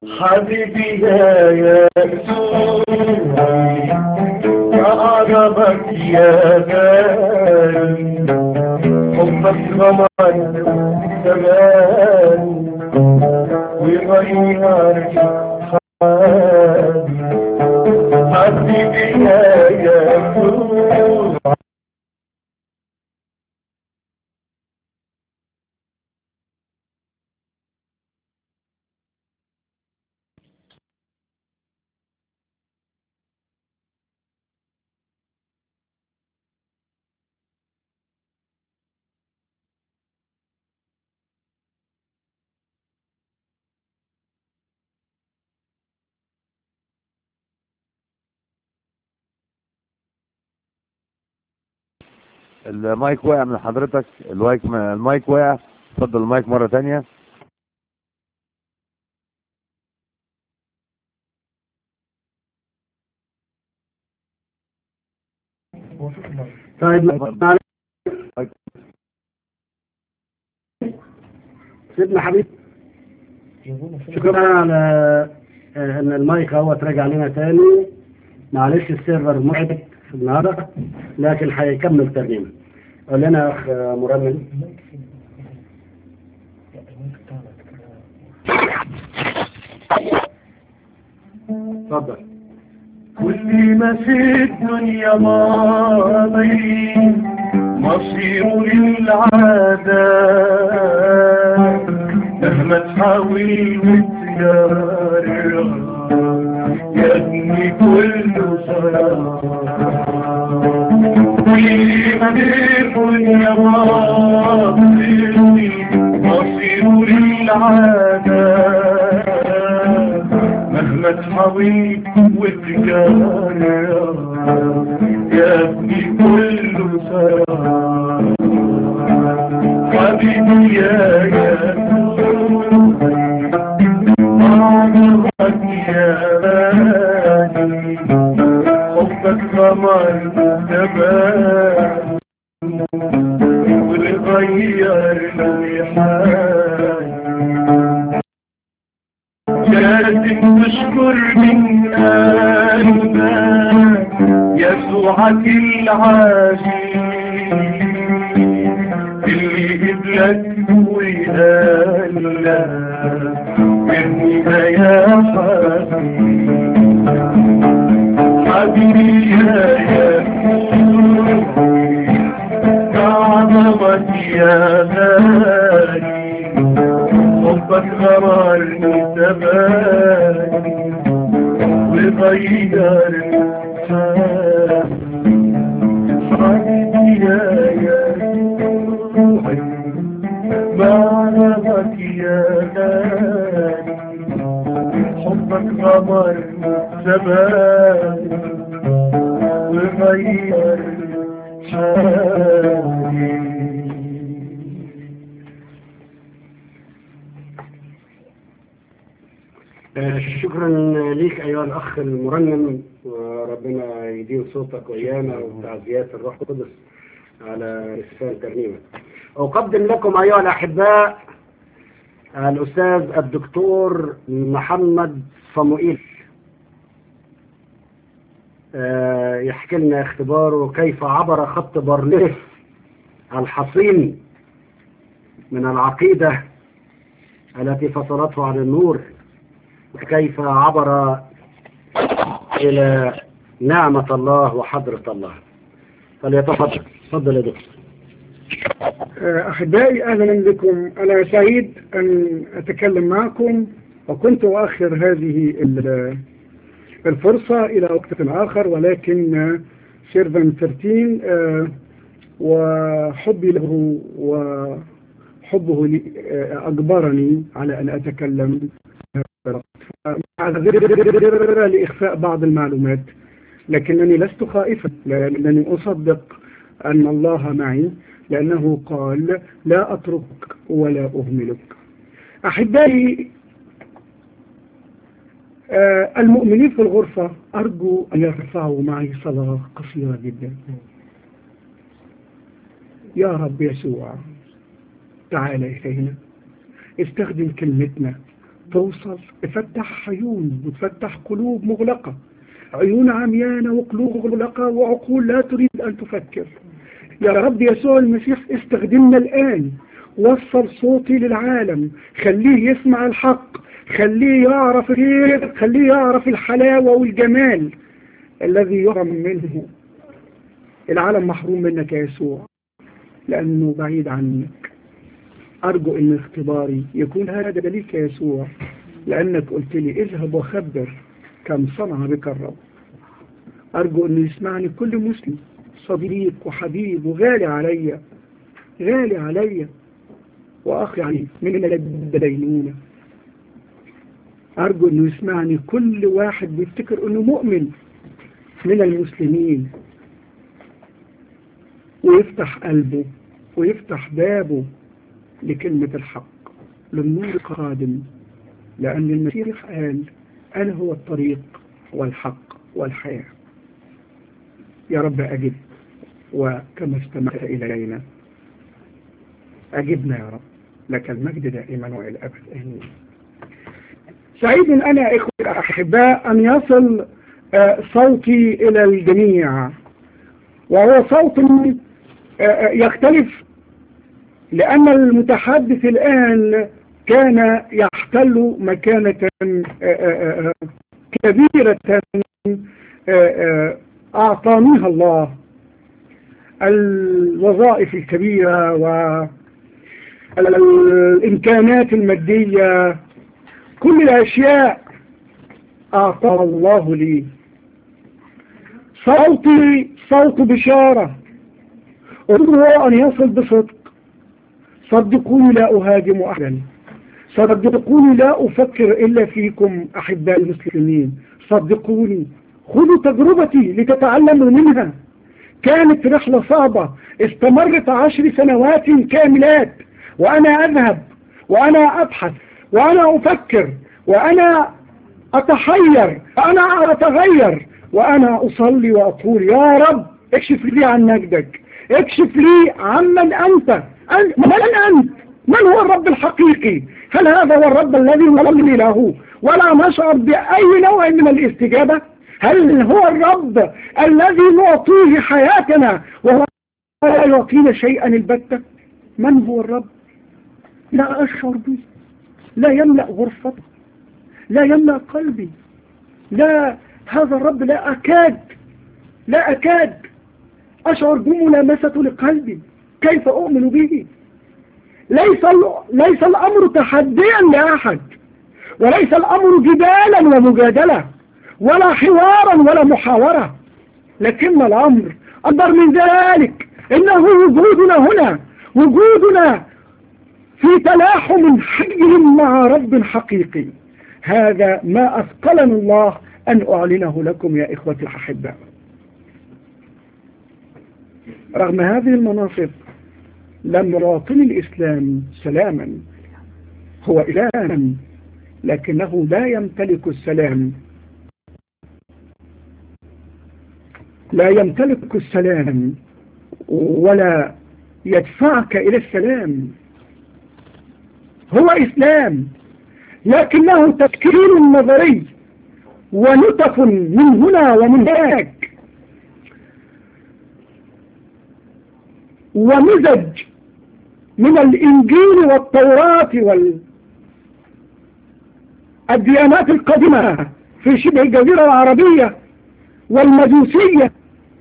حبيبي يا يسوع أعجبك يا غالي حبك غمر زمان وغير حالي حبيبي يا يسوع المايك وقع من حضرتك المايك المايك وقع اتفضل المايك مرة تانية طيب معلش. سيدنا حبيب شكرا على آه، ان المايك هو تراجع لنا تاني معلش السيرفر متعب في النهارده لكن هيكمل ترجمه قول لنا يا اخ آه، مرنم اتفضل كل ما في الدنيا ماضي مصير للعادة مهما تحاول وتجرب يا ابني كله سلام كل ما في الدنيا ماضي مصير للعادة مهما تحاول وتجرب يا ابني كله سلام حبيبي يا يسوع عمرك يا غالي حبك غمر زمان وغير لي حالي لازم تشكر من قلبك يسوعك العاشق اللي قبلك وقال لك انت يا حبيبي حبيبي يا يسوع عظمك يا غالي حبك غمرني زمان وغير حبيبي يا يسوع بعرفك يا غالي حبك غمرني زمان وغير حالي آه، شكرا ليك ايها الاخ المرنم وربنا يديم صوتك ويانا وتعزيات الروح القدس على لسان ترنيمه اقدم لكم ايها الاحباء الاستاذ الدكتور محمد صموئيل آه، يحكي لنا اختباره كيف عبر خط برليف الحصين من العقيده التي فصلته عن النور وكيف عبر إلى نعمة الله وحضرة الله فليتفضل تفضل يا دكتور أحبائي أهلا بكم أنا سعيد أن أتكلم معكم وكنت أؤخر هذه ال- الفرصة إلى وقت آخر ولكن سيرفن 13 آه، وحبي له وحبه لي آه، أجبرني على أن أتكلم أعتذر لإخفاء بعض المعلومات لكنني لست خائفا لأنني أصدق أن الله معي لأنه قال لا أتركك ولا أهملك أحبائي آه، المؤمنين في الغرفة أرجو أن يرفعوا معي صلاة قصيرة جدا يا رب يسوع تعال إلينا استخدم كلمتنا توصل تفتح عيون وتفتح قلوب مغلقة عيون عميانة وقلوب مغلقة وعقول لا تريد أن تفكر يا رب يسوع المسيح استخدمنا الآن وصل صوتي للعالم خليه يسمع الحق خليه يعرف الخير خليه يعرف الحلاوة والجمال الذي يحرم منه العالم محروم منك يا يسوع لأنه بعيد عنك أرجو أن اختباري يكون هذا دليلك يا يسوع لأنك قلت لي اذهب وخبر كم صنع بك الرب أرجو أن يسمعني كل مسلم صديق وحبيب وغالي علي غالي علي وأخي علي من الدينونة أرجو أنه يسمعني كل واحد بيفتكر أنه مؤمن من المسلمين ويفتح قلبه ويفتح بابه لكلمة الحق للنور القادم لأن المسيح قال أنا هو الطريق والحق والحياة يا رب أجب وكما استمعت إلينا أجبنا يا رب لك المجد دائما وإلى الأبد آمين سعيد أنا إخوة الأحباء أن يصل صوتي إلى الجميع وهو صوت يختلف لأن المتحدث الآن كان يحتل مكانة كبيرة أعطانيها الله الوظائف الكبيرة والإمكانات المادية كل الأشياء أعطاها الله لي صوتي صوت بشارة أريد أن يصل بصدق صدقوني لا أهاجم أحدا صدقوني لا أفكر إلا فيكم أحباء المسلمين صدقوني خذوا تجربتي لتتعلموا منها كانت رحلة صعبة استمرت عشر سنوات كاملات وأنا أذهب وأنا أبحث وأنا أفكر وأنا أتحير وأنا أتغير وأنا أصلي وأقول يا رب اكشف لي عن مجدك اكشف لي عمن أنت من أنت من هو الرب الحقيقي هل هذا هو الرب الذي نصلي له ولا نشعر بأي نوع من الاستجابة هل هو الرب الذي نعطيه حياتنا وهو لا يعطينا شيئا البتة من هو الرب لا أشعر به لا يملأ غرفتي لا يملأ قلبي لا هذا الرب لا أكاد لا أكاد أشعر بملامسة لقلبي كيف أؤمن به ليس, ليس الأمر تحديا لأحد وليس الأمر جدالا ومجادلة ولا حوارا ولا محاورة لكن الأمر أكبر من ذلك إنه وجودنا هنا وجودنا في تلاحم حي مع رب حقيقي هذا ما أثقلني الله أن أعلنه لكم يا إخوتي الأحباء رغم هذه المناصب لم يراطن الإسلام سلاما هو إله لكنه لا يمتلك السلام لا يمتلك السلام ولا يدفعك إلى السلام هو إسلام لكنه تفكير نظري ونتف من هنا ومن هناك ومزج من الإنجيل والتوراة والديانات القديمة في شبه الجزيرة العربية والمجوسية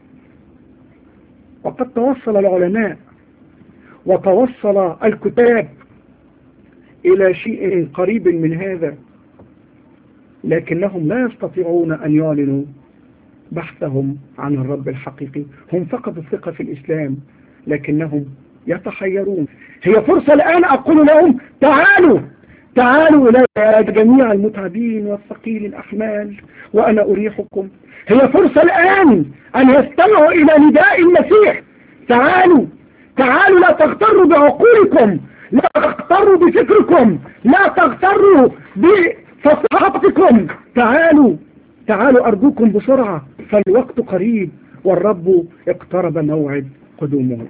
وقد توصل العلماء وتوصل الكتاب إلى شيء قريب من هذا لكنهم لا يستطيعون أن يعلنوا بحثهم عن الرب الحقيقي هم فقدوا الثقة في الإسلام لكنهم يتحيرون هي فرصة الآن أقول لهم تعالوا تعالوا إلى جميع المتعبين والثقيل الأحمال وأنا أريحكم هي فرصة الآن أن يستمعوا إلى نداء المسيح تعالوا تعالوا لا تغتروا بعقولكم لا تغتروا بفكركم لا تغتروا بفصاحتكم تعالوا تعالوا أرجوكم بسرعة فالوقت قريب والرب اقترب موعد قدومه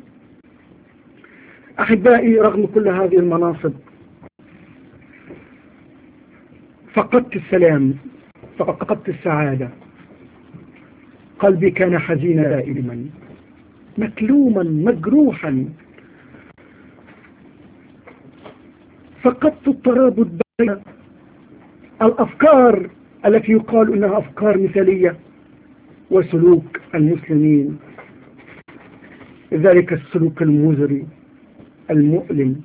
أحبائي رغم كل هذه المناصب فقدت السلام فقدت السعادة قلبي كان حزينا دائما مكلوما مجروحا فقدت الترابط بين الأفكار التي يقال أنها أفكار مثالية وسلوك المسلمين ذلك السلوك المزري المؤلم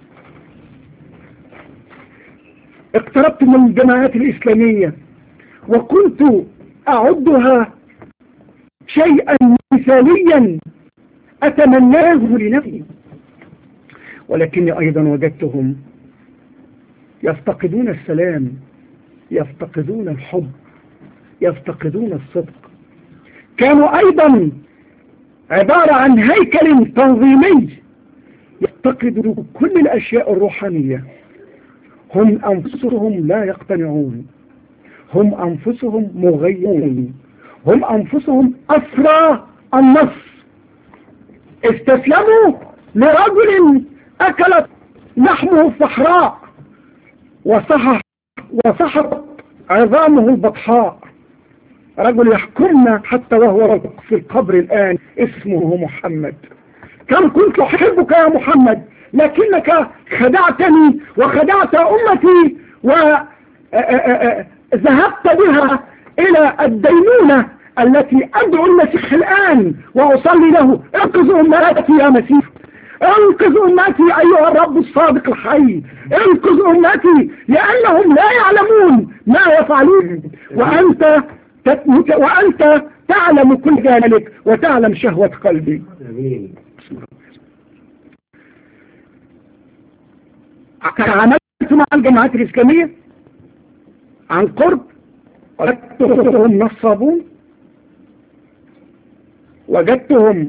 اقتربت من الجماعات الإسلامية وكنت أعدها شيئا مثاليا أتمناه لنفسي ولكني أيضا وجدتهم يفتقدون السلام يفتقدون الحب يفتقدون الصدق كانوا أيضا عبارة عن هيكل تنظيمي يفتقدوا كل الأشياء الروحانية هم أنفسهم لا يقتنعون هم أنفسهم مغيرون هم أنفسهم أسرى النص استسلموا لرجل أكلت لحمه الصحراء وصحح وصحت عظامه البطحاء رجل يحكمنا حتى وهو في القبر الآن اسمه محمد كم كنت أحبك يا محمد لكنك خدعتني وخدعت أمتي وذهبت بها إلى الدينونة التي أدعو المسيح الآن وأصلي له انقذ أمتي يا مسيح انقذ أمتي أيها الرب الصادق الحي انقذ أمتي لأنهم لا يعلمون ما يفعلون وأنت وأنت تعلم كل ذلك وتعلم شهوة قلبي امين تعاملت مع الجماعات الإسلامية عن قرب وجدتهم نصابون وجدتهم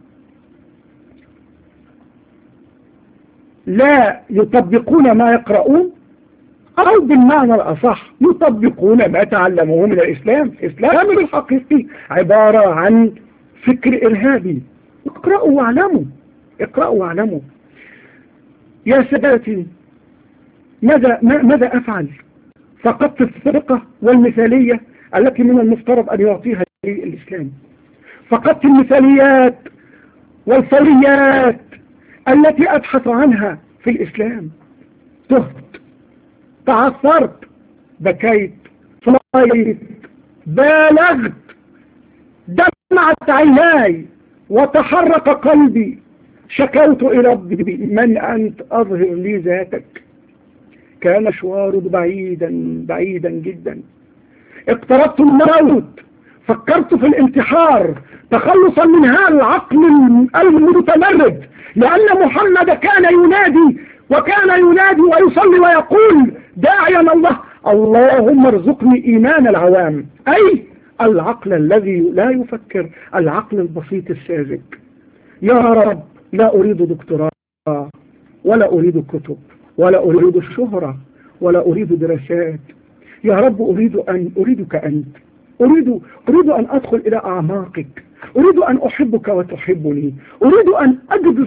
لا يطبقون ما يقرؤون أو بالمعنى الأصح يطبقون ما تعلموه من الإسلام الإسلام الحقيقي عبارة عن فكر إرهابي اقرأوا واعلموا اقرأوا واعلموا يا سادتي ماذا, ماذا أفعل فقدت الثقة والمثالية التي من المفترض أن يعطيها الإسلام فقدت المثاليات والفوريات التي أبحث عنها في الإسلام تهت تعثرت بكيت صليت بالغت دمعت عيناي وتحرك قلبي شكوت إلى ربي من أنت أظهر لي ذاتك كان مشوار بعيدا بعيدا جدا اقتربت من الموت فكرت في الانتحار تخلصا من هذا العقل المتمرد لأن محمد كان ينادي وكان ينادي ويصلي ويقول داعيا الله اللهم ارزقني إيمان العوام أي العقل الذي لا يفكر العقل البسيط الساذج يا رب لا أريد دكتوراه ولا أريد كتب ولا أريد الشهرة ولا أريد دراسات يا رب أريد أن أريدك أنت أريد أريد أن أدخل إلى أعماقك أريد أن أحبك وتحبني أريد أن أجد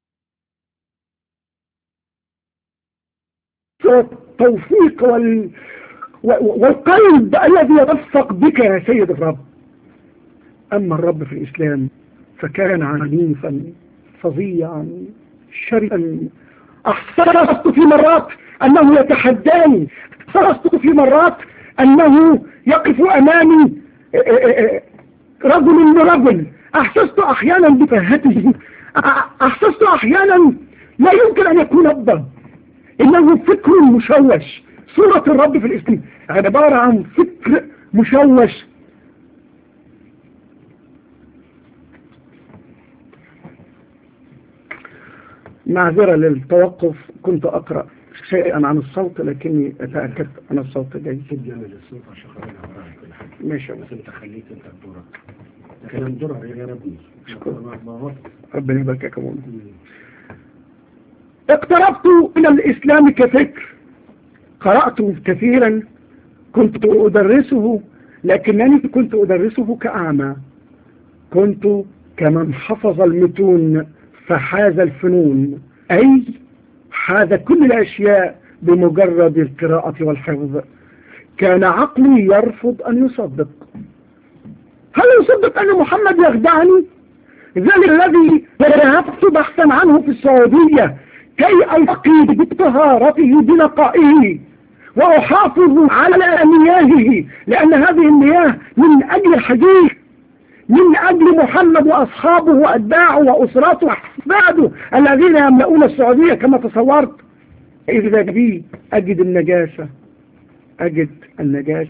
التوفيق وال... والقلب الذي يرفق بك يا سيد الرب أما الرب في الإسلام فكان عنيفا فظيعا شرسا احسست في مرات أنه يتحداني احسست في مرات أنه يقف أمامي رجل لرجل احسست أحيانا بفهته احسست أحيانا لا يمكن أن يكون أبا إنه فكر مشوش صورة الرب في الإسلام عبارة عن فكر مشوش معذرة للتوقف كنت أقرأ شيئا عن الصوت لكني أتأكد أن الصوت جيد جامد الصوت عشان خلينا وراك كل حاجه ماشي بس انت خليك انت بدورك ده كلام درر يا ابني شكرا. ما- ما وصل. ربنا يبارك يا كمان اقتربت من الإسلام كفكر قرأت كثيرا كنت أدرسه لكنني كنت أدرسه كأعمى كنت كمن حفظ المتون فحاز الفنون أي حاز كل الأشياء بمجرد القراءة والحفظ كان عقلي يرفض أن يصدق هل يصدق أن محمد يخدعني ذلك الذي ذهبت بحثا عنه في السعودية كي ألقي بطهارته بنقائه وأحافظ على مياهه لأن هذه المياه من أجل الحديث من أجل محمد وأصحابه وأتباعه وأسراته وأحفاده الذين يملؤون السعودية كما تصورت إذا بي أجد النجاسة أجد النجاسة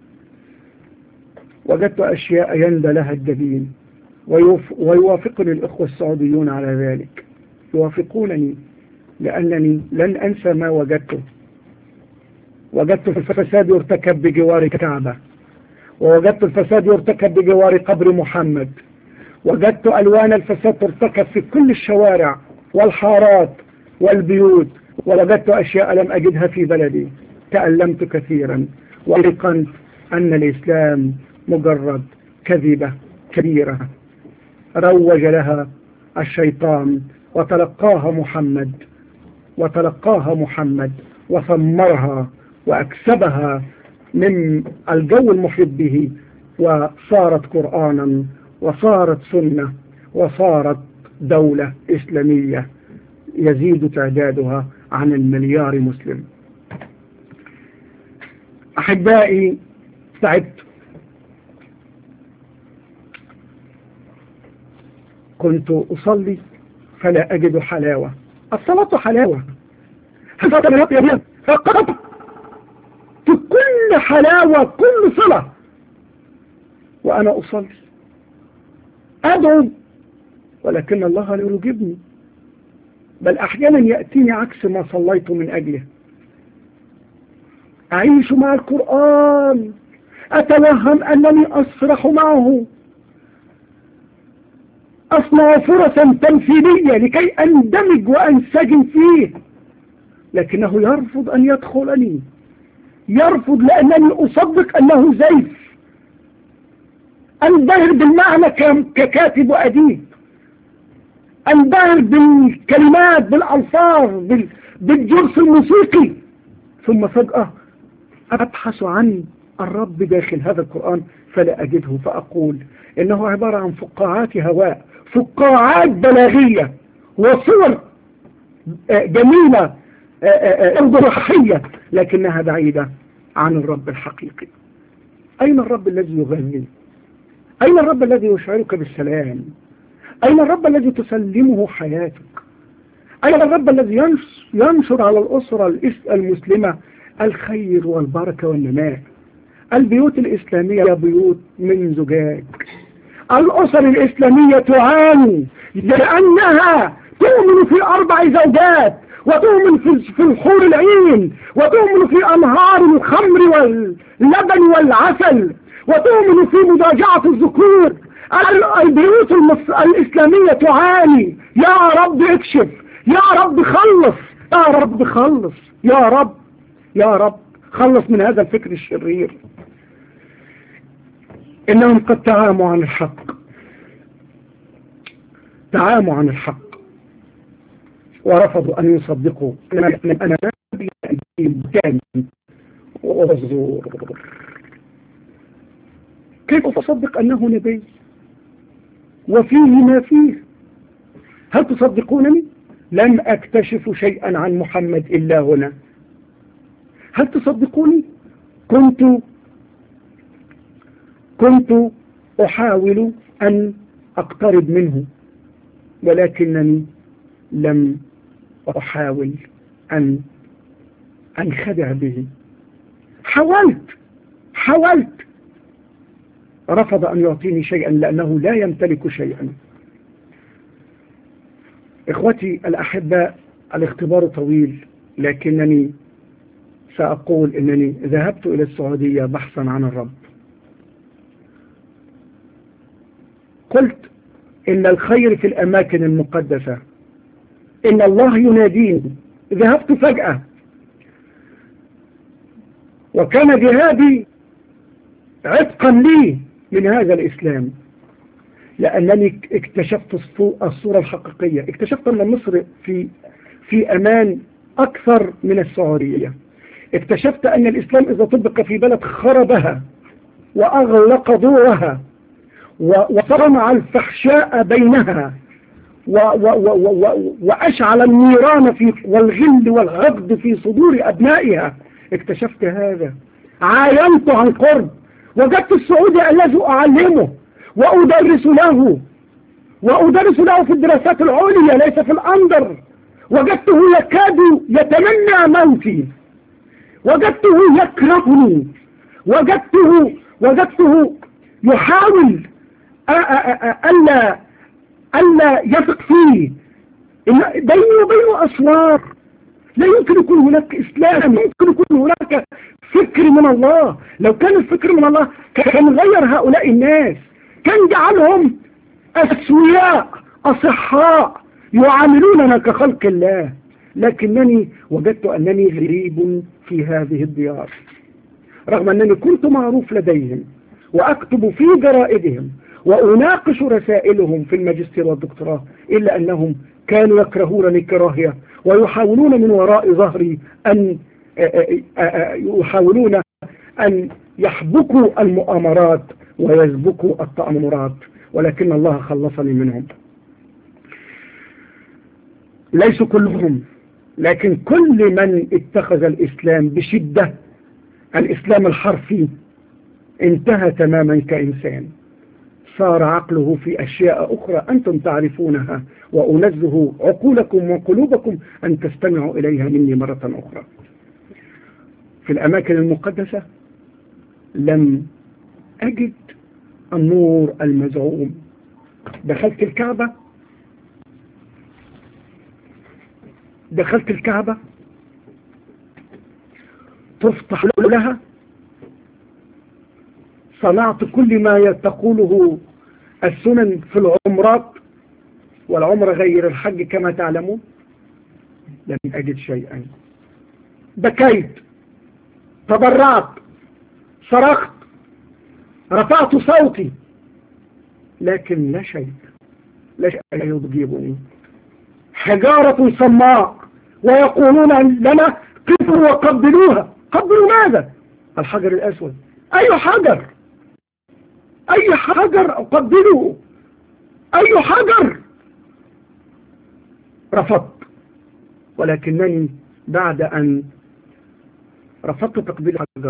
وجدت أشياء يندى لها الدبين ويوف ويوافقني الإخوة السعوديون على ذلك يوافقونني لأنني لن أنسى ما وجدته وجدت الفساد يرتكب بجوار الكعبة ووجدت الفساد يرتكب بجوار قبر محمد وجدت ألوان الفساد ترتكب في كل الشوارع والحارات والبيوت ووجدت أشياء لم أجدها في بلدي تألمت كثيرا وأيقنت أن الإسلام مجرد كذبة كبيرة روج لها الشيطان وتلقاها محمد وتلقاها محمد وثمرها وأكسبها من الجو المحيط به وصارت قرآنا وصارت سنة وصارت دولة إسلامية يزيد تعدادها عن المليار مسلم أحبائي تعبت كنت أصلي فلا أجد حلاوة الصلاة حلاوة فقط كل حلاوة كل صلاة وأنا أصلي أدعو ولكن الله لا يجيبني بل أحيانا يأتيني عكس ما صليت من أجله أعيش مع القرآن أتوهم أنني أسرح معه أصنع فرصا تمثيلية لكي أندمج وأنسجم فيه لكنه يرفض أن يدخلني يرفض لأنني أصدق أنه زيف أنبهر بالمعنى ككاتب وأديب أنبهر بالكلمات بالألفاظ بالجرس الموسيقي ثم فجأة أبحث عن الرب داخل هذا القرآن فلا أجده فأقول إنه عبارة عن فقاعات هواء فقاعات بلاغية وصور جميلة روحية لكنها بعيدة عن الرب الحقيقي أين الرب الذي يغني أين الرب الذي يشعرك بالسلام أين الرب الذي تسلمه حياتك أين الرب الذي ينشر على الأسرة المسلمة الخير والبركة والنماء البيوت الإسلامية بيوت من زجاج الأسر الإسلامية تعاني لأنها تؤمن في أربع زوجات وتؤمن في في الحور العين وتؤمن في أنهار الخمر واللبن والعسل وتؤمن في مضاجعة الذكور البيوت المص... الإسلامية تعاني يا رب اكشف يا رب خلص يا رب خلص يا رب يا رب خلص من هذا الفكر الشرير إنهم قد تعاموا عن الحق تعاموا عن الحق ورفضوا أن يصدقوا أنا أنا نبي كان والزور كيف تصدق أنه نبي وفيه ما فيه هل تصدقونني لم أكتشف شيئا عن محمد إلا هنا هل تصدقوني كنت كنت أحاول أن أقترب منه ولكنني لم أحاول أن أنخدع به حاولت حاولت رفض أن يعطيني شيئا لأنه لا يمتلك شيئا إخوتي الأحباء الاختبار طويل لكنني سأقول أنني ذهبت إلى السعودية بحثا عن الرب قلت إن الخير في الأماكن المقدسة إن الله يناديني ذهبت فجأة وكان جهادي عتقا لي من هذا الإسلام لأنني اكتشفت الصورة الحقيقية اكتشفت أن مصر في في أمان أكثر من السعودية اكتشفت أن الإسلام إذا طبق في بلد خربها وأغلق دورها و- وصنع الفحشاء بينها و و و و و وأشعل النيران في والغل والغض في صدور أبنائها اكتشفت هذا عاينت عن قرب وجدت السعودي الذي أعلمه وأدرس له وأدرس له في الدراسات العليا ليس في الأندر وجدته يكاد يتمنى موتي وجدته يكرهني وجدته وجدته يحاول أ- أ- أ- ألا ألا يثق فيه إن بيني وبينه أسوار لا يمكن يكون هناك إسلام لا يمكن يكون هناك فكر من الله لو كان الفكر من الله كان غير هؤلاء الناس كان جعلهم أسوياء أصحاء يعاملوننا كخلق الله لكنني وجدت أنني غريب في هذه الديار رغم أنني كنت معروف لديهم وأكتب في جرائدهم وأناقش رسائلهم في الماجستير والدكتوراه إلا أنهم كانوا يكرهونني كراهية ويحاولون من وراء ظهري أن يحاولون أن يحبكوا المؤامرات ويسبكوا التأمرات ولكن الله خلصني منهم ليسوا كلهم لكن كل من اتخذ الإسلام بشدة الإسلام الحرفي انتهى تماما كإنسان صار عقله في أشياء أخرى أنتم تعرفونها وأنزه عقولكم وقلوبكم أن تستمعوا إليها مني مرة أخرى في الأماكن المقدسة لم أجد النور المزعوم دخلت الكعبة دخلت الكعبة تفتح لها صنعت كل ما تقوله السنن في العمرات والعمر غير الحج كما تعلمون لم أجد شيئا بكيت تضرعت صرخت رفعت صوتي لكن لا شيء لا شيء يضجيبني حجارة صماء ويقولون لنا قفوا وقبلوها قبلوا ماذا الحجر الأسود أي حجر أي حجر أقبله أي حجر رفضت ولكنني بعد أن رفضت تقبيل الحجر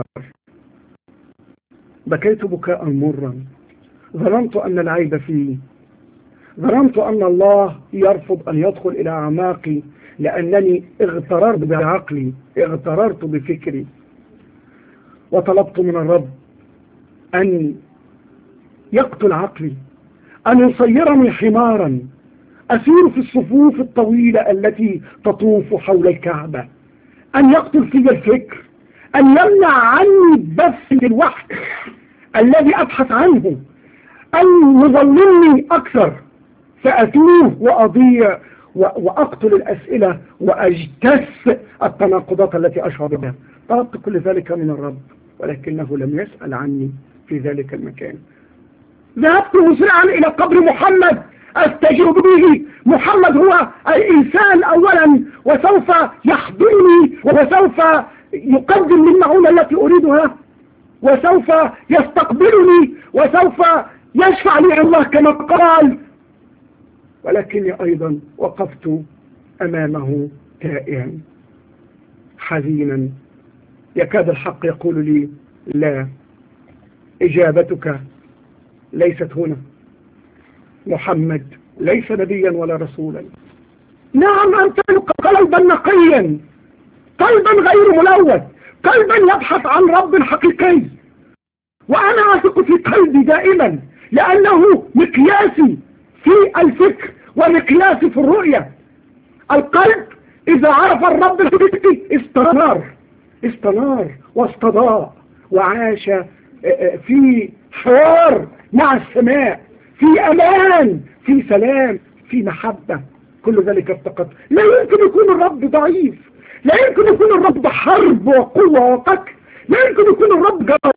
بكيت بكاء مرا ظننت أن العيب فيه ظننت أن الله يرفض أن يدخل إلى أعماقي لأنني اغتررت بعقلي اغتررت بفكري وطلبت من الرب أن يقتل عقلي أن يصيرني حمارا أسير في الصفوف الطويلة التي تطوف حول الكعبة أن يقتل في الفكر أن يمنع عني بث الوحي الذي أبحث عنه أن يظلمني أكثر فأتوه وأضيع وأقتل الأسئلة وأجتث التناقضات التي أشعر بها طلبت كل ذلك من الرب ولكنه لم يسأل عني في ذلك المكان ذهبت مسرعا إلى قبر محمد أستجيب به محمد هو الإنسان أولا وسوف يحضرني وسوف يقدم لي المعونة التي أريدها وسوف يستقبلني وسوف يشفع لي الله كما قال ولكني أيضا وقفت أمامه تائها حزينا يكاد الحق يقول لي لا إجابتك ليست هنا محمد ليس نبيا ولا رسولا نعم أنت قلبا نقيا قلبا غير ملوث قلبا يبحث عن رب حقيقي وأنا أثق في قلبي دائما لأنه مقياسي في الفكر ومقياسي في الرؤية القلب إذا عرف الرب الحقيقي استنار استنار واستضاء وعاش في حوار مع السماء في أمان في سلام في محبة كل ذلك افتقد لا يمكن يكون الرب ضعيف لا يمكن يكون الرب حرب وقوة وقتل لا يمكن يكون الرب جبار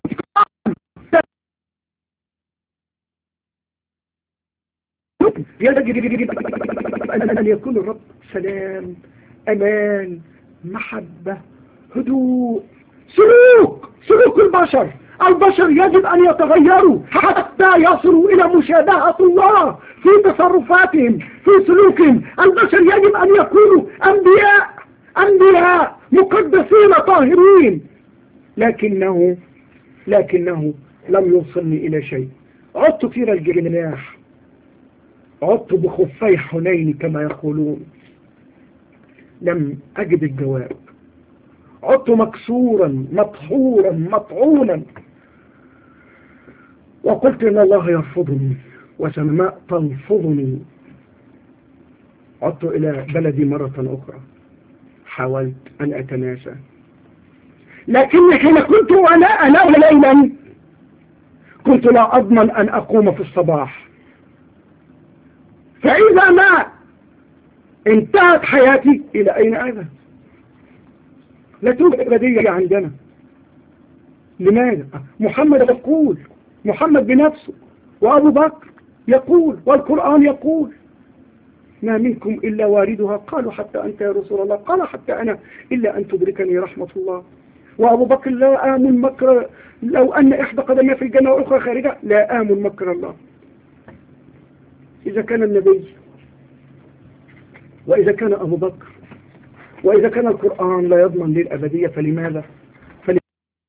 يجب أن يكون الرب سلام أمان محبة هدوء سلوك سلوك البشر البشر يجب أن يتغيروا حتى يصلوا إلى مشابهة الله في تصرفاتهم في سلوكهم البشر يجب أن يكونوا أنبياء أنبياء مقدسين طاهرين لكنه لكنه لم يوصلني إلى شيء عدت في الجناح عدت بخفي حنين كما يقولون لم أجد الجواب عدت مكسورا مطحورا مطعونا وقلت إن الله يرفضني وسماء تلفظني عدت إلى بلدي مرة أخرى حاولت أن أتناسى لكن حين كنت أنا أنام ليلا كنت لا أضمن أن أقوم في الصباح فإذا ما انتهت حياتي إلى أين أذهب لا توجد أبدية عندنا لماذا محمد يقول محمد بنفسه وأبو بكر يقول والقرآن يقول ما منكم إلا واردها قالوا حتى أنت يا رسول الله قال حتى أنا إلا أن تدركني رحمة الله وأبو بكر لا آمن مكر لو أن إحدى قدمي في الجنة وأخرى خارجة لا آمن مكر الله إذا كان النبي وإذا كان أبو بكر وإذا كان القرآن لا يضمن لي الأبدية فلماذا فلماذا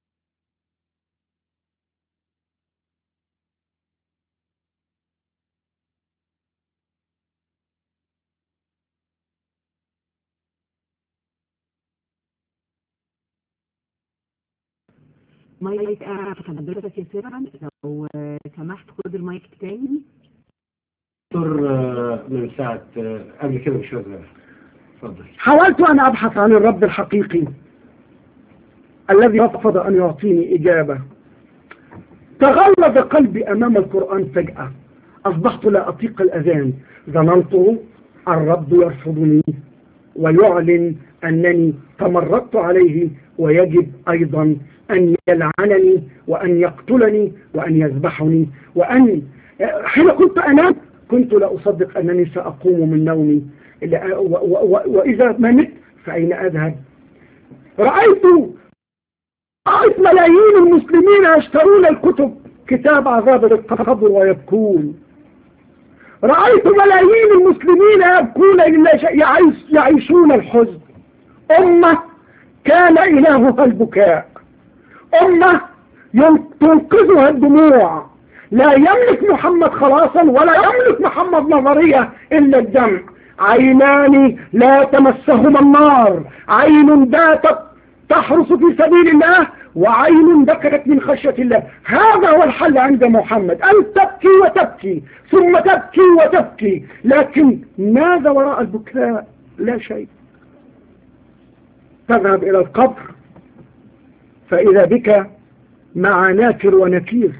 مايك أعرف حضرتك يا سيران لو سمحت خد المايك تاني دكتور آه، من ساعة آه، قبل كده بشوية صغيرة. اتفضل حاولت أن أبحث عن الرب الحقيقي الذي رفض أن يعطيني إجابة تغلظ قلبي أمام القرآن فجأة أصبحت لا أطيق الأذان ظننته الرب يرفضني ويعلن أنني تمردت عليه ويجب أيضا أن يلعنني وأن يقتلني وأن يذبحني وأن حين كنت أنام كنت لا أصدق أنني سأقوم من نومي إلا- و- و- و- وإذا ما مت فأين أذهب رأيت رأيت ملايين المسلمين يشترون الكتب كتاب عذاب القبر ويبكون رأيت ملايين المسلمين يبكون لله شيء يعيش يعيشون الحزن أمة كان إلهها البكاء أمة ين- تنقذها الدموع لا يملك محمد خلاصا ولا يملك محمد نظرية إلا الدمع عينان لا تمسهما النار عين باتت تحرس في سبيل الله وعين بكت من خشية الله هذا هو الحل عند محمد أن تبكي وتبكي ثم تبكي وتبكي لكن ماذا وراء البكاء لا شيء تذهب إلى القبر فإذا بك مع ناكر ونكير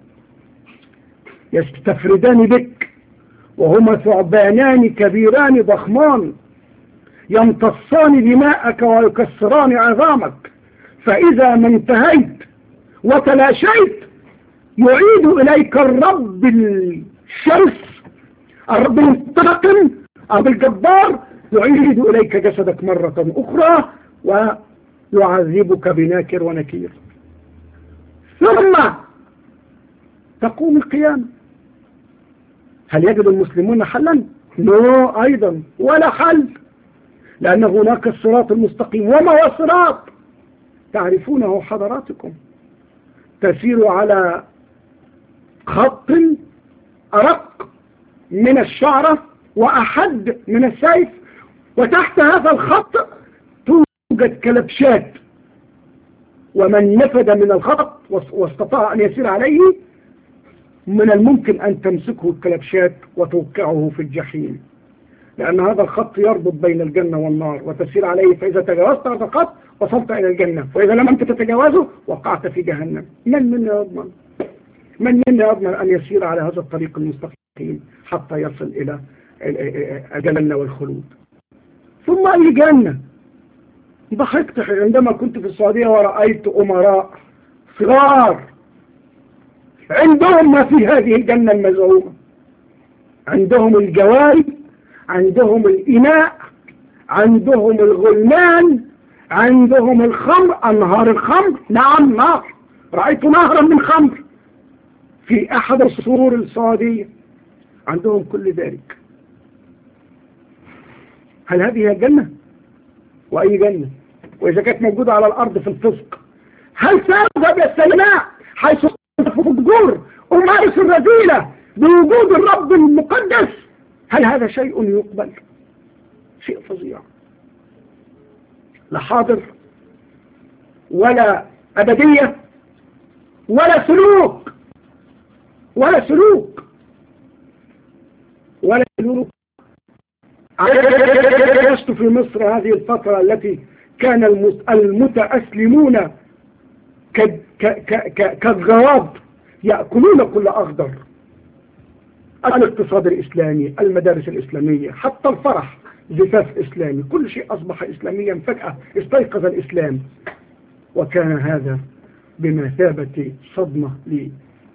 يستفردان بك وهما ثعبانان كبيران ضخمان يمتصان دماءك ويكسران عظامك فإذا ما انتهيت وتلاشيت يعيد إليك الرب الشرس الرب المنتقم الرب الجبار يعيد إليك جسدك مرة أخرى ويعذبك بناكر ونكير ثم تقوم القيامة هل يجد المسلمون حلا؟ نو أيضا ولا حل لأن هناك الصراط المستقيم وما هو الصراط تعرفونه حضراتكم تسير على خط أرق من الشعرة وأحد من السيف وتحت هذا الخط توجد كلبشات ومن نفد من الخط واستطاع أن يسير عليه من الممكن أن تمسكه الكلبشات وتوقعه في الجحيم لأن هذا الخط يربط بين الجنة والنار وتسير عليه فإذا تجاوزت هذا الخط وصلت إلى الجنة وإذا لم أنت تتجاوزه وقعت في جهنم من منا يضمن من منا يضمن أن يسير على هذا الطريق المستقيم حتى يصل إلى الجنة والخلود ثم أي جنة ضحكت عندما كنت في السعودية ورأيت أمراء صغار عندهم ما في هذه الجنة المزعومة عندهم الجواري عندهم الإناء عندهم الغلمان عندهم الخمر أنهار الخمر نعم نهر رأيت نهرا من خمر في أحد الصور السعودية عندهم كل ذلك هل هذه هي الجنة وأي جنة وإذا كانت موجودة على الأرض في الفسق هل سأذهب يا السلماء حيث الفجور أمارس الرذيلة بوجود الرب المقدس هل هذا شيء يقبل شيء فظيع لا حاضر ولا أبدية ولا سلوك ولا سلوك ولا سلوك عشت في مصر هذه الفترة التي كان المتأسلمون كالغراب يأكلون كل أخضر الاقتصاد الإسلامي المدارس الإسلامية حتى الفرح زفاف إسلامي كل شيء أصبح إسلاميا فجأة استيقظ الإسلام وكان هذا بمثابة صدمة لي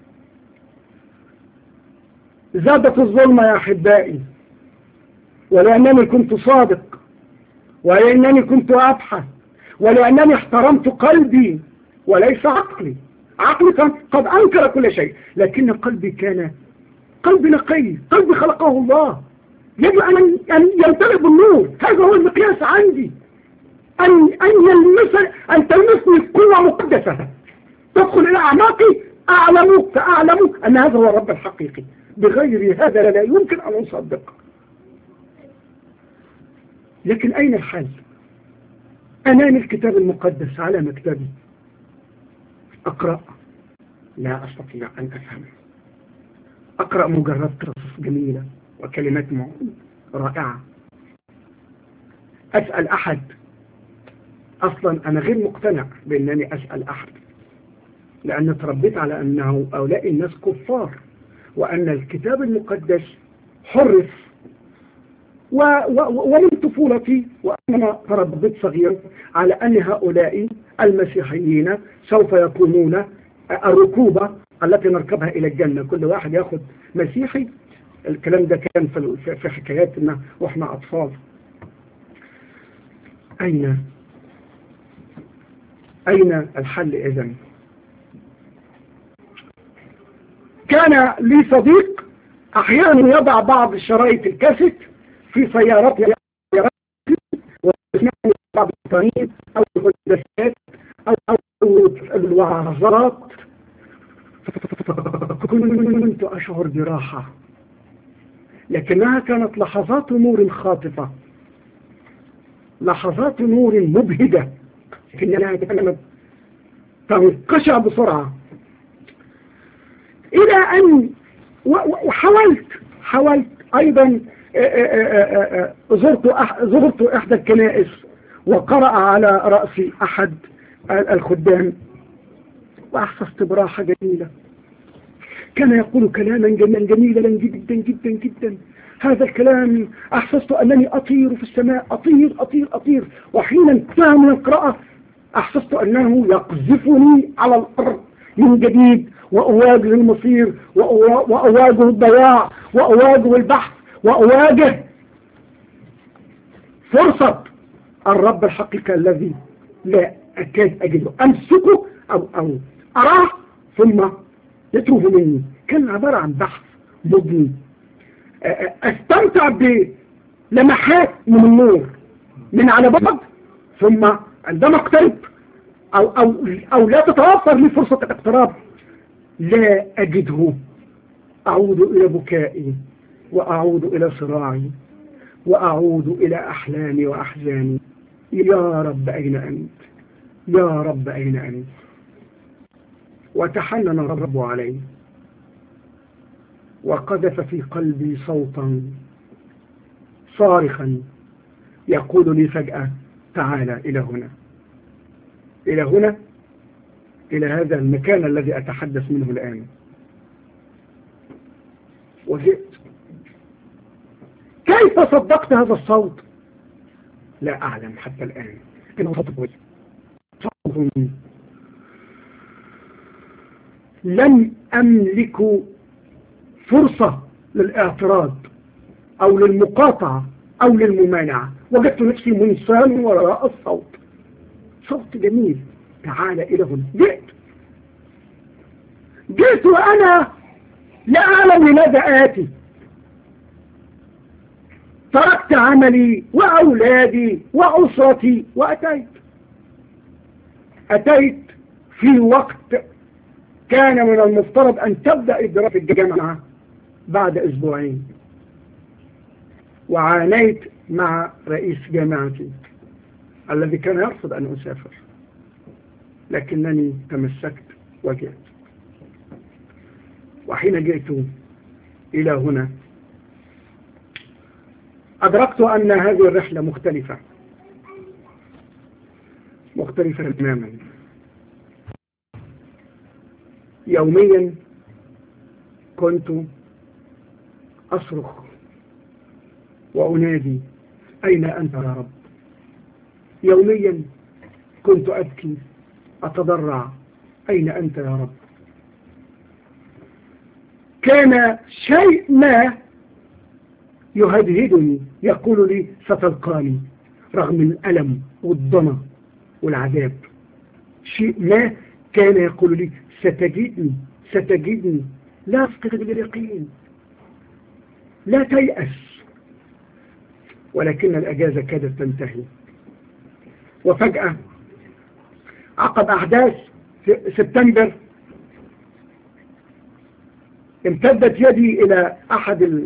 زادت الظلمة يا أحبائي ولأنني كنت صادق ولأنني كنت أبحث ولأنني احترمت قلبي وليس عقلي عقلي كان قد أنكر كل شيء لكن قلبي كان قلبي نقي قلبي خلقه الله يجب أن أن يمتلئ بالنور هذا هو المقياس عندي أن أن يلمس أن تلمسني قوة مقدسة تدخل إلى أعماقي أعلم فأعلم أن هذا هو الرب الحقيقي بغير هذا لا يمكن أن أصدق لكن أين الحل أمام الكتاب المقدس على مكتبي أقرأ لا أستطيع أن أفهم أقرأ مجرد قصص جميلة وكلمات رائعة أسأل أحد أصلا أنا غير مقتنع بأنني أسأل أحد لأن تربيت على أنه هؤلاء الناس كفار وأن الكتاب المقدس حرف و و ومن طفولتي وأنا تربيت صغير على أن هؤلاء المسيحيين سوف يكونون الركوبة التي نركبها إلى الجنة كل واحد يأخذ مسيحي الكلام ده كان في في حكاياتنا وإحنا أطفال أين أين الحل إذن كان لي صديق أحيانا يضع بعض شرايط الكاسيت في سيارته ويسمعني بعض الطريق أو الهدسات أو, أو الوعظات كنت أشعر براحة لكنها كانت لحظات نور خاطفة لحظات نور مبهجة لكنها كانت تنقشع بسرعة إلى أن وحاولت حاولت أيضا زرت زرت إحدى الكنائس وقرأ على رأسي أحد الخدام وأحسست براحة جميلة كان يقول كلاما جميلا جدا جدا جدا هذا الكلام أحسست أنني أطير في السماء أطير أطير أطير وحين انتهى من القراءة أحسست أنه يقذفني على الأرض من جديد وأواجه المصير وأواجه الضياع وأواجه البحث وأواجه فرصة الرب الحقيقي الذي لا أكاد أجده أمسكه أو, أو أراه ثم يتوه مني كان عبارة عن بحث مبني استمتع بلمحات من النور من على بعد ثم عندما اقترب أو, أو, أو لا تتوفر لي فرصة الاقتراب لا أجده أعود إلى بكائي وأعود إلى صراعي وأعود إلى أحلامي وأحزاني يا رب أين أنت يا رب أين أنت وتحنن الرب علي وقذف في قلبي صوتا صارخا يقول لي فجأة تعال إلى هنا إلى هنا إلى هذا المكان الذي أتحدث منه الآن وجئت كيف صدقت هذا الصوت لا أعلم حتى الآن إنه صوت وجه صوت لم أملك فرصة للاعتراض أو للمقاطعة أو للممانعة وجدت نفسي منسان وراء الصوت صوت جميل تعال إلى هنا جئت جئت وأنا لا أعلم لماذا آتي تركت عملي وأولادي وأسرتي وأتيت أتيت في وقت كان من المفترض أن تبدأ الدراسة الجامعة بعد أسبوعين وعانيت مع رئيس جامعتي الذي كان يرفض أن أسافر لكنني تمسكت وجئت وحين جئت إلى هنا أدركت أن هذه الرحلة مختلفة مختلفة تماما يوميا كنت أصرخ وأنادي أين أنت يا رب يوميا كنت أبكي أتضرع أين أنت يا رب كان شيء ما يهدهدني يقول لي ستلقاني رغم الألم والضنا والعذاب شيء ما كان يقول لي ستجدني ستجدني لا أفقد اليقين لا تيأس ولكن الأجازة كادت تنتهي وفجأة عقب أحداث سبتمبر امتدت يدي إلى أحد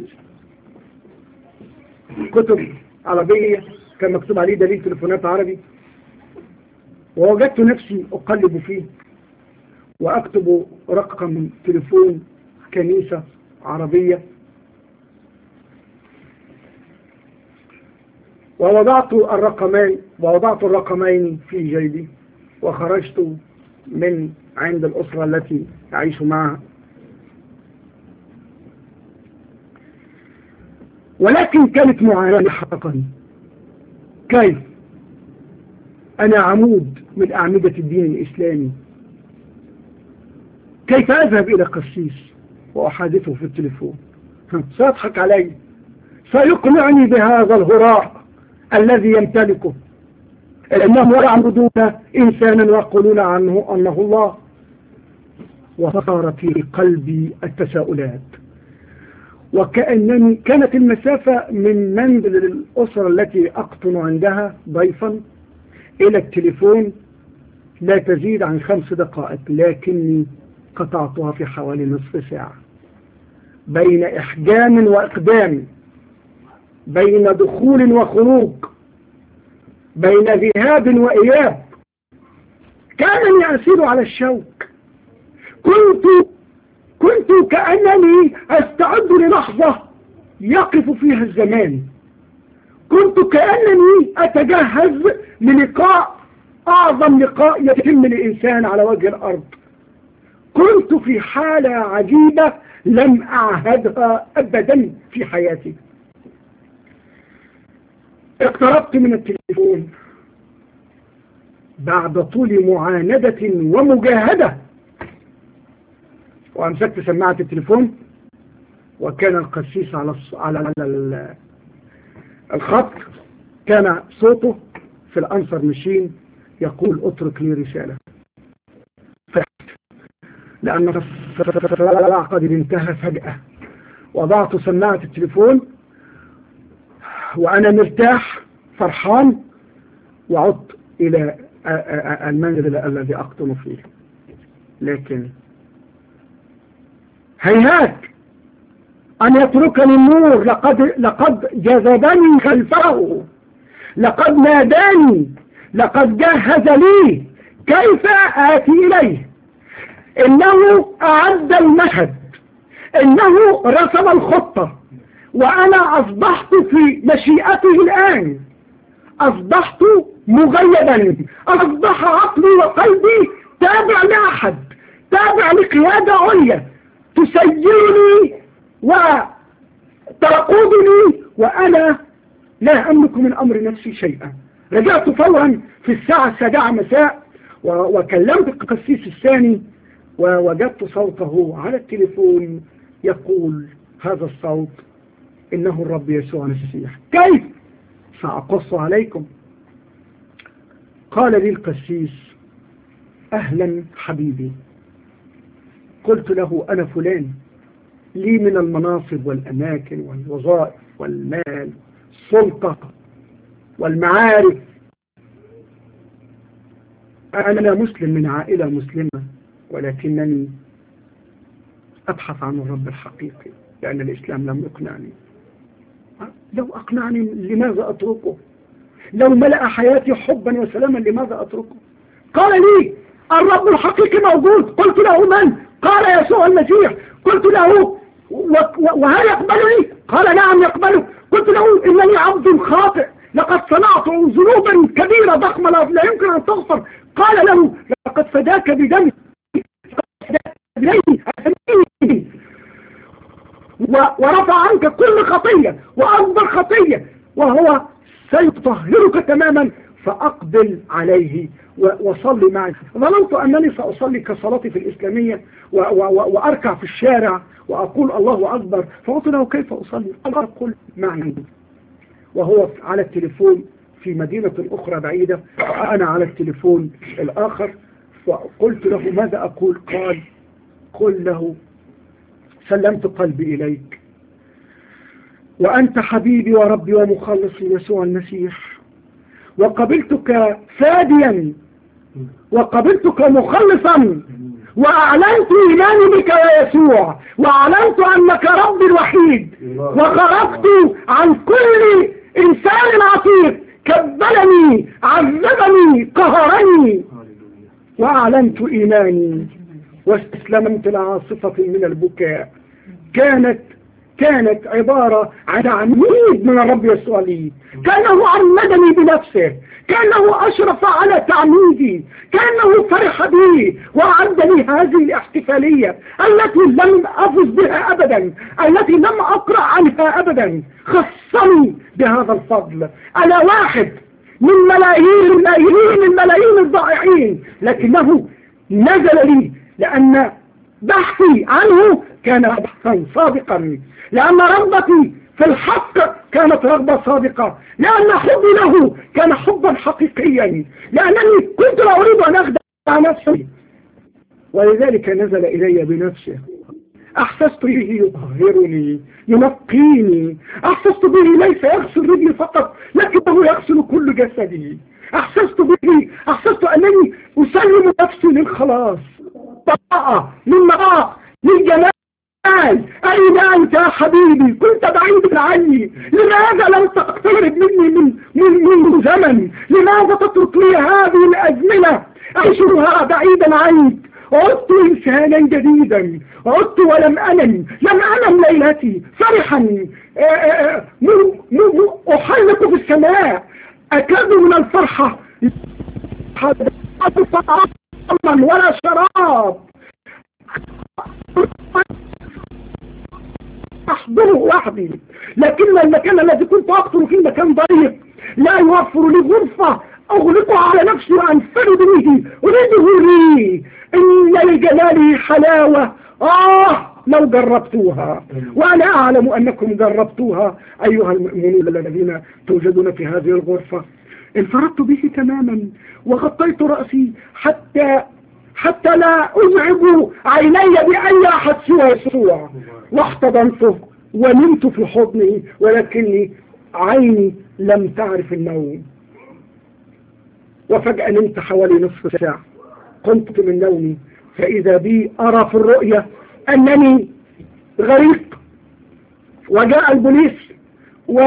الكتب عربية كان مكتوب عليه دليل تليفونات عربي ووجدت نفسي أقلب فيه وأكتب رقم تليفون كنيسة عربية ووضعت الرقمين ووضعت الرقمين في جيبي وخرجت من عند الأسرة التي أعيش معها ولكن كانت معاناة حقا كيف أنا عمود من أعمدة الدين الإسلامي كيف أذهب إلى قسيس وأحادثه في التليفون سيضحك علي سيقنعني بهذا الهراء الذي يمتلكه إنهم يعبدون إنسانا ويقولون عنه أنه الله وصار في قلبي التساؤلات وكأنني كانت المسافة من منزل الأسرة التي أقطن عندها ضيفا إلى التليفون لا تزيد عن خمس دقائق لكني قطعتها في حوالي نصف ساعة بين إحجام وإقدام بين دخول وخروج بين ذهاب وإياب كانني أسير على الشوك كنت كنت كأنني أستعد للحظة يقف فيها الزمان كنت كأنني أتجهز للقاء أعظم لقاء يتم لإنسان على وجه الأرض كنت في حالة عجيبة لم أعهدها أبدا في حياتي اقتربت من التليفون بعد طول معاندة ومجاهدة وأمسكت سماعة التليفون وكان القسيس على على الخط كان صوته في الأنصر مشين يقول اترك لي رسالة فرحت لأن قد انتهى فجأة وضعت سماعة التليفون وأنا مرتاح فرحان وعدت إلى المنزل الذي أقطن فيه لكن هيهات أن يتركني النور لقد, لقد جذبني خلفه لقد ناداني لقد جهز لي كيف آتي إليه إنه أعد المشهد إنه رسم الخطة وأنا أصبحت في مشيئته الآن أصبحت مغيبا أصبح عقلي وقلبي تابع لأحد تابع لقيادة عليا تسيرني وتقودني وأنا لا أملك من أمر نفسي شيئا رجعت فورا في الساعة السابعة مساء وكلمت القسيس الثاني ووجدت صوته على التليفون يقول هذا الصوت إنه الرب يسوع المسيح كيف سأقص عليكم قال لي القسيس أهلا حبيبي قلت له أنا فلان لي من المناصب والأماكن والوظائف والمال السلطة والمعارف أنا مسلم من عائلة مسلمة ولكنني أبحث عن الرب الحقيقي لأن الإسلام لم يقنعني لو أقنعني لماذا أتركه لو ملأ حياتي حبا وسلاما لماذا أتركه قال لي الرب الحقيقي موجود قلت له من قال يسوع المسيح قلت له وهل يقبلني قال نعم يقبله قلت له إنني عبد خاطئ لقد صنعت ذنوبا كبيرة ضخمة لا يمكن أن تغفر قال له لقد فداك بدمي بدمي ورفع عنك كل خطية وأكبر خطية وهو سيطهرك تماما فأقبل عليه وصلي معي ظننت أنني سأصلي كصلاتي في الإسلامية وأركع في الشارع وأقول الله أكبر فقلت له كيف أصلي قال أقول معي وهو على التليفون في مدينة أخرى بعيدة وأنا على التليفون الآخر فقلت له ماذا أقول قال قل له سلمت قلبي إليك وأنت حبيبي وربي ومخلصي يسوع المسيح وقبلتك فاديا وقبلتك مخلصا وأعلنت إيماني بك يا يسوع وأعلنت أنك ربي الوحيد وخرجت عن كل إنسان عصير كبلني عذبني قهرني وأعلنت إيماني واستسلمت لعاصفة من البكاء كانت كانت عبارة عن عميد من الرب يسوع لي كأنه عمدني بنفسه كأنه أشرف على تعميدي كأنه فرح بي وأعد لي هذه الاحتفالية التي لم أفز بها أبدا التي لم أقرأ عنها أبدا خصني بهذا الفضل أنا واحد من ملايين الملايين الملايين الضائعين لكنه نزل لي لأن بحثي عنه كان بحثا صادقا لأن رغبتي في الحق كانت رغبة صادقة لأن حبي له كان حبا حقيقيا لأنني كنت لا أريد أن أخدع نفسي ولذلك نزل إلي بنفسه أحسست به يطهرني ينقيني أحسست به ليس يغسل رجلي فقط لكنه يغسل كل جسدي أحسست به أحسست أنني أسلم نفسي للخلاص طاعة للمراء للجمال أين أنت يا حبيبي كنت بعيد عني لماذا لم تقترب مني من, من, من زمن لماذا تترك لي هذه الأزمنة أعيشها بعيدا عنك عدت إنسانا جديدا عدت ولم أنم لم أنم ليلتي فرحا أحلق في السماء أكاد من الفرحة ولا شراب أحضره وحدي لكن المكان الذي كنت أقتل فيه مكان ضيق لا يوفر لي غرفة أغلقها على نفسي وأنفرد به أريده لي إن لجلاله حلاوة آه لو جربتوها وأنا أعلم أنكم جربتوها أيها المؤمنون الذين توجدون في هذه الغرفة انفردت به تماما وغطيت رأسي حتى حتى لا أزعج عيني بأي أحد سوى يسوع واحتضنته ونمت في حضنه ولكني عيني لم تعرف النوم وفجأة نمت حوالي نصف ساعة قمت من نومي فإذا بي أرى في الرؤية أنني غريق وجاء البوليس و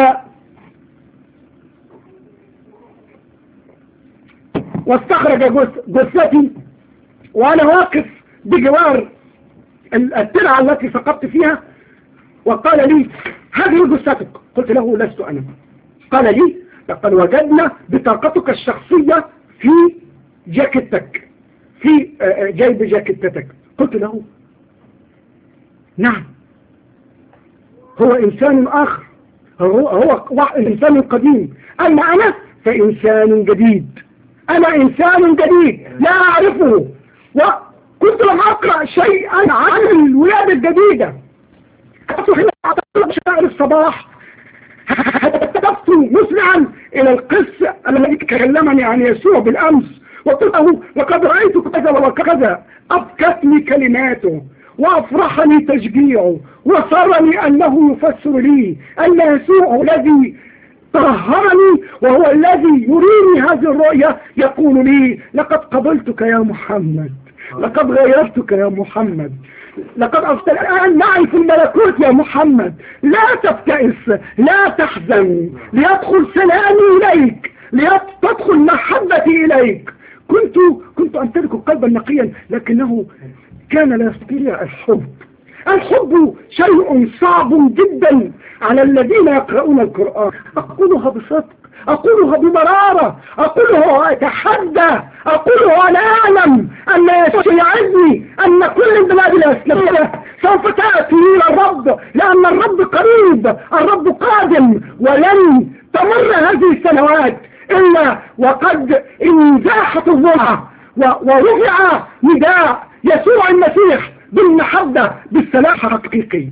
واستخرج جثتي وأنا واقف بجوار الترعة التي سقطت فيها وقال لي هذه جثتك قلت له لست أنا قال لي لقد وجدنا بطاقتك الشخصية في جاكيتك في جيب جاكيتتك قلت له نعم هو إنسان آخر هو, هو إنسان قديم أما أنا فإنسان جديد أنا إنسان جديد لا أعرفه وكنت لم أقرأ شيئا عن الولادة الجديدة كنت حين أعتقد شعر الصباح هتفت مسرعا إلى القس الذي كلمني عن يسوع بالأمس وقلت له لقد رأيت كذا وكذا أبكتني كلماته وأفرحني تشجيعه وصرني أنه يفسر لي أن يسوع الذي طهرني وهو الذي يريني هذه الرؤية يقول لي لقد قبلتك يا محمد لقد غيرتك يا محمد لقد أصبحت الآن معي في الملكوت يا محمد لا تبتئس لا تحزن ليدخل سلامي إليك لتدخل محبتي إليك كنت كنت أمتلك قلبا نقيا لكنه كان لا يستطيع الحب الحب شيء صعب جدا على الذين يقرؤون القرآن أقولها بصدق أقولها بمرارة أقولها أتحدى أقولها وأنا أعلم أن يسوع يعزني أن كل البلاد الإسلامية سوف تأتي إلى الرب لأن الرب قريب الرب قادم ولن تمر هذه السنوات إلا وقد انزاحت الظلمة ورفع نداء يسوع المسيح بالمحبة بالسلام الحقيقي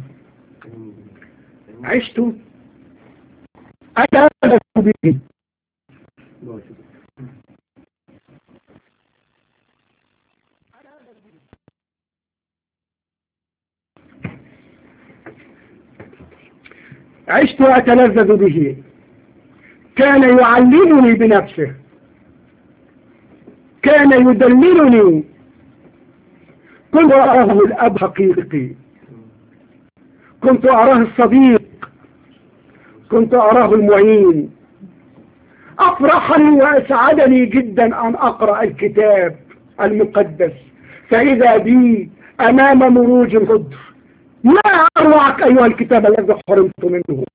عشت أنا به عشت أتلذذ به كان يعلمني بنفسه كان يدللني كنت أراه الأب حقيقي كنت أراه الصديق كنت أراه المعين أفرحني وأسعدني جدا أن أقرأ الكتاب المقدس فإذا بي أمام مروج الخضر ما أروعك أيها الكتاب الذي حرمت منه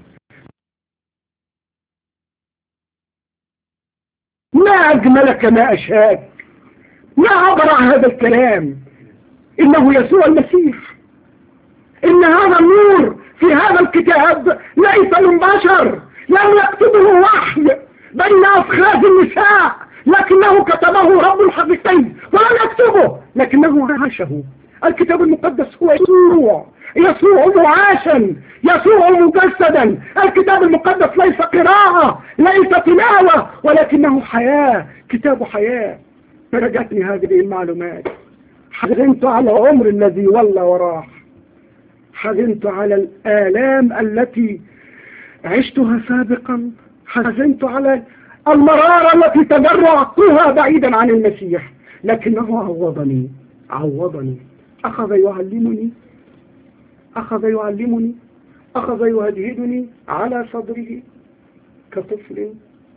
ما أجملك ما أشاك ما أبرع هذا الكلام إنه يسوع المسيح إن هذا النور في هذا الكتاب ليس من بشر لم يكتبه وحي بين أفخاذ النساء لكنه كتبه رب الحقيقين ولم يكتبه لكنه عاشه الكتاب المقدس هو يسوع يسوع معاشا يسوع مجسدا الكتاب المقدس ليس قراءة ليس تلاوة ولكنه حياة كتاب حياة فرجتني هذه المعلومات حزنت على العمر الذي ولى وراح حزنت على الآلام التي عشتها سابقا حزنت على المرارة التي تجرعتها بعيدا عن المسيح لكنه عوضني عوضني أخذ يعلمني أخذ يعلمني أخذ يهدهدني على صدره كطفل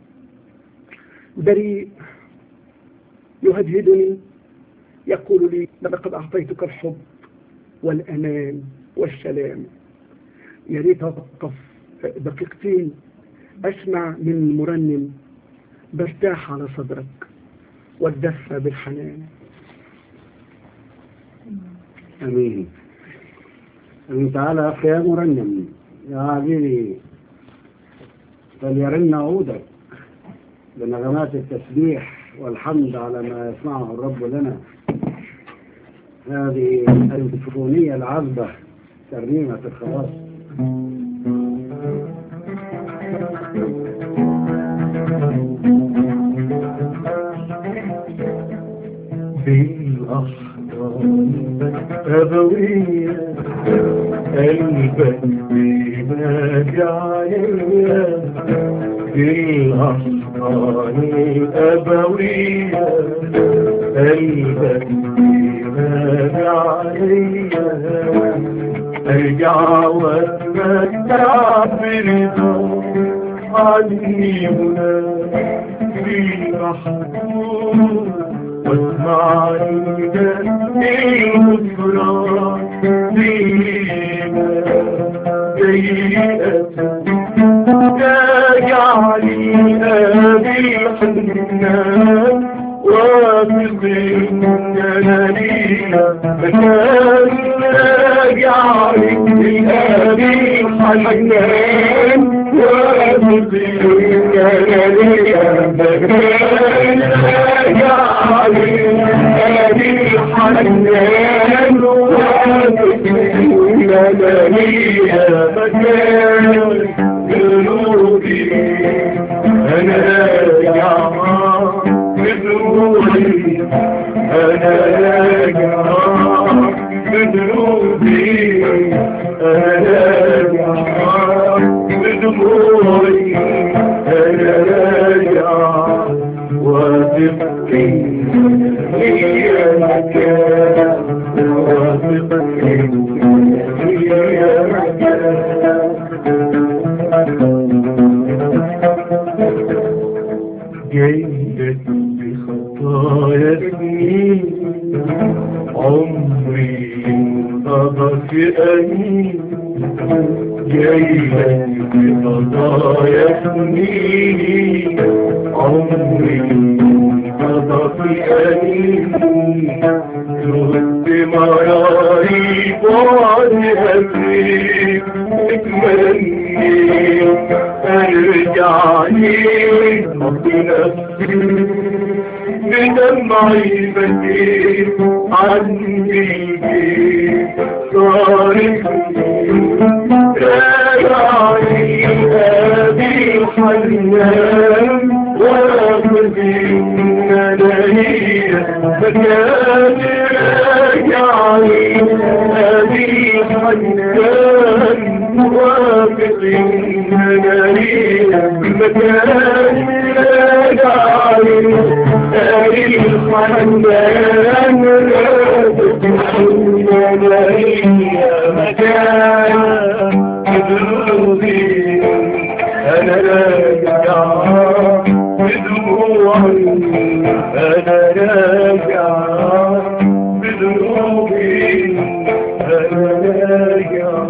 بريء يهدهدني يقول لي لقد أعطيتك الحب والأمان والسلام يا ريت أوقف دقيقتين أسمع من مرنم برتاح على صدرك والدفى بالحنان أمين أمين تعالى يا أخي يا مرنم يا حبيبي فليرن عودك بنغمات التسبيح والحمد على ما يصنعه الرب لنا هذه الفونية العذبة ترنيمة الخلاص بالأحضان أبوية قلبك بما جعلية بالأحضان الأبوية قلبك بما جعلية ارجع واتمتع برضا عني هنا في محبوب واسمع نداء الغفران فيما سيئة تجعلي أبي الحنان واثق إننا لينا مكان جعلي لأبي الحنان واثق إننا لينا مكان جعلي أبي الحنان واثق إننا لينا مكان قلوبي بدموعي أنا راجع بدموعي أنا راجع واثق إن هي مكان واثق إن هي مكان جيدت بخطايا سنين عمري انقضى في أنين جيدت بخطايا سنين عمري انقضى في أنين ترد مراري بعد أمري اتمني ارجع لي بنفسي بدمعي بديت عني صارت راجعني هذه الحنان وأخذي أنا هي مكان راجعني هذه الحنان وأخذي أنا هي مكان راجعني هذه الحنان أنا هي مكان بذنوبي أنا راجع بدموعي أنا راجع بذنوبي أنا راجع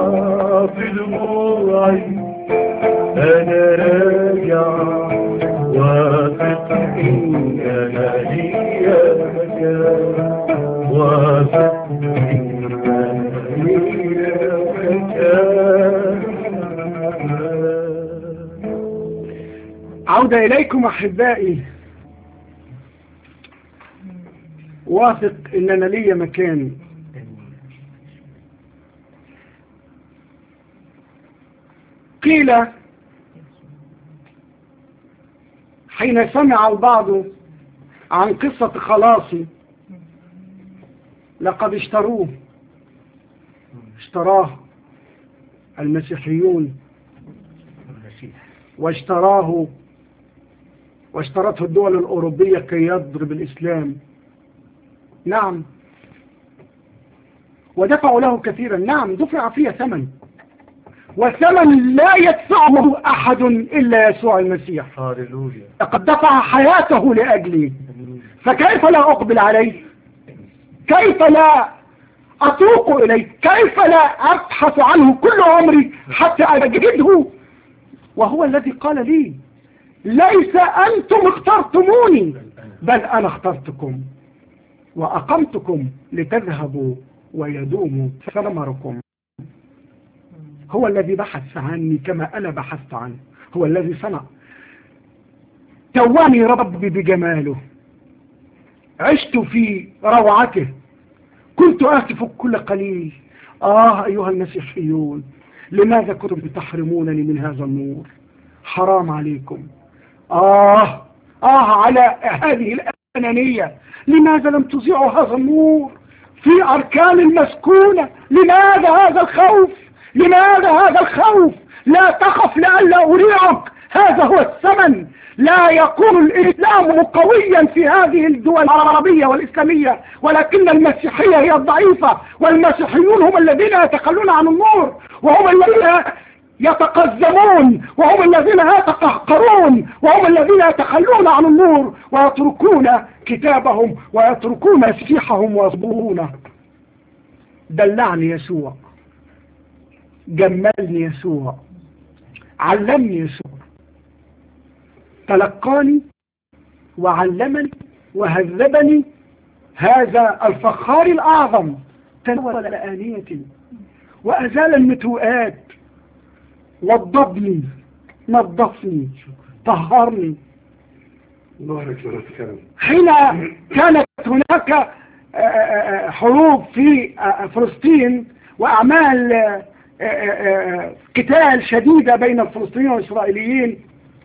بدموعي أنا راجع واثق إن أنا لي مكان واثق إن أنا لي مكان عودة إليكم أحبائي واثق إن أنا لي مكان قيل حين سمع البعض عن قصة خلاصي لقد اشتروه اشتراه المسيحيون واشتراه واشترته الدول الأوروبية كي يضرب الإسلام نعم ودفعوا له كثيرا نعم دفع فيه ثمن وثمن لا يدفعه أحد إلا يسوع المسيح هاليلويا لقد دفع حياته لأجلي فكيف لا أقبل عليه كيف لا أتوق إليه كيف لا أبحث عنه كل عمري حتى أجده وهو الذي قال لي ليس أنتم اخترتموني بل أنا اخترتكم وأقمتكم لتذهبوا ويدوم ثمركم هو الذي بحث عني كما أنا بحثت عنه هو الذي صنع تواني ربي بجماله عشت في روعته كنت آسف كل قليل آه أيها المسيحيون لماذا كنتم تحرمونني من هذا النور حرام عليكم آه آه على هذه الأنانية لماذا لم تذيعوا هذا النور في أركان المسكونة لماذا هذا الخوف لماذا هذا الخوف لا تخف لئلا أريعك هذا هو الثمن لا يكون الإسلام قويا في هذه الدول العربية والإسلامية ولكن المسيحية هي الضعيفة والمسيحيون هم الذين يتخلون عن النور وهم الذين يتقزمون وهم الذين يتقهقرون وهم الذين يتخلون عن النور ويتركون كتابهم ويتركون مسيحهم ويصبرونه دلعني يسوع جملني يسوع علمني يسوع تلقاني وعلمني وهذبني هذا الفخار الأعظم تنول آنيتي وأزال النتوءات وضبني نظفني طهرني بارك الله فيك حين كانت هناك حروب في فلسطين وأعمال قتال شديدة بين الفلسطينيين والإسرائيليين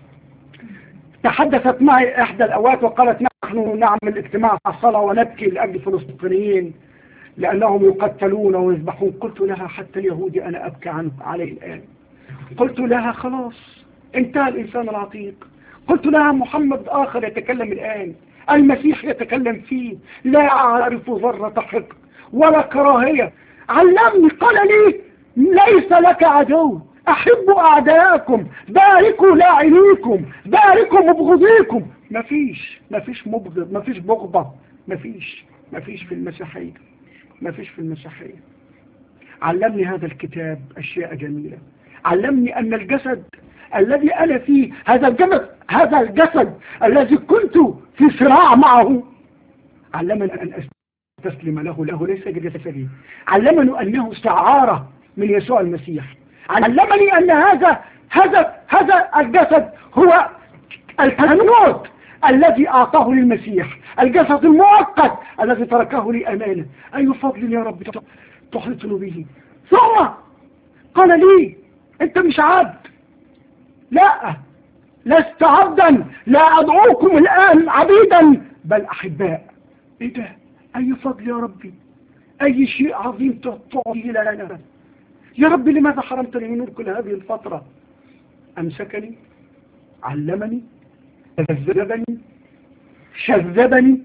تحدثت معي إحدى الأوقات وقالت نحن نعمل اجتماع الصلاة ونبكي لأجل الفلسطينيين لأنهم يقتلون ويذبحون قلت لها حتى اليهودي أنا أبكي عنه عليه الآن قلت لها خلاص انتهى الإنسان العتيق قلت لها محمد آخر يتكلم الآن المسيح يتكلم فيه لا أعرف ذرة حقد ولا كراهية علمني قال لي ليس لك عدو أحبوا أعداءكم باركوا لاعنيكم باركوا مبغضيكم مفيش مفيش مبغض مفيش بغضة مفيش مفيش في المسيحية مفيش في المسيحية علمني هذا الكتاب أشياء جميلة علمني أن الجسد الذي أنا فيه هذا الجسد هذا الجسد الذي كنت في صراع معه علمني أن أستسلم له له ليس جسدي علمني أنه استعارة من يسوع المسيح علمني أن هذا هذا هذا الجسد هو الكنوت الذي أعطاه للمسيح الجسد المؤقت الذي تركه لي أمانة أي فضل يا رب تحيطني به ثم قال لي أنت مش عبد لا لست عبدا لا أدعوكم الآن عبيدا بل أحباء إيه ده أي فضل يا ربي أي شيء عظيم تعطيه لنا يا رب لماذا حرمتني من نور كل هذه الفترة أمسكني علمني كذبني شذبني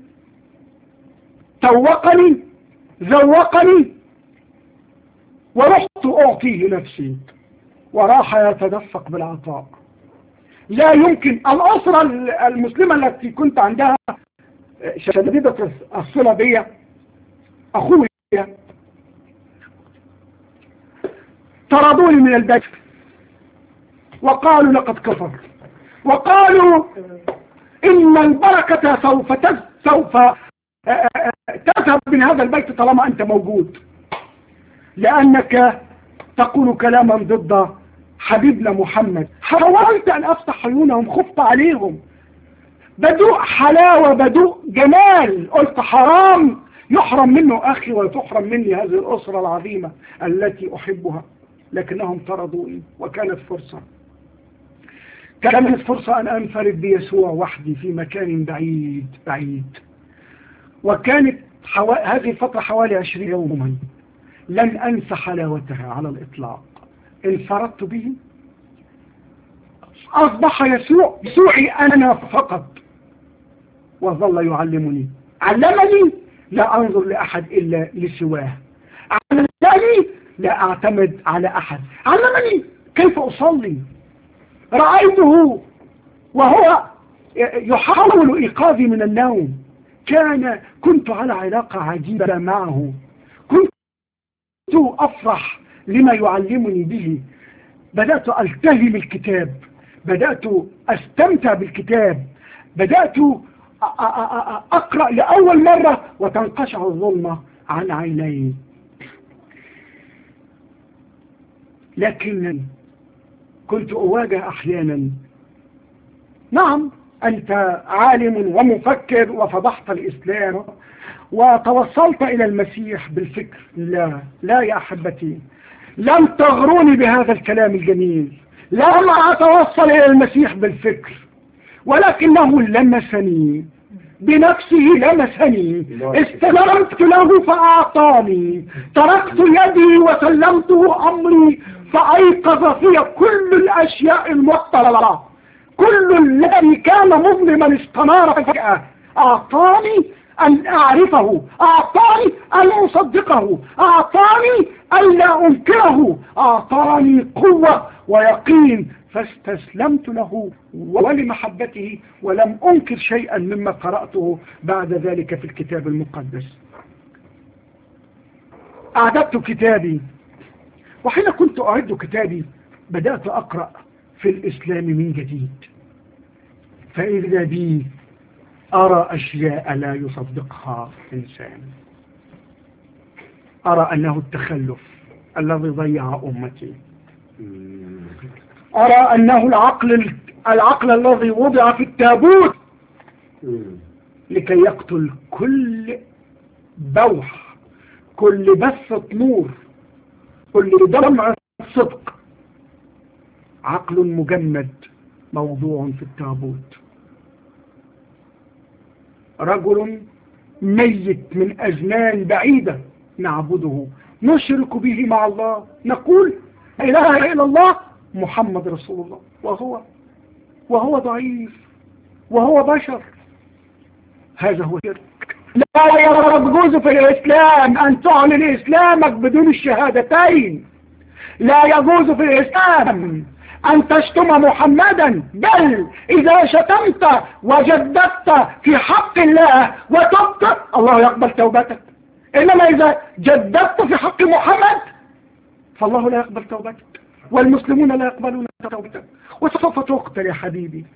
توقني ذوقني ورحت أعطيه نفسي وراح يتدفق بالعطاء لا يمكن الأسرة المسلمة التي كنت عندها شديدة الصلة بي أخوي طردوني من البيت وقالوا لقد كفر وقالوا إن البركة سوف سوف تذهب من هذا البيت طالما أنت موجود لأنك تقول كلاما ضد حبيبنا محمد حاولت أن أفتح عيونهم خفت عليهم بدوء حلاوة بدوء جمال قلت حرام يحرم منه أخي وتحرم مني هذه الأسرة العظيمة التي أحبها لكنهم طردوني وكانت فرصة كانت فرصة أن أنفرد بيسوع وحدي في مكان بعيد بعيد وكانت حو... هذه الفترة حوالي عشرين يوما لن أنسى حلاوتها على الإطلاق انفردت به أصبح يسوع يسوعي أنا فقط وظل يعلمني علمني لا أنظر لأحد إلا لسواه علمني لا أعتمد على أحد علمني كيف أصلي رأيته وهو يحاول إيقاظي من النوم كان كنت على علاقة عجيبة معه كنت أفرح لما يعلمني به بدأت ألتهم الكتاب بدأت أستمتع بالكتاب بدأت أقرأ لأول مرة وتنقشع الظلمة عن عيني لكن كنت أواجه أحيانا نعم أنت عالم ومفكر وفضحت الإسلام وتوصلت إلى المسيح بالفكر لا لا يا أحبتي لم تغروني بهذا الكلام الجميل لم أتوصل إلى المسيح بالفكر ولكنه لمسني بنفسه لمسني استلمت له فأعطاني تركت يدي وسلمته أمري فأيقظ في كل الأشياء المطلعة كل الذي كان مظلما استنار فجأة أعطاني أن أعرفه أعطاني أن أصدقه أعطاني أن لا أنكره أعطاني قوة ويقين فاستسلمت له ولمحبته ولم أنكر شيئا مما قرأته بعد ذلك في الكتاب المقدس أعددت كتابي وحين كنت أعد كتابي بدأت أقرأ في الإسلام من جديد فإذا بي أرى أشياء لا يصدقها إنسان أرى أنه التخلف الذي ضيع أمتي أرى أنه العقل العقل الذي وضع في التابوت لكي يقتل كل بوح كل بثة نور كل دمع صدق عقل مجمد موضوع في التابوت رجل ميت من أزمان بعيدة نعبده نشرك به مع الله نقول لا إله إلا الله محمد رسول الله وهو وهو ضعيف وهو بشر هذا هو الشرك لا يجوز في الإسلام أن تعلن إسلامك بدون الشهادتين لا يجوز في الإسلام أن تشتم محمدا بل إذا شتمت وجددت في حق الله وتبت الله يقبل توبتك إنما إذا جددت في حق محمد فالله لا يقبل توبتك والمسلمون لا يقبلون توبتك وسوف تقتل يا حبيبي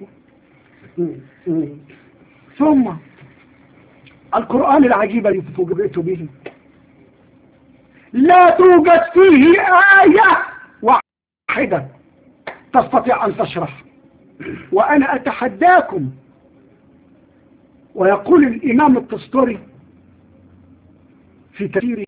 ثم القرآن العجيب الذي فوجئت به لا توجد فيه آية واحدة تستطيع أن تشرح وأنا أتحداكم ويقول الإمام التستوري في تفسيره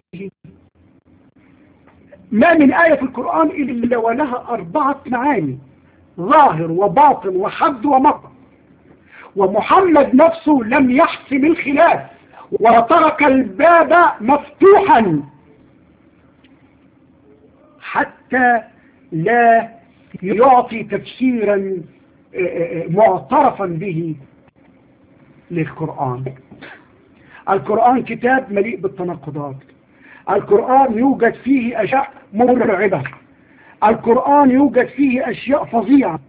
ما من آية في القرآن إلا ولها أربعة معاني ظاهر وباطن وحد ومطر ومحمد نفسه لم يحسم الخلاف وترك الباب مفتوحا حتى لا يعطي تفسيرا معترفا به للقرآن القرآن كتاب مليء بالتناقضات القرآن يوجد فيه أشياء مرعبة القرآن يوجد فيه أشياء فظيعة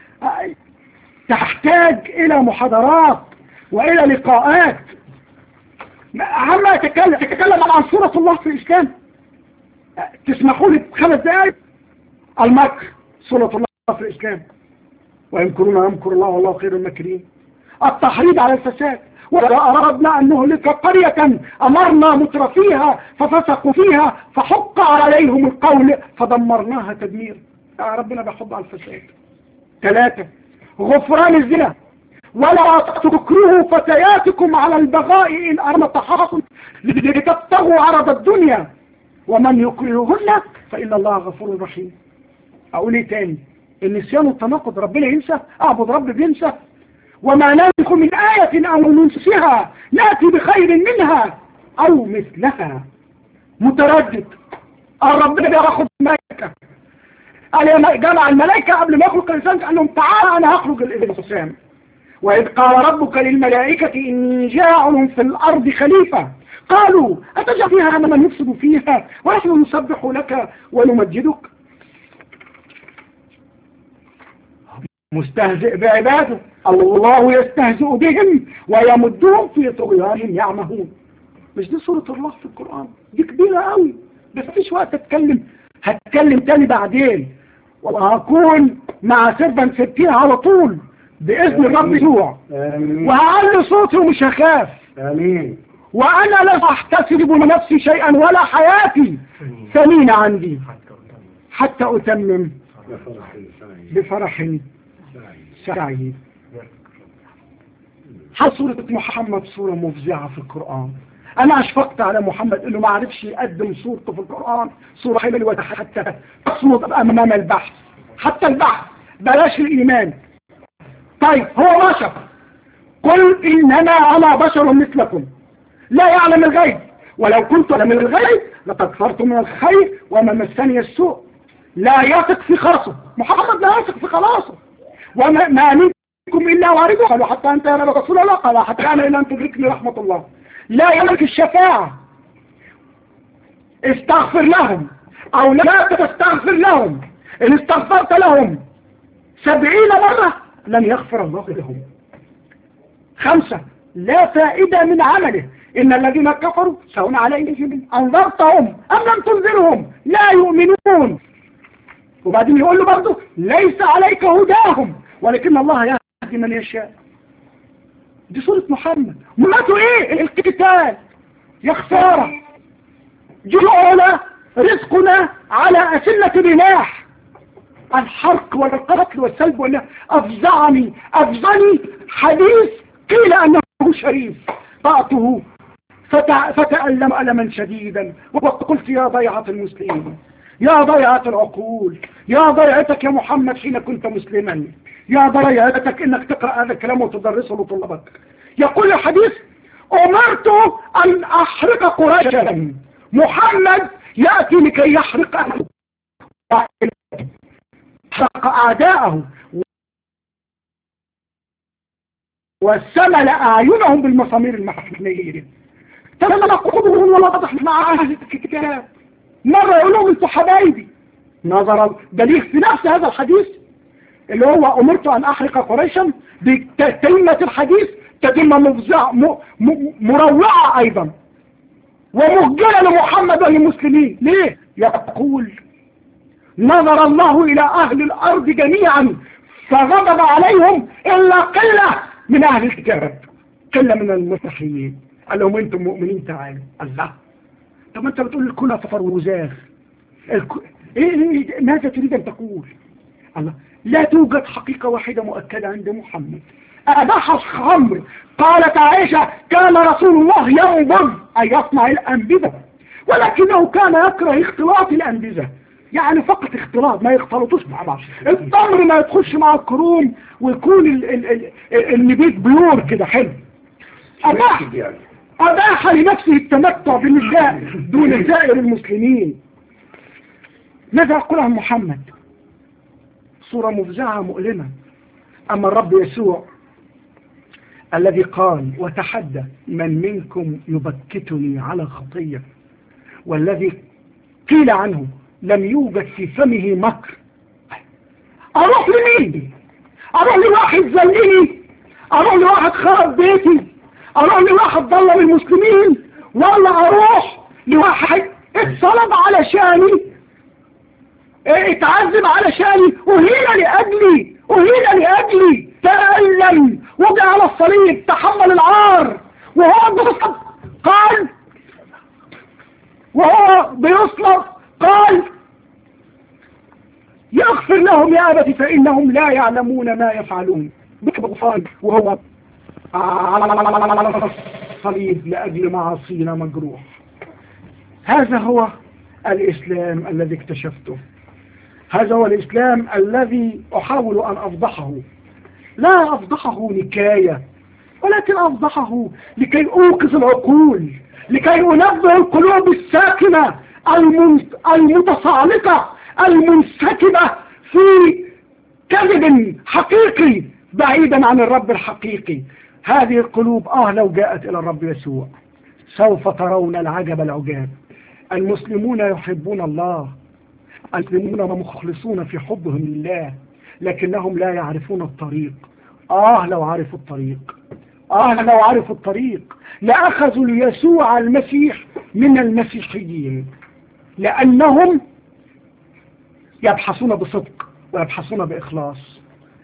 تحتاج إلى محاضرات وإلى لقاءات عما أتكلم تتكلم عن سورة الله في الإسلام تسمحوا لي بخمس دقائق المكر سورة الله في الإسلام ويمكرون يمكر الله والله خير المكرين التحريض على الفساد وإذا أردنا أن نهلك قرية أمرنا مترفيها ففسقوا فيها فحق عليهم القول فدمرناها تدمير يا ربنا بيحب على الفساد ثلاثة غفران الزنا ولا تكرهوا فتياتكم على البغاء إن أرم تحاصل لتبتغوا عرض الدنيا ومن يكرههن فإن الله غفور رحيم أقول إيه تاني النسيان والتناقض ربنا ينسى أعبد رب بينسى وما ننكم من آية أو ننسها نأتي بخير منها أو مثلها متردد الرب بياخد ملائكة قال جمع الملائكة قبل ما يخلق الإنسان قال لهم تعالى أنا هخرج الإنسان وإذ قال ربك للملائكة إني جاعل في الأرض خليفة قالوا أتجعل فيها من يفسد فيها ونحن نسبح لك ونمجدك مستهزئ بعباده الله يستهزئ بهم ويمدهم في طغيانهم يعمهون مش دي سورة الله في القرآن دي كبيرة قوي بس مفيش وقت اتكلم هتكلم تاني بعدين وهكون مع سيرفن ستين على طول بإذن الرب يسوع وهعلي صوتي ومش هخاف آمين وأنا لا أحتسب لنفسي شيئا ولا حياتي ثمينة عندي حتى أتمم بفرح سعيد حصورة محمد صورة مفزعة في القرآن أنا أشفقت على محمد إنه ما عرفش يقدم صورته في القرآن صورة حلوة حتى تصمد أمام البحث حتى البحث بلاش الإيمان طيب هو بشر قل إنما أنا بشر مثلكم لا يعلم الغيب ولو كنت أعلم الغيب لتكفرت من الخير وما مسني السوء لا يثق في خلاصه محمد لا يثق في خلاصه وما ما منكم إلا وارده قالوا حتى أنت يا رسول الله قال حتى أنا إلا أن تدركني رحمة الله لا يملك الشفاعة استغفر لهم أو لا تستغفر لهم إن استغفرت لهم سبعين مرة لن يغفر الله لهم خمسة لا فائدة من عمله إن الذين كفروا سواء عليهم أنذرتهم أم لم تنذرهم لا يؤمنون وبعدين يقول له برضه ليس عليك هداهم ولكن الله يهدي من يشاء دي سورة محمد مراته ايه القتال يا خسارة جعل رزقنا على أسلة رماح الحرق والقتل والسلب والنهب أفزعني أفزعني حديث قيل أنه شريف طعته فتع... فتألم ألما شديدا وقلت يا ضيعة المسلمين يا ضيعة العقول يا ضيعتك يا محمد حين كنت مسلما يا ضيعتك انك تقرأ هذا الكلام وتدرسه لطلابك يقول الحديث أمرت أن أحرق قريشا محمد يأتي لكي يحرق أهله حرق أعداءه وسمل أعينهم بالمسامير المحفلية تنقضهم ولا تضح مع أهل الكتاب مرة يقول لهم انتوا حبايبي نظرا دليل في نفس هذا الحديث اللي هو أمرت أن أحرق قريشا بتتمة الحديث تتمة مفزعة م- م- مروعة أيضا ومهجرة لمحمد وللمسلمين ليه؟ يقول نظر الله إلى أهل الأرض جميعا فغضب عليهم إلا قلة من أهل الكتاب قلة من المسيحيين قال لهم أنتم مؤمنين تعالوا الله طب أنت بتقول الكل صفر وزاغ الك... إيه, إيه ماذا تريد أن تقول الله لا توجد حقيقة واحدة مؤكدة عند محمد أباح الخمر قالت عائشة كان رسول الله ينظر أن يصنع الأنبذة ولكنه كان يكره اختلاط الأنبذة يعني فقط اختلاط ما يختلطوش مع بعض التمر ما يدخلش مع الكروم ويكون ال- ال- ال- النبيت بيور كده حلو أباح يعني أباح لنفسه التمتع بالنساء دون سائر المسلمين ماذا يقول عن محمد صورة مفزعة مؤلمة أما الرب يسوع الذي قال وتحدى من منكم يبكتني على خطية والذي قيل عنه لم يوجد في فمه مكر أروح لمين أروح لواحد زلني أروح لواحد خرب بيتي أروح لواحد ضلم المسلمين ولا أروح لواحد اتصلب علشاني اه، اتعذب علشاني أهين لأجلي أهين لأجلي تألم وقع على الصليب تحمل العار وهو بيصلب قال وهو بيصلب قال يغفر لهم يا أبت فإنهم لا يعلمون ما يفعلون بغفران وهو على الصليب لأجل معاصينا مجروح هذا هو الإسلام الذي اكتشفته هذا هو الإسلام الذي أحاول أن أفضحه لا أفضحه نكاية ولكن أفضحه لكي أوقظ العقول لكي أنبه القلوب الساكنة المن- المتصالقة المنسكبة في كذب حقيقي بعيدا عن الرب الحقيقي هذه القلوب آه لو جاءت إلى الرب يسوع سوف ترون العجب العجاب المسلمون يحبون الله المسلمون مخلصون في حبهم لله لكنهم لا يعرفون الطريق آه لو عرفوا الطريق آه لو عرفوا الطريق لأخذوا ليسوع المسيح من المسيحيين لأنهم يبحثون بصدق ويبحثون بإخلاص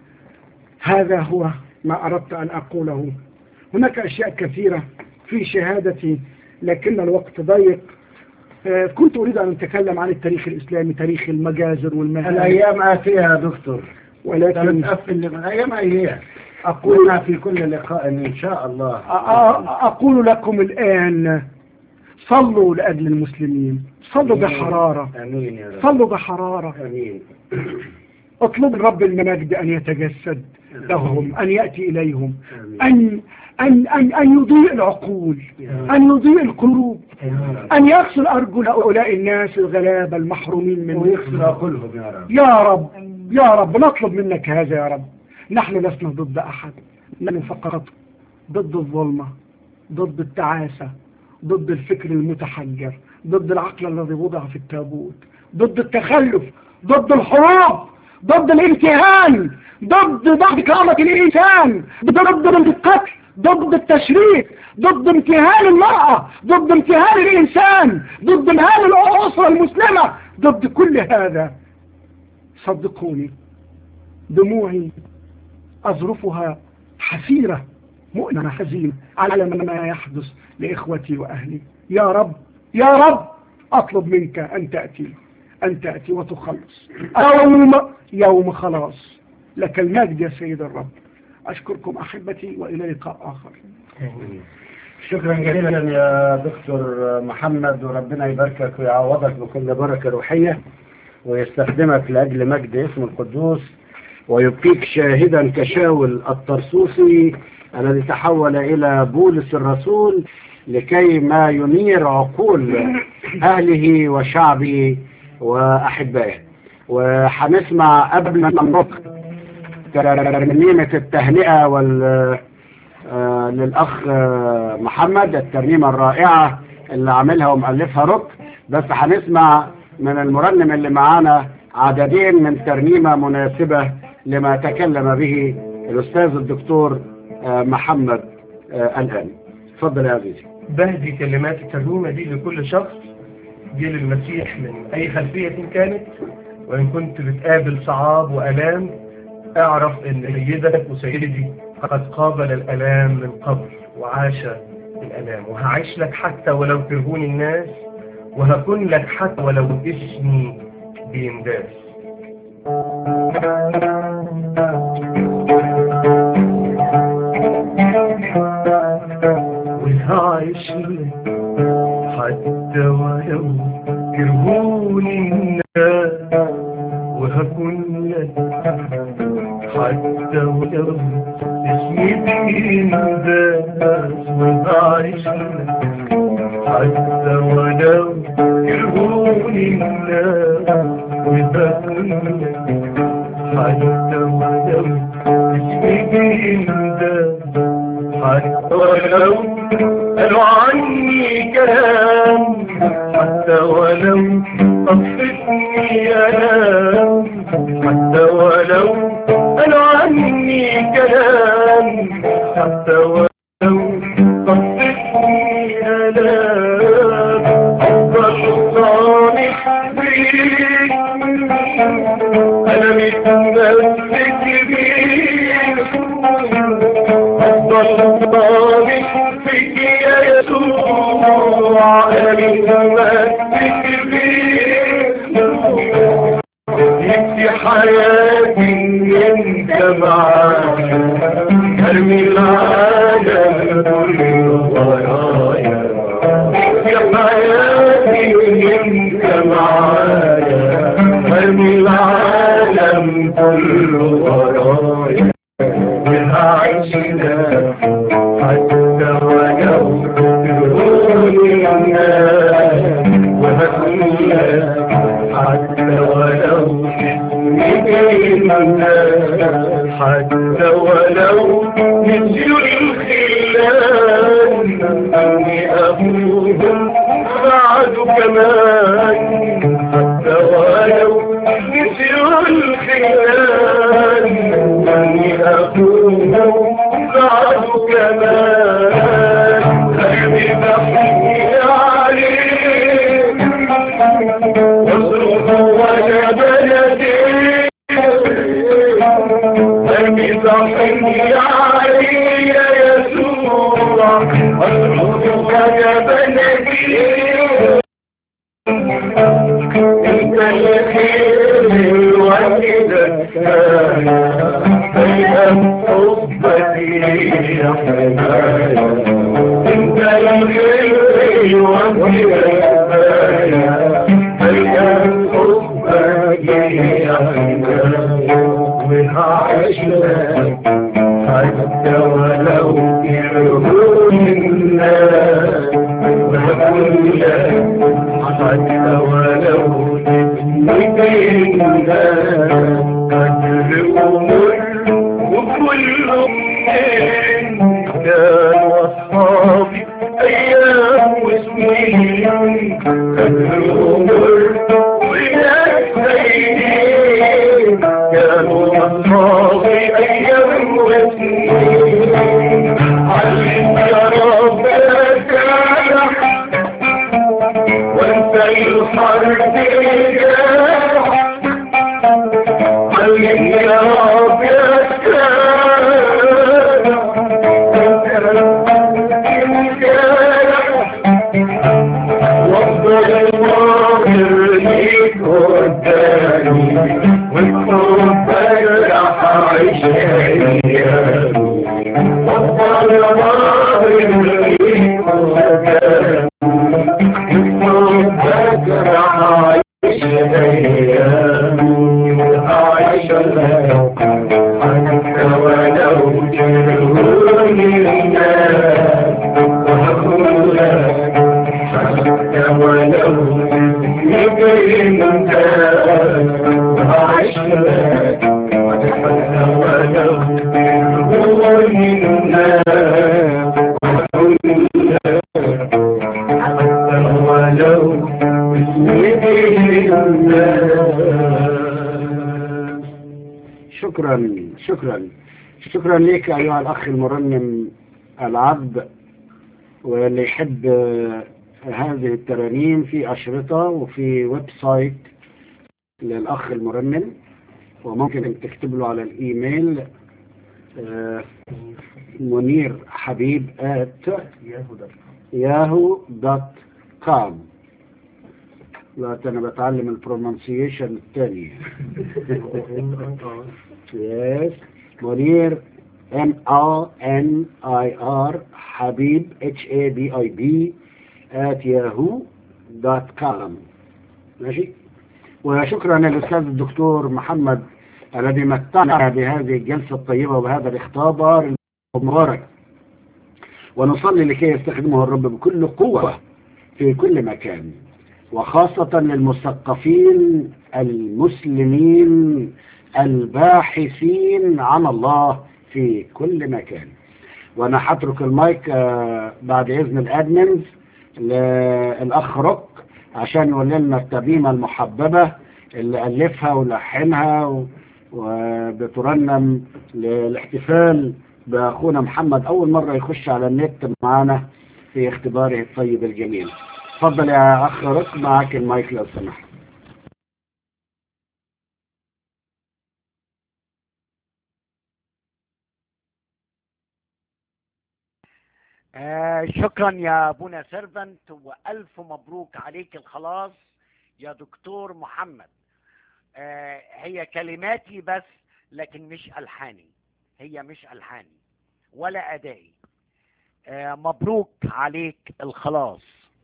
هذا هو ما أردت أن أقوله هناك أشياء كثيرة في شهادتي لكن الوقت ضيق آه، كنت أريد أن أتكلم عن التاريخ الإسلامي تاريخ المجازر والمهام الأيام آتية يا دكتور ولكن تقفل من الأيام أيام أقول قلنا في كل لقاء إن شاء الله أ- أ- أقول لكم الآن صلوا لأجل المسلمين صلوا بحرارة آمين يا رب صلوا بحرارة آمين اطلب من رب المجد أن يتجسد لهم أن يأتي إليهم آمين أن, أن, أن, أن يضيء العقول أن يضيء القلوب أن يغسل أرجل هؤلاء الناس الغلابة المحرومين من ويغسل عقولهم يا رب يا رب يا رب نطلب منك هذا يا رب نحن لسنا ضد أحد نحن فقط ضد الظلمة ضد التعاسة ضد الفكر المتحجر ضد العقل الذي وضع في التابوت ضد التخلف ضد الحروب ضد الامتهان ضد ضعف كرامة الإنسان ضد القتل ضد التشريد ضد امتهان المرأة ضد امتهان الإنسان ضد امتهان الأسرة المسلمة ضد كل هذا صدقوني دموعي أظرفها حسيرة مؤلمة حزينة على ما يحدث لإخوتي وأهلي يا رب يا رب أطلب منك أن تأتي أن تأتي وتخلص يوم يوم خلاص لك المجد يا سيد الرب أشكركم أحبتي وإلى لقاء آخر شكرا جزيلا يا دكتور محمد وربنا يباركك ويعوضك بكل بركة روحية ويستخدمك لأجل مجد اسم القدوس ويبقيك شاهدا كشاول الطرسوسي الذي تحول إلى بولس الرسول لكي ما ينير عقول أهله وشعبه وأحبائه وهنسمع قبل ما نروح ترنيمة التهنئة وال آه، للأخ آه، محمد الترنيمة الرائعة اللي عاملها ومؤلفها رك بس هنسمع من المرنم اللي معانا عددين من ترنيمة مناسبة لما تكلم به الأستاذ الدكتور آه، محمد آه، الآن اتفضل يا عزيزي بهدي كلمات الترنيمة دي لكل شخص جه للمسيح من أي خلفية كانت وإن كنت بتقابل صعاب وألام اعرف إن سيدك وسيدي قد قابل الألام من قبل وعاش الألام وهعيش لك حتى ولو كرهوني الناس وهكون لك حتى ولو اسمي بينداس وهعيش لك حتى ولو كرهوني الناس وهكون لك حتى ولو اسمي بينداس وهعيش لك حتى ولو كرهوني الناس وهكون لك حتى ولو اسمي بينداس حتى ولو قالوا عني كلام حتى ولو قصدني أنام حتى ولو قالوا عني كلام حتى ولو قصدني أنام أفضل صالح بيك أنا متمسك بيك أفضل صالح فيك يا يسوع أنا متمسك بيك يكفي حياتي انت معايا ارمي العالم كله ورايا يكفي حياتي انت معايا ارمي العالم كله ورايا وهعيش لك حتى ولو تقولي الناس وهكون لك حتى ولو اسمي الناس حتى ولو نسيوا الخلان أني أخوهم بعد كمان حتى ولو نسيوا الخلان أني أخوهم بعد كمان خلي بحكي عليك واصرخ ولا بلدي أرمي ضحكي علي يا يسوع واصرخ ولا بلدي انت الخير الوحيد بين حبك يا حمايا انت الخير الوحيد بين حبك يا حمايا وهعيش لك حتى ولو كرهون الناس وهكون لك حتى ولو نسيت الناس قدر ومر وكل من كانوا أصحابي أيام وسنين قدر ومر وناس سيدين كانوا أصحابي أيام وسنين علم يا رب أسامح وانت الحرب جاح علم يا رب وافضل الظاهر ليك قدامي والحب راح اعيش ايامي وافضل الظاهر ليك قدامي والحب راح اعيش ايامي وأعيش لك حتى ولو كرهوني الناس وهكون لك وعشنا حتى ولو هو منا وكنا حتى ولو بسم شكرا شكرا شكرا لك أيها الأخ المرنم العبد واللي يحب آه، هذه الترانيم في أشرطة وفي ويب سايت للأخ المرنم وممكن أن تكتب له على الإيميل آه، منير حبيب at yahoo دوت كوم لا أنا بتعلم البرونسيشن الثاني yes منير M A N I R حبيب H A B I B at yahoo دوت كوم ماشي وشكرا للأستاذ الدكتور محمد الذي متعنا بهذه الجلسة الطيبة وبهذا الاختبار المبارك ونصلي لكي يستخدمه الرب بكل قوة في كل مكان وخاصة للمثقفين المسلمين الباحثين عن الله في كل مكان وانا هترك المايك آه، بعد اذن الادمنز للاخ روك عشان يقول لنا الترنيمه المحببه اللي الفها ولحنها و- وبترنم للاحتفال باخونا محمد اول مره يخش على النت معانا في اختباره الطيب الجميل اتفضل يا اخ روك معاك المايك لو سمحت آه شكرا يا ابونا سيرفنت والف مبروك عليك الخلاص يا دكتور محمد آه هي كلماتي بس لكن مش الحاني هي مش الحاني ولا ادائي آه مبروك عليك الخلاص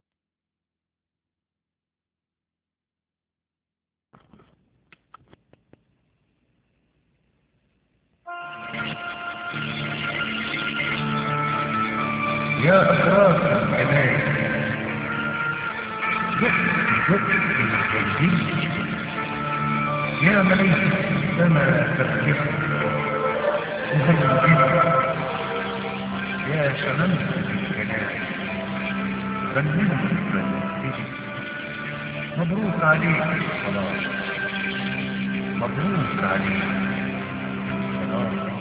يا أسرار العناية يا مليك السماء تبكر يا شمس الجنان بلغ مبروك عليك الصلاة مبروك عليك الصلاة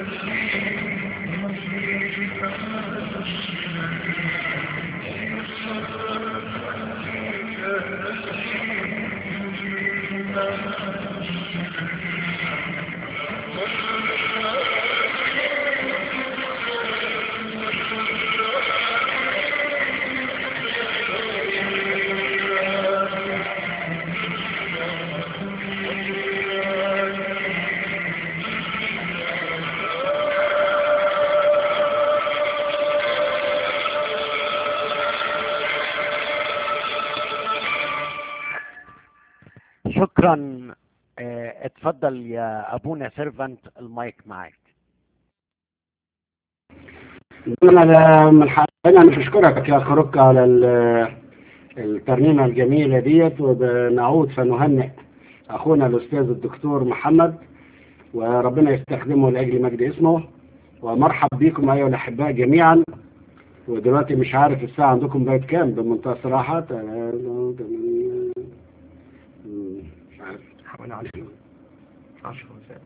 شكرا آه، اتفضل يا ابونا سيرفنت المايك معاك أنا من حقنا نشكرك يا أخ ركة على ال- الترنيمة الجميلة ديت وبنعود فنهنئ أخونا الأستاذ الدكتور محمد وربنا يستخدمه لأجل مجد اسمه ومرحب بكم أيها الأحباء جميعا ودلوقتي مش عارف الساعة عندكم بقت كام بمنتهى الصراحة تلاتة، تمانية، مم، مش عارف حوالي 10 10 مساء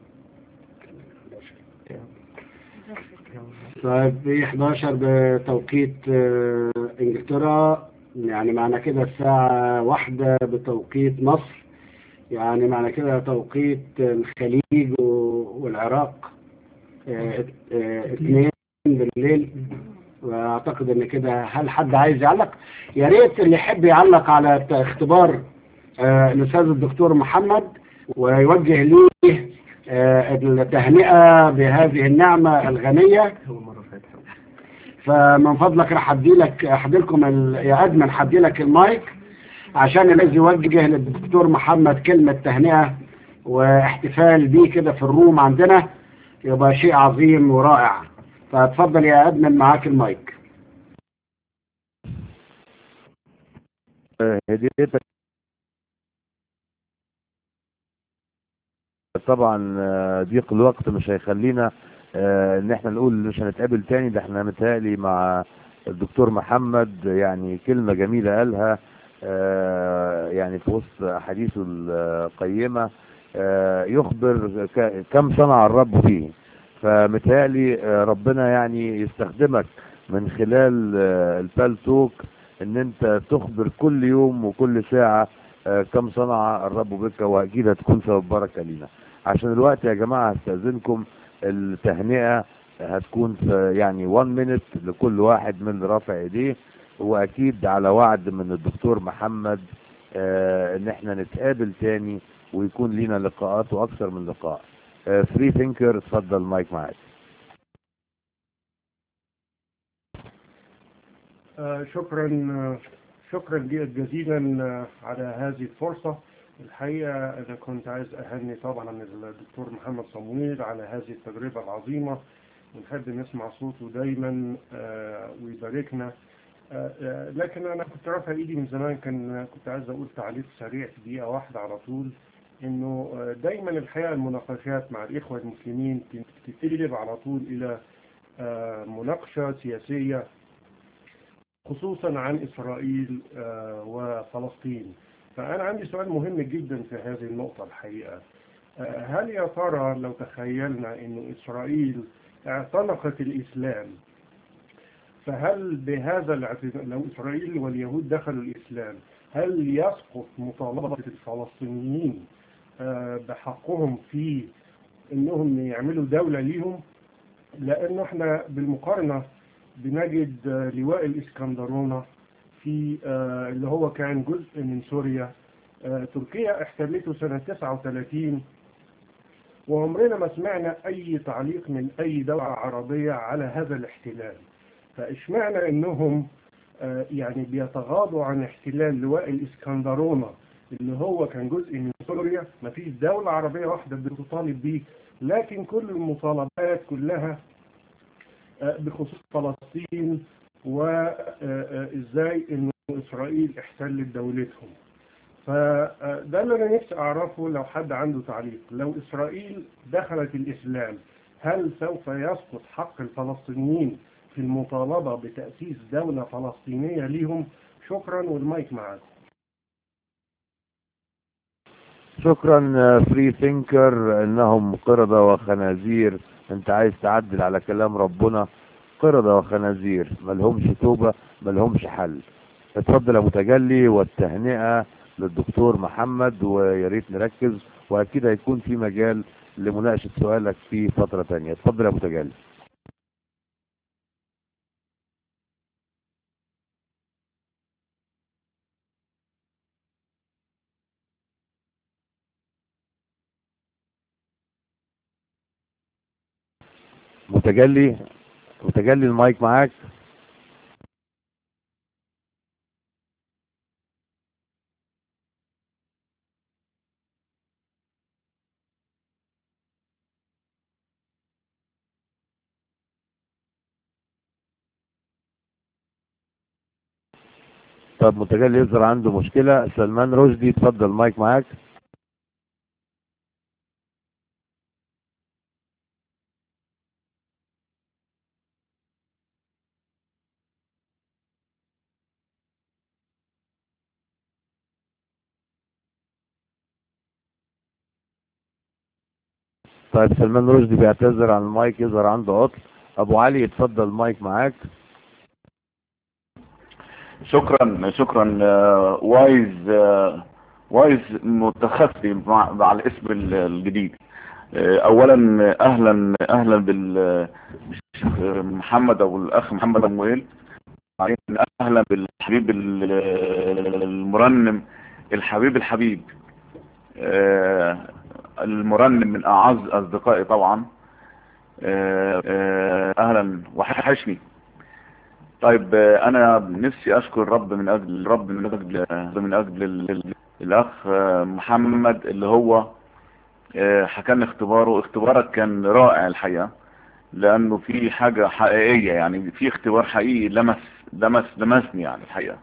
طيب في 11 بتوقيت آه، انجلترا يعني معنى كده الساعة واحدة بتوقيت مصر يعني معنى كده توقيت الخليج و- والعراق آه، آه، اثنين بالليل واعتقد ان كده هل حد عايز يعلق يا ريت اللي يحب يعلق على اختبار آه، الاستاذ الدكتور محمد ويوجه ليه آه، التهنئة بهذه النعمة الغنية أول مرة فاتت فمن فضلك راح ادي لك احدي لكم ال... يا ادمن هدي لك المايك عشان الذي يوجه للدكتور محمد كلمة تهنئة واحتفال بيه كده في الروم عندنا يبقى شيء عظيم ورائع فاتفضل يا ادمن معاك المايك آه، هديتك طبعا آه، ضيق الوقت مش هيخلينا آه، ان احنا نقول مش هنتقابل تاني ده احنا متهيألي مع الدكتور محمد يعني كلمة جميلة قالها آه، يعني في وسط احاديثه القيمة آه، يخبر ك- كم صنع الرب فيه فمتهيألي آه، ربنا يعني يستخدمك من خلال آه، البال توك ان انت تخبر كل يوم وكل ساعة آه، كم صنع الرب بك واكيد هتكون سبب بركة لينا عشان الوقت يا جماعة هستأذنكم التهنئة هتكون في يعني 1 مينت لكل واحد من اللي رافع ايديه واكيد على وعد من الدكتور محمد آه، ان احنا نتقابل تاني ويكون لينا لقاءات واكثر من لقاء فري ثينكر اتفضل مايك معاك آه، شكرا آه، شكرا لك جزيلا آه، على هذه الفرصة الحقيقة أنا كنت عايز أهني طبعا الدكتور محمد صمويل على هذه التجربة العظيمة ونحب نسمع صوته دايما آه، ويباركنا آه، آه، لكن أنا كنت رافع إيدي من زمان كان كنت عايز أقول تعليق سريع في دقيقة واحدة على طول إنه آه، دايما الحقيقة المناقشات مع الإخوة المسلمين تتقلب على طول إلى آه، مناقشة سياسية خصوصا عن إسرائيل آه، وفلسطين فأنا عندي سؤال مهم جدا في هذه النقطة الحقيقة آه، هل يا ترى لو تخيلنا أن إسرائيل اعتنقت الإسلام فهل بهذا الاعتناق لو إسرائيل واليهود دخلوا الإسلام هل يسقط مطالبة الفلسطينيين آه، بحقهم في أنهم يعملوا دولة ليهم لأنه احنا بالمقارنة بنجد آه، لواء الإسكندرونة في آه، اللي هو كان جزء من سوريا آه، تركيا احتلته سنة 39 وعمرنا ما سمعنا أي تعليق من أي دولة عربية على هذا الاحتلال فإشمعنا أنهم آه، يعني بيتغاضوا عن احتلال لواء الإسكندرونة اللي هو كان جزء من سوريا ما فيش دولة عربية واحدة بتطالب بيه لكن كل المطالبات كلها آه، بخصوص فلسطين وازاي انه اسرائيل احتلت دولتهم فده اللي انا نفسي اعرفه لو حد عنده تعليق لو اسرائيل دخلت الاسلام هل سوف يسقط حق الفلسطينيين في المطالبة بتأسيس دولة فلسطينية ليهم شكرا والمايك معاكم شكرا فري ثينكر انهم قردة وخنازير انت عايز تعدل على كلام ربنا قردة وخنازير ملهمش توبة ملهمش حل اتفضل يا متجلي والتهنئة للدكتور محمد ويا ريت نركز واكيد هيكون في مجال لمناقشة سؤالك في فترة تانية اتفضل يا متجلي متجلي متجلي المايك معاك طب متجلي يظهر عنده مشكلة سلمان رشدي اتفضل المايك معاك طيب سلمان رشدي بيعتذر عن المايك يظهر عنده عطل ابو علي اتفضل المايك معاك شكرا شكرا آه، وايز آه، وايز متخفي مع, مع الاسم ال- الجديد آه، اولا آه، اهلا اهلا بالشيخ محمد او الاخ محمد امويل بعدين اهلا بالحبيب ال- المرنم الحبيب الحبيب آه، المرنم من اعز اصدقائي طبعا آه، آه، اهلا وحشني طيب آه، انا نفسي اشكر الرب من اجل الرب من اجل من اجل ال- ال- الاخ آه، محمد اللي هو آه، حكى لنا اختباره اختبارك كان رائع الحقيقه لانه في حاجه حقيقيه يعني في اختبار حقيقي لمس لمس لمسني يعني الحقيقه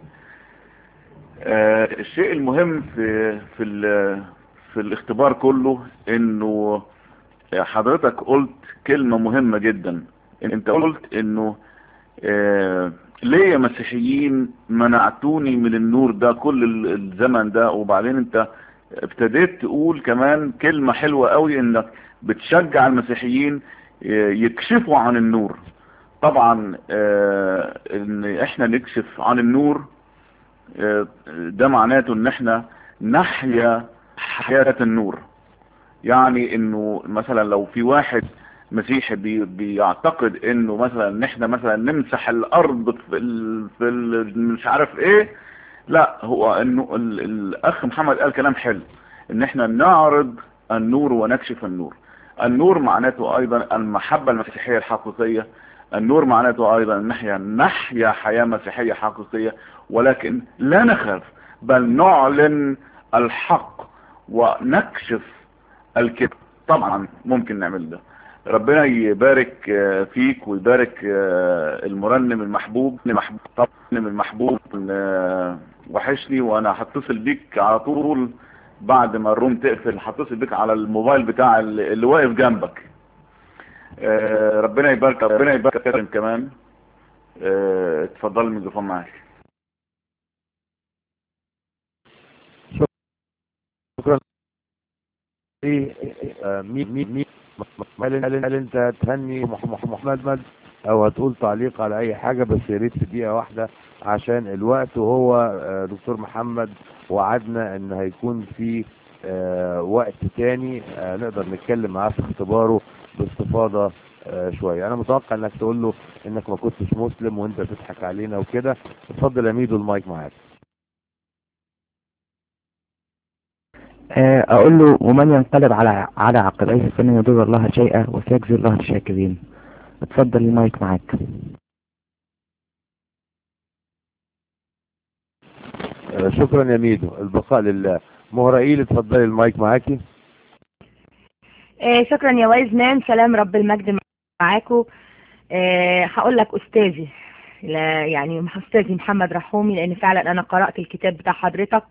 آه، الشيء المهم في في ال- في الاختبار كله انه حضرتك قلت كلمه مهمه جدا انت قلت انه آه، ليه يا مسيحيين منعتوني من النور ده كل ال- الزمن ده وبعدين انت ابتديت تقول كمان كلمة حلوة قوي انك بتشجع المسيحيين آه، يكشفوا عن النور طبعا آه، ان احنا نكشف عن النور آه، ده معناته ان احنا نحيا حياة النور يعني انه مثلا لو في واحد مسيحي بي بيعتقد انه مثلا ان احنا مثلا نمسح الارض في ال في ال مش عارف ايه لا هو انه ال الاخ محمد قال كلام حلو ان احنا نعرض النور ونكشف النور النور معناته ايضا المحبة المسيحية الحقيقية النور معناته ايضا ان احنا نحيا حياة مسيحية حقيقية ولكن لا نخاف بل نعلن الحق ونكشف الكذب طبعا ممكن نعمل ده ربنا يبارك آه، فيك ويبارك آه، المرنم المحبوب المحبوب طبعا المحبوب آه، وحشني وانا هتصل بيك على طول بعد ما الروم تقفل هتصل بيك على الموبايل بتاع اللي اللي واقف جنبك آه، ربنا يبارك ربنا يبارك كريم كمان آه، اتفضل الميكروفون معاك شكرا ايه آه، مين مين مين هل هل هل انت تهني مح- مح- محمد او هتقول تعليق على اي حاجة بس يا ريت في دقيقة واحدة عشان الوقت وهو آه، دكتور محمد وعدنا ان هيكون في آه، وقت تاني آه، نقدر نتكلم معاه في اختباره باستفاضة آه، شوية انا متوقع انك تقول له انك ما كنتش مسلم وانت بتضحك علينا وكده اتفضل يا ميدو المايك معاك آه، أقول له ومن ينقلب على على عقبيه فلن يضر الله شيئا وسيجزي الله الشاكرين اتفضل المايك معاك آه، شكرا يا ميدو البقاء لله مهرائيل اتفضلي المايك معاكي آه شكرا يا وايز مان سلام رب المجد معاكم آه هقول لك استاذي لا يعني استاذي محمد رحومي لان فعلا انا قرأت الكتاب بتاع حضرتك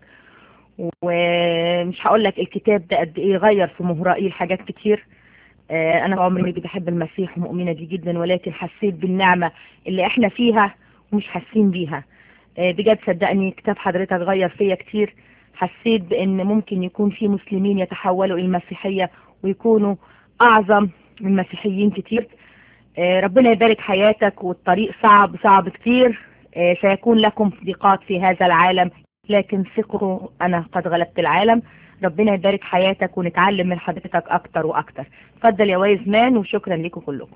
ومش هقول لك الكتاب ده قد ايه غير في مهرائيل حاجات كتير آه انا عمري بحب المسيح ومؤمنة بيه جدا ولكن حسيت بالنعمة اللي احنا فيها ومش حاسين بيها آه بجد صدقني كتاب حضرتك غير فيا كتير حسيت بان ممكن يكون في مسلمين يتحولوا الى المسيحية ويكونوا اعظم من مسيحيين كتير آه، ربنا يبارك حياتك والطريق صعب صعب كتير آه، سيكون لكم ضيقات في هذا العالم لكن ثقوا انا قد غلبت العالم ربنا يبارك حياتك ونتعلم من حضرتك اكتر واكتر اتفضل يا وايز مان وشكرا لكم كلكم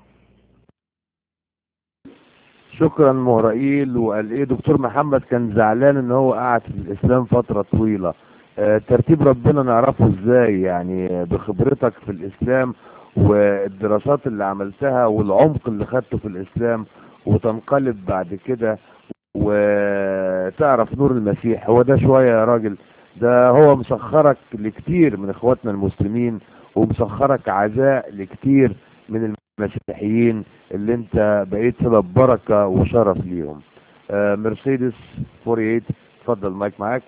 شكرا مهرائيل وقال ايه دكتور محمد كان زعلان ان هو قعد في الاسلام فترة طويلة آه، ترتيب ربنا نعرفه ازاي يعني بخبرتك في الاسلام والدراسات اللي عملتها والعمق اللي خدته في الاسلام وتنقلب بعد كده وتعرف نور المسيح هو ده شوية يا راجل ده هو مسخرك لكتير من اخواتنا المسلمين ومسخرك عزاء لكتير من المسيحيين اللي انت بقيت سبب بركة وشرف ليهم آه مرسيدس 48 اتفضل مايك معاك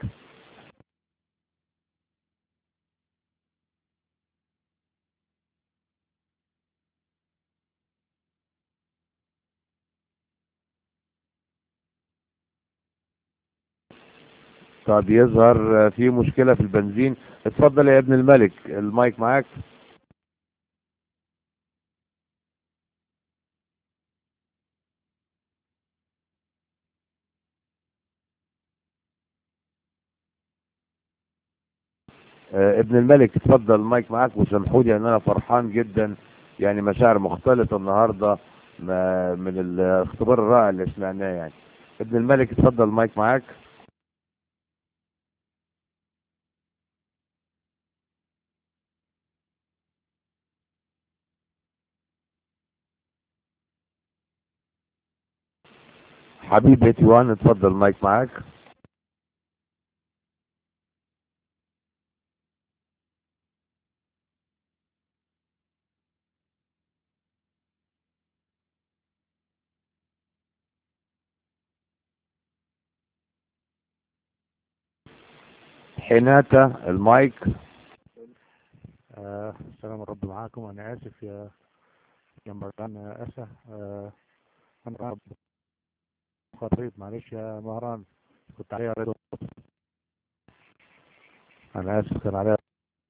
طب يظهر آه، في مشكلة في البنزين اتفضل يا ابن الملك المايك معاك آه، ابن الملك اتفضل المايك معاك وسامحوا لي ان انا فرحان جدا يعني مشاعر مختلطة النهاردة ما- من الاختبار الرائع اللي سمعناه يعني ابن الملك اتفضل المايك معاك حبيب 81 اتفضل المايك معاك حناتا المايك آه سلام الرب معاكم انا اسف يا يا مهران اسف آه انا خطيب معلش يا مهران كنت عليا رضا انا اسف كان عليا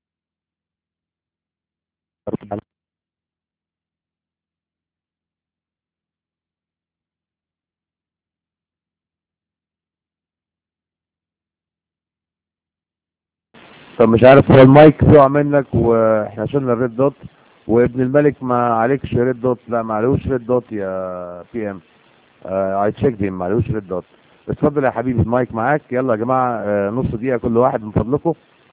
طب مش عارف هو المايك بيقع منك واحنا شلنا الريد دوت وابن الملك ما عليكش ريد دوت لا ما عليهوش ريد دوت يا بي ام اي تشيك دي ما عليهوش ريد دوت اتفضل يا حبيبي المايك معاك يلا يا جماعه آه، نص دقيقه كل واحد من فضلكم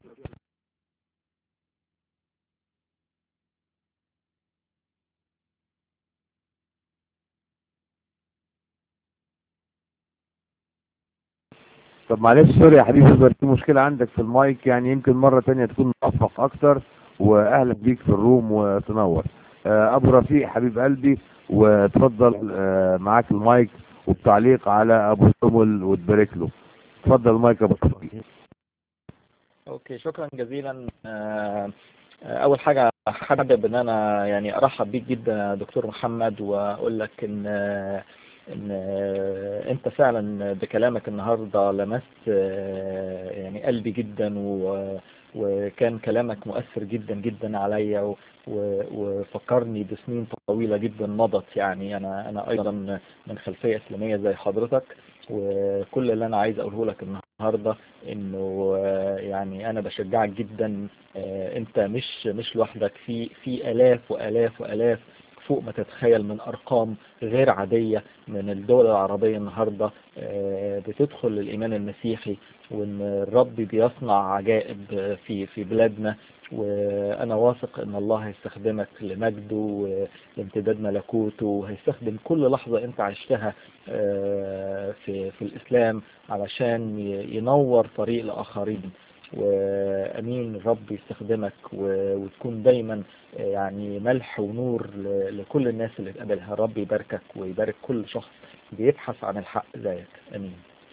طب معلش سوري يا حبيبي يظهر في مشكلة عندك في المايك يعني يمكن مرة تانية تكون موفق أكتر وأهلا بيك في الروم وتنور آه، أبو رفيق حبيب قلبي وتفضل آه، معاك المايك والتعليق على أبو سمل وتبارك له اتفضل المايك يا أبو رفيق اوكي شكرا جزيلا آه، آه، اول حاجه حابب ان انا يعني ارحب بيك جدا يا دكتور محمد واقول لك ان آه، ان آه، انت فعلا بكلامك النهارده لمست آه، يعني قلبي جدا و- وكان كلامك مؤثر جدا جدا عليا و- و- وفكرني بسنين طويله جدا مضت يعني انا انا ايضا من خلفيه اسلاميه زي حضرتك وكل اللي انا عايز اقوله لك النهارده انه آه، يعني انا بشجعك جدا آه، انت مش مش لوحدك في في الاف والاف والاف فوق ما تتخيل من ارقام غير عادية من الدول العربية النهاردة آه، بتدخل الايمان المسيحي وان الرب بيصنع عجائب في في بلادنا وانا واثق ان الله هيستخدمك لمجده ولامتداد ملكوته وهيستخدم كل لحظة انت عشتها آه، في في الاسلام علشان ي- ينور طريق لاخرين وامين الرب يستخدمك و- وتكون دايما آه، يعني ملح ونور ل- لكل الناس اللي تقابلها الرب يباركك ويبارك كل شخص بيبحث عن الحق زيك امين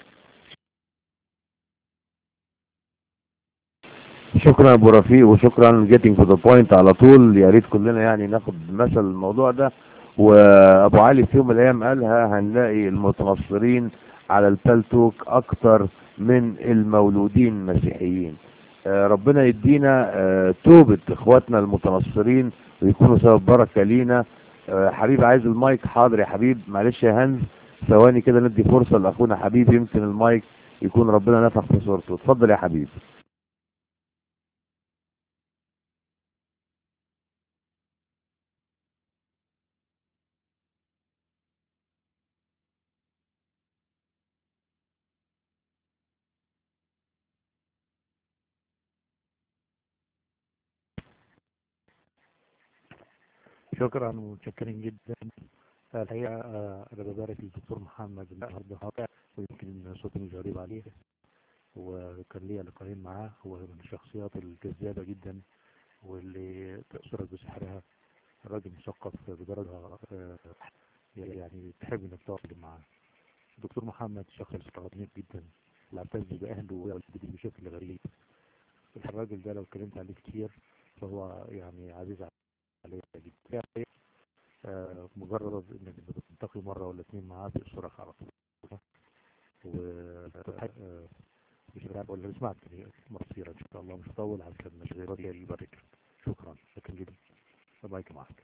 شكرا يا ابو رفيق وشكرا جيتنج تو ذا بوينت على طول يا ريت كلنا يعني ناخد مثل الموضوع ده وابو علي في يوم من الايام قالها هنلاقي المتنصرين على البلتوك اكتر من المولودين مسيحيين آه، ربنا يدينا آه، توبة اخواتنا المتنصرين ويكونوا سبب بركة لينا آه، حبيب عايز المايك حاضر يا حبيب معلش يا هنز ثواني كده ندي فرصة لاخونا حبيب يمكن المايك يكون ربنا نفخ في صورته اتفضل يا حبيب شكرا ومتشكرين جدا الحقيقة آه، أنا ببارك للدكتور محمد النهارده ويمكن صوتي مش غريب عليه وكان ليا لقاءين معاه هو من الشخصيات الجذابة جدا واللي تأثرك بسحرها راجل مثقف بدرجة آه، يعني تحب انك تقعد معاه الدكتور محمد شخص استغربني جدا بيعتز بأهله ووالدته بشكل غريب الراجل ده لو اتكلمت عليه كتير فهو يعني عزيز عليا جدا آه، مجرد انك بتلتقي مرة ولا اتنين معاه بيأثرك على طول و آه، مش عارف ولا اسمعك مصيرة ان شاء الله مش هطول عشان مش غير راضي يبارك شكرا شكرا جدا المايك معك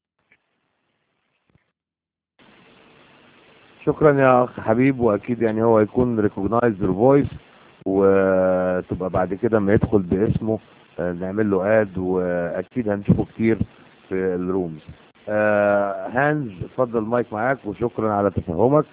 شكرا يا اخ حبيب واكيد يعني هو يكون ريكوجنايز يور فويس وتبقى بعد كده ما يدخل باسمه آه، نعمل له اد واكيد هنشوفه كتير في الرومز آه هانز اتفضل المايك معاك وشكرا على تفهمك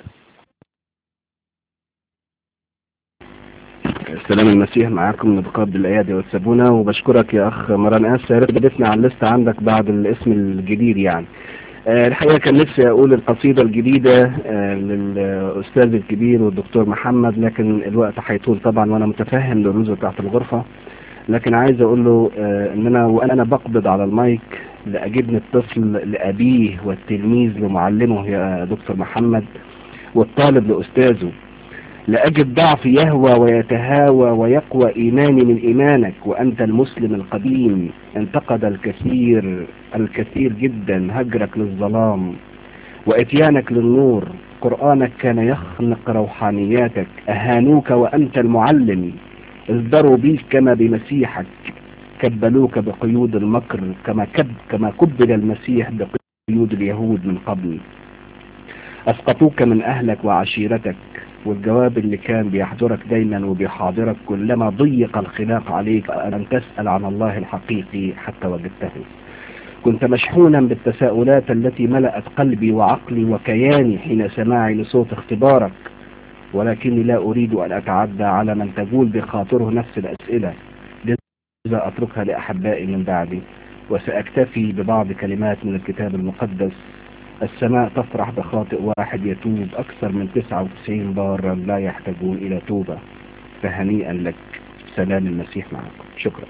سلام المسيح معاكم نبقاب الايادي والسبونة وبشكرك يا اخ مران اسا يا ريت ضيفنا على الليست عندك بعد الاسم الجديد يعني آه، الحقيقة كان نفسي اقول القصيدة الجديدة آه، للاستاذ الكبير والدكتور محمد لكن الوقت هيطول طبعا وانا متفهم للرزق بتاعت الغرفة لكن عايز اقول له آه، ان انا وانا بقبض على المايك لاجبني الطفل لابيه والتلميذ لمعلمه يا دكتور محمد والطالب لاستاذه لأجد ضعفي يهوى ويتهاوى ويقوى إيماني من إيمانك وأنت المسلم القديم انتقد الكثير الكثير جدا هجرك للظلام وإتيانك للنور قرآنك كان يخنق روحانياتك أهانوك وأنت المعلم ازدروا بيك كما بمسيحك كبلوك بقيود المكر كما كب كما كبل المسيح بقيود اليهود من قبل أسقطوك من أهلك وعشيرتك والجواب اللي كان بيحضرك دايما وبيحاضرك كلما ضيق الخلاق عليك أن تسأل عن الله الحقيقي حتى وجدته كنت مشحونا بالتساؤلات التي ملأت قلبي وعقلي وكياني حين سماعي لصوت اختبارك ولكني لا أريد أن أتعدى على من تقول بخاطره نفس الأسئلة لذا أتركها لأحبائي من بعدي وسأكتفي ببعض كلمات من الكتاب المقدس السماء تفرح بخاطئ واحد يتوب أكثر من 99 بارا لا يحتاجون إلى توبة فهنيئا لك سلام المسيح معكم شكرا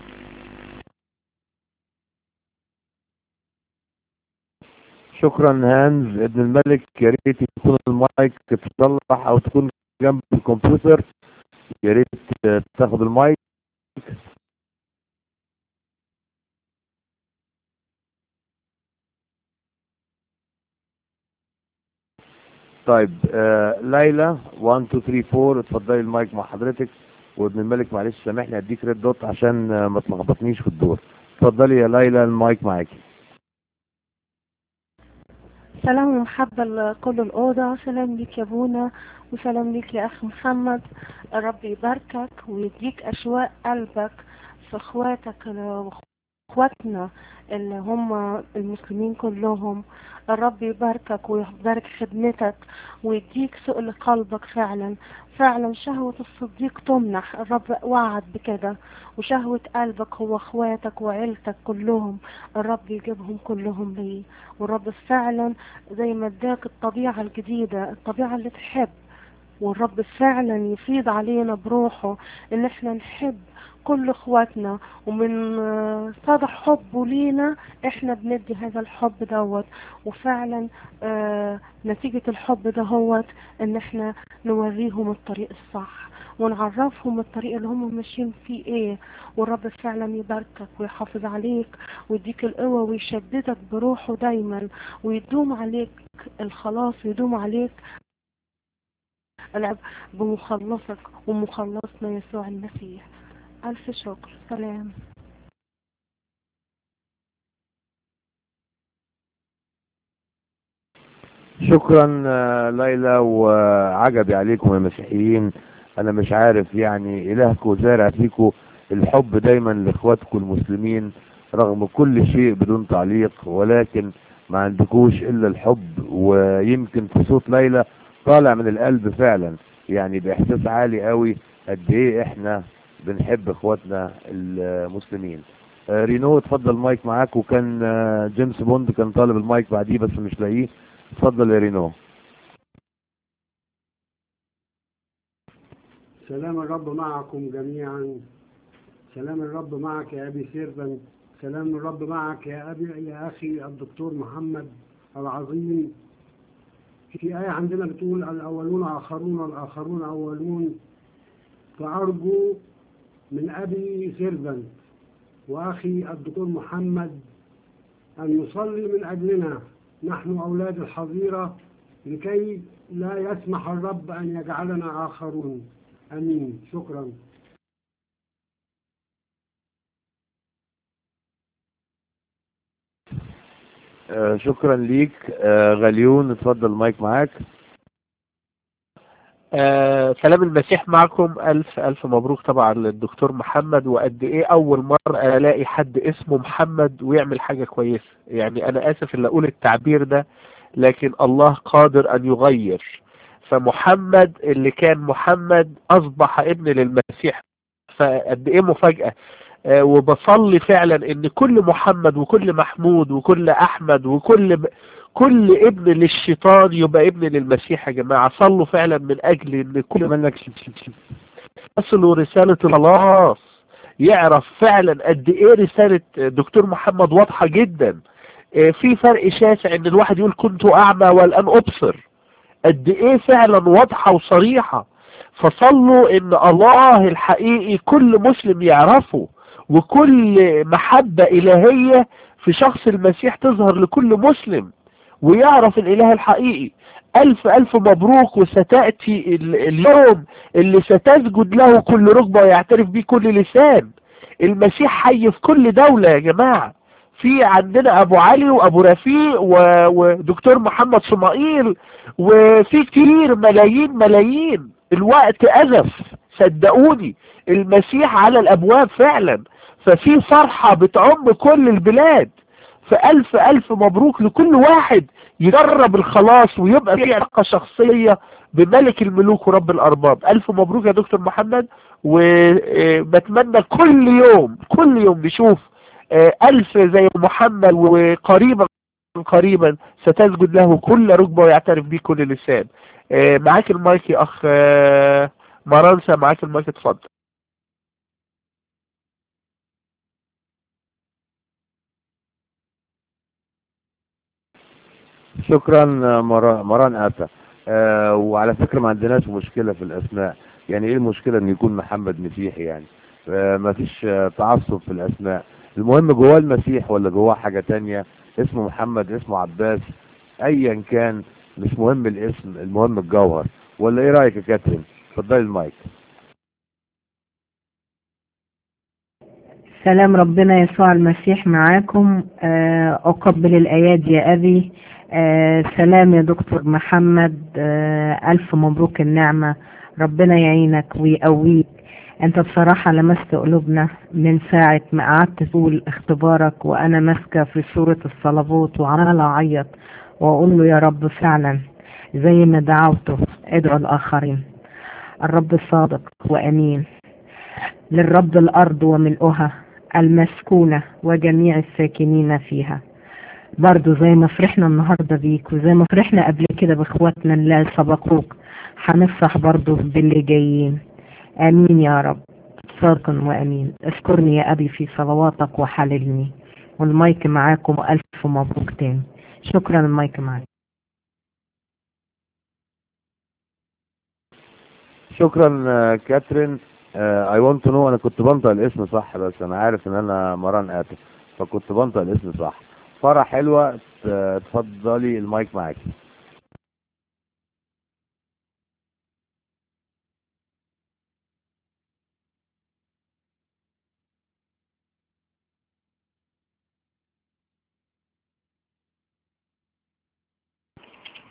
شكرا هانز ابن الملك يا ريت يكون المايك تصلح او تكون جنب الكمبيوتر يا ريت تاخد المايك طيب آه ليلى 1 2 3 4 اتفضلي المايك مع حضرتك وابن الملك معلش سامحني اديك ريد دوت عشان آه ما تلخبطنيش في الدور اتفضلي يا ليلى المايك معاكي سلام ومحبة لكل الأوضة سلام ليك يا بونا وسلام ليك يا أخ محمد الرب يباركك ويديك أشواق قلبك في إخواتك وإخواتنا اللي هم المسلمين كلهم الرب يباركك ويبارك خدمتك ويديك سؤل قلبك فعلا فعلا شهوة الصديق تمنح الرب وعد بكده وشهوة قلبك هو اخواتك وعيلتك كلهم الرب يجيبهم كلهم ليه والرب فعلا زي ما اداك الطبيعة الجديدة الطبيعة اللي تحب والرب فعلا يفيض علينا بروحه ان احنا نحب كل اخواتنا ومن صدى حبه لينا احنا بندي هذا الحب دوت وفعلا آه نتيجة الحب دهوت ان احنا نوريهم الطريق الصح ونعرفهم الطريق اللي هم ماشيين فيه ايه والرب فعلا يباركك ويحافظ عليك ويديك القوة ويشددك بروحه دايما ويدوم عليك الخلاص ويدوم عليك العب بمخلصك ومخلصنا يسوع المسيح ألف شكر سلام شكرا آه، ليلى وعجبي عليكم يا مسيحيين انا مش عارف يعني الهكم زارع فيكم الحب دايما لاخواتكم المسلمين رغم كل شيء بدون تعليق ولكن ما عندكوش الا الحب ويمكن في صوت ليلى طالع من القلب فعلا يعني باحساس عالي قوي قد ايه احنا بنحب اخواتنا المسلمين آه، رينو اتفضل المايك معاك وكان آه، جيمس بوند كان طالب المايك بعديه بس مش لاقيه اتفضل يا رينو سلام الرب معكم جميعا سلام الرب معك يا أبي سيرفن سلام الرب معك يا أبي يا أخي الدكتور محمد العظيم في آية عندنا بتقول الأولون آخرون الآخرون أولون فأرجو من أبي سيرفن وأخي الدكتور محمد أن يصلي من أجلنا نحن أولاد الحظيرة لكي لا يسمح الرب أن يجعلنا آخرون أمين شكرا آه، شكرا ليك آه، غليون اتفضل المايك معاك آه سلام المسيح معكم ألف ألف مبروك طبعا للدكتور محمد وقد إيه أول مرة ألاقي حد اسمه محمد ويعمل حاجة كويسة يعني أنا آسف اللي أقول التعبير ده لكن الله قادر أن يغير فمحمد اللي كان محمد أصبح ابن للمسيح فقد إيه مفاجأة آه وبصلي فعلا ان كل محمد وكل محمود وكل احمد وكل ب... كل ابن للشيطان يبقى ابن للمسيح يا جماعة صلوا فعلا من اجل ان كل منك يصلوا رسالة الخلاص يعرف فعلا قد ايه رسالة دكتور محمد واضحة جدا آه في فرق شاسع ان الواحد يقول كنت اعمى والان ابصر قد ايه فعلا واضحة وصريحة فصلوا ان الله الحقيقي كل مسلم يعرفه وكل محبة إلهية في شخص المسيح تظهر لكل مسلم ويعرف الإله الحقيقي ألف ألف مبروك وستأتي اليوم اللي ستسجد له كل ركبة ويعترف به كل لسان المسيح حي في كل دولة يا جماعة في عندنا أبو علي وأبو رفيق و... ودكتور محمد صمائيل وفي كتير ملايين ملايين الوقت أزف صدقوني المسيح على الأبواب فعلا ففي فرحة بتعم كل البلاد فألف ألف مبروك لكل واحد يجرب الخلاص ويبقى في علاقة شخصية بملك الملوك ورب الأرباب ألف مبروك يا دكتور محمد وبتمنى كل يوم كل يوم نشوف ألف زي محمد وقريبا قريبا ستسجد له كل ركبة ويعترف به كل لسان معاك المايك يا أخ مرانسا معاك المايك اتفضل شكرا مرا- مران آتا آه وعلى فكرة ما عندناش مشكلة في الأسماء يعني إيه المشكلة إن يكون محمد مسيحي يعني آه ما فيش آه تعصب في الأسماء المهم جواه المسيح ولا جواه حاجة تانية اسمه محمد اسمه عباس أيا كان مش مهم الاسم المهم الجوهر ولا إيه رأيك يا كاترين اتفضلي المايك سلام ربنا يسوع المسيح معاكم آه، أقبل الآيات يا أبي آه، سلام يا دكتور محمد آه، ألف مبروك النعمة ربنا يعينك ويقويك أنت بصراحة لمست قلوبنا من ساعة ما قعدت تقول اختبارك وأنا ماسكة في سورة الصلبوت وعمالة أعيط وأقول له يا رب فعلا زي ما دعوته ادعو الآخرين الرب صادق وأمين للرب الأرض وملؤها المسكونة وجميع الساكنين فيها برضو زي ما فرحنا النهاردة بيك وزي ما فرحنا قبل كده باخواتنا اللي سبقوك هنفرح برضو باللي جايين امين يا رب صادق وامين اذكرني يا ابي في صلواتك وحللني والمايك معاكم والف مبروك تاني شكرا المايك معاك شكرا آه، كاترين اي ونت تو نو انا كنت بنطق الاسم صح بس انا عارف ان انا مران آتف فكنت بنطق الاسم صح فرح حلوة ت- اتفضلي المايك معاكي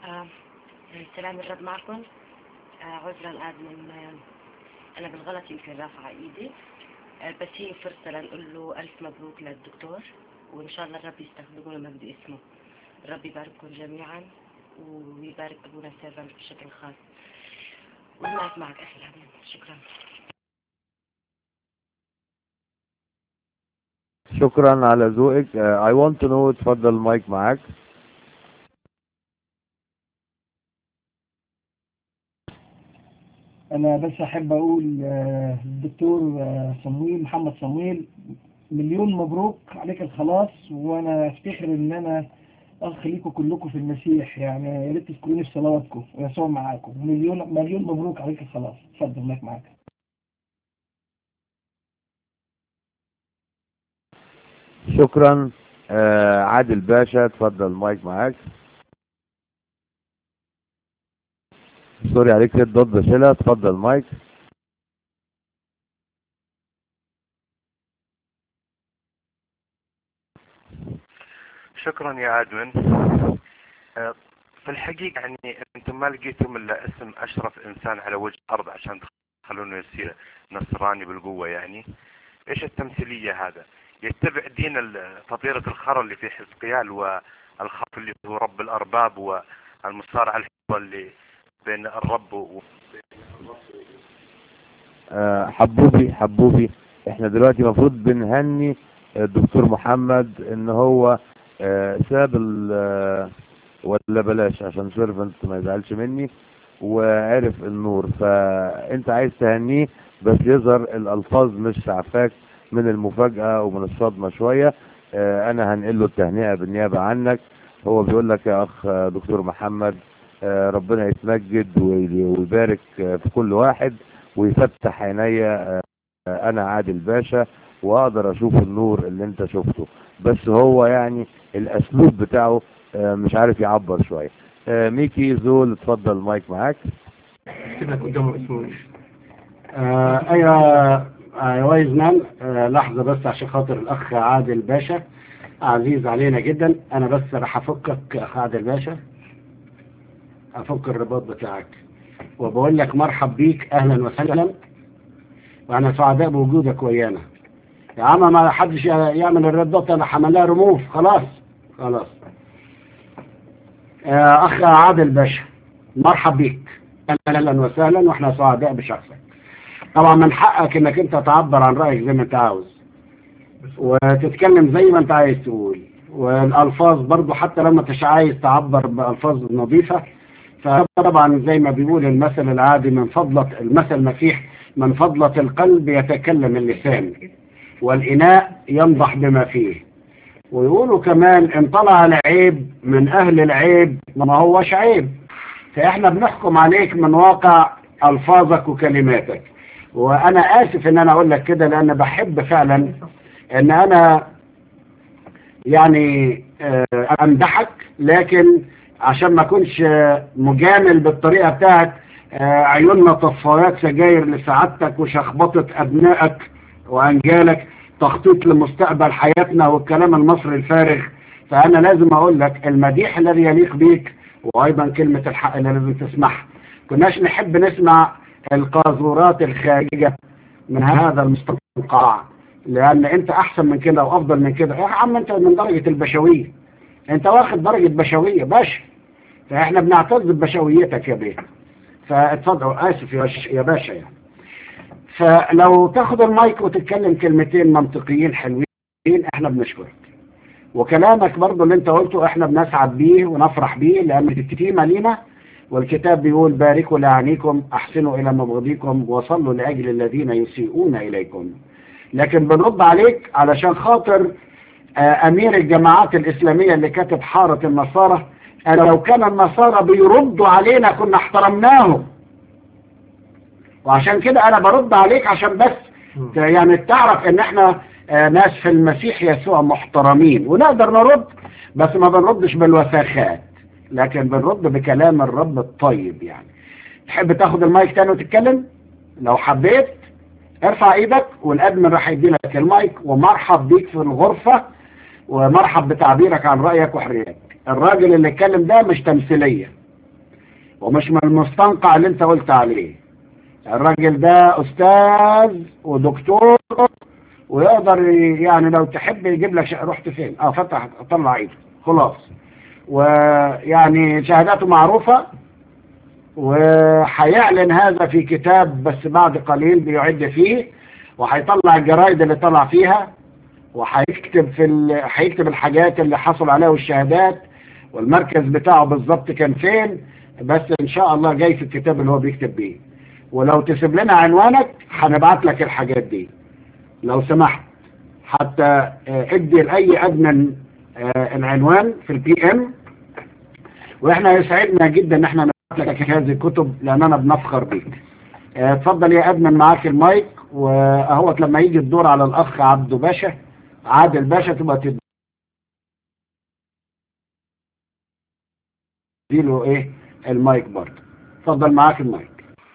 آه، سلام الرب معكم آه، عذرا قاعد من آه، أنا بالغلط يمكن رافعة إيدي آه، بس هي فرصة لنقول له ألف مبروك للدكتور وإن شاء الله الرب يستخدمه لمجد اسمه الرب يبارككم جميعا ويبارك أبونا سيرفنت بشكل خاص والمعك معك أخي الحبيب شكرا شكرا على ذوقك آه، I want to know اتفضل المايك معاك انا بس احب اقول آه، الدكتور آه، صمويل محمد صمويل مليون مبروك عليك الخلاص وانا افتخر ان انا اخ ليكم كلكم في المسيح يعني يا ريت تذكروني في صلواتكم ويسوع معاكم مليون مليون مبروك عليك الخلاص اتفضل مايك معاك شكرا آه، عادل باشا اتفضل المايك معاك سوري عليك سيد ضد بشيلة اتفضل المايك شكرا يا ادمن آه، في الحقيقة يعني انتم ما لقيتم الا اسم اشرف انسان على وجه الارض عشان تخلونه يصير نصراني بالقوة يعني ايش التمثيلية هذا يتبع دين ال- فطيرة الخر اللي في حزقيال والخف اللي هو رب الارباب والمصارعة الحلوة اللي بين الرب و... آه، حبوبي حبوبي احنا دلوقتي المفروض بنهني الدكتور محمد ان هو آه، ساب ال- آه، ولا بلاش عشان سيرفنت ما يزعلش مني وعرف النور فانت عايز تهنيه بس يظهر الالفاظ مش عفاك من المفاجأة ومن الصدمة شوية آه، انا هنقل له التهنئة بالنيابة عنك هو بيقول لك يا اخ آه، دكتور محمد آه، ربنا يتمجد وي- ويبارك آه، في كل واحد ويفتح عينيا آه، آه، انا عادل باشا واقدر اشوف النور اللي انت شفته بس هو يعني الاسلوب بتاعه آه، مش عارف يعبر شوية آه، ميكي زول اتفضل المايك معاك كده قدامه اسمه آه ايوه آه وايز مان آه لحظة بس عشان خاطر الاخ عادل باشا عزيز علينا جدا انا بس راح افكك اخ عادل باشا افك الرباط بتاعك وبقول لك مرحب بيك اهلا وسهلا وانا سعداء بوجودك ويانا يا عم ما حدش يعمل الرباط انا حملها رموف خلاص خلاص آه اخ عادل باشا مرحب بيك اهلا وسهلا واحنا سعداء بشخصك طبعا من حقك انك انت تعبر عن رايك زي ما انت عاوز وتتكلم زي ما انت عايز تقول والالفاظ برضو حتى لما انتش عايز تعبر بالفاظ نظيفه فطبعا زي ما بيقول المثل العادي من فضلة المثل المسيح من فضلة القلب يتكلم اللسان والإناء ينضح بما فيه ويقولوا كمان ان طلع العيب من أهل العيب ما هوش عيب فإحنا بنحكم عليك من واقع ألفاظك وكلماتك وأنا آسف إن أنا أقول لك كده لأن بحب فعلا إن أنا يعني آه، أمدحك لكن عشان ما اكونش آه، مجامل بالطريقة بتاعت آه، عيوننا طفايات سجاير لسعادتك وشخبطة أبنائك وأنجالك تخطيط لمستقبل حياتنا والكلام المصري الفارغ فأنا لازم أقول لك المديح الذي يليق بيك وأيضا كلمة الحق اللي لازم تسمعها كناش نحب نسمع القاذورات الخارجة من هذا المستنقع لأن أنت أحسن من كده وأفضل من كده يا عم أنت من درجة البشوية أنت واخد درجة بشوية باشا فإحنا بنعتز ببشويتك يا بيه فاتفضل آسف يا ش- يا باشا يعني فلو تاخد المايك وتتكلم كلمتين منطقيين حلوين احنا بنشكرك وكلامك برضو اللي انت قلته احنا بنسعد بيه ونفرح بيه لان الشتيمة لينا والكتاب بيقول باركوا لعنيكم احسنوا الى مبغضيكم وصلوا لاجل الذين يسيئون اليكم لكن بنرد عليك علشان خاطر آه، امير الجماعات الاسلامية اللي كاتب حارة النصارى أنا لو كان النصارى بيردوا علينا كنا احترمناهم وعشان كده انا برد عليك عشان بس ت- يعني تعرف ان احنا آه، ناس في المسيح يسوع محترمين ونقدر نرد بس ما بنردش بالوساخات لكن بنرد بكلام الرب الطيب يعني تحب تاخد المايك تاني وتتكلم لو حبيت ارفع ايدك والادمن راح يدي لك المايك ومرحب بيك في الغرفة ومرحب بتعبيرك عن رأيك وحريتك الراجل اللي اتكلم ده مش تمثيلية ومش من المستنقع اللي انت قلت عليه الراجل ده استاذ ودكتور ويقدر ي- يعني لو تحب يجيب لك شقة رحت فين اه فتح طلع ايده خلاص ويعني شهاداته معروفة وهيعلن هذا في كتاب بس بعد قليل بيعد فيه وهيطلع الجرائد اللي طلع فيها وهيكتب في ال... هيكتب الحاجات اللي حصل عليها والشهادات والمركز بتاعه بالظبط كان فين بس ان شاء الله جاي في الكتاب اللي هو بيكتب بيه ولو تسيب لنا عنوانك هنبعت لك الحاجات دي لو سمحت حتى آه، ادي لاي ادمن آه، العنوان في البي ام واحنا يسعدنا جدا ان احنا نبعت لك هذه الكتب لاننا بنفخر بيك آه، اتفضل يا ادمن معاك المايك واهوت لما يجي الدور على الاخ عبدو باشا عادل باشا تبقى تديله ايه المايك برضه اتفضل معاك المايك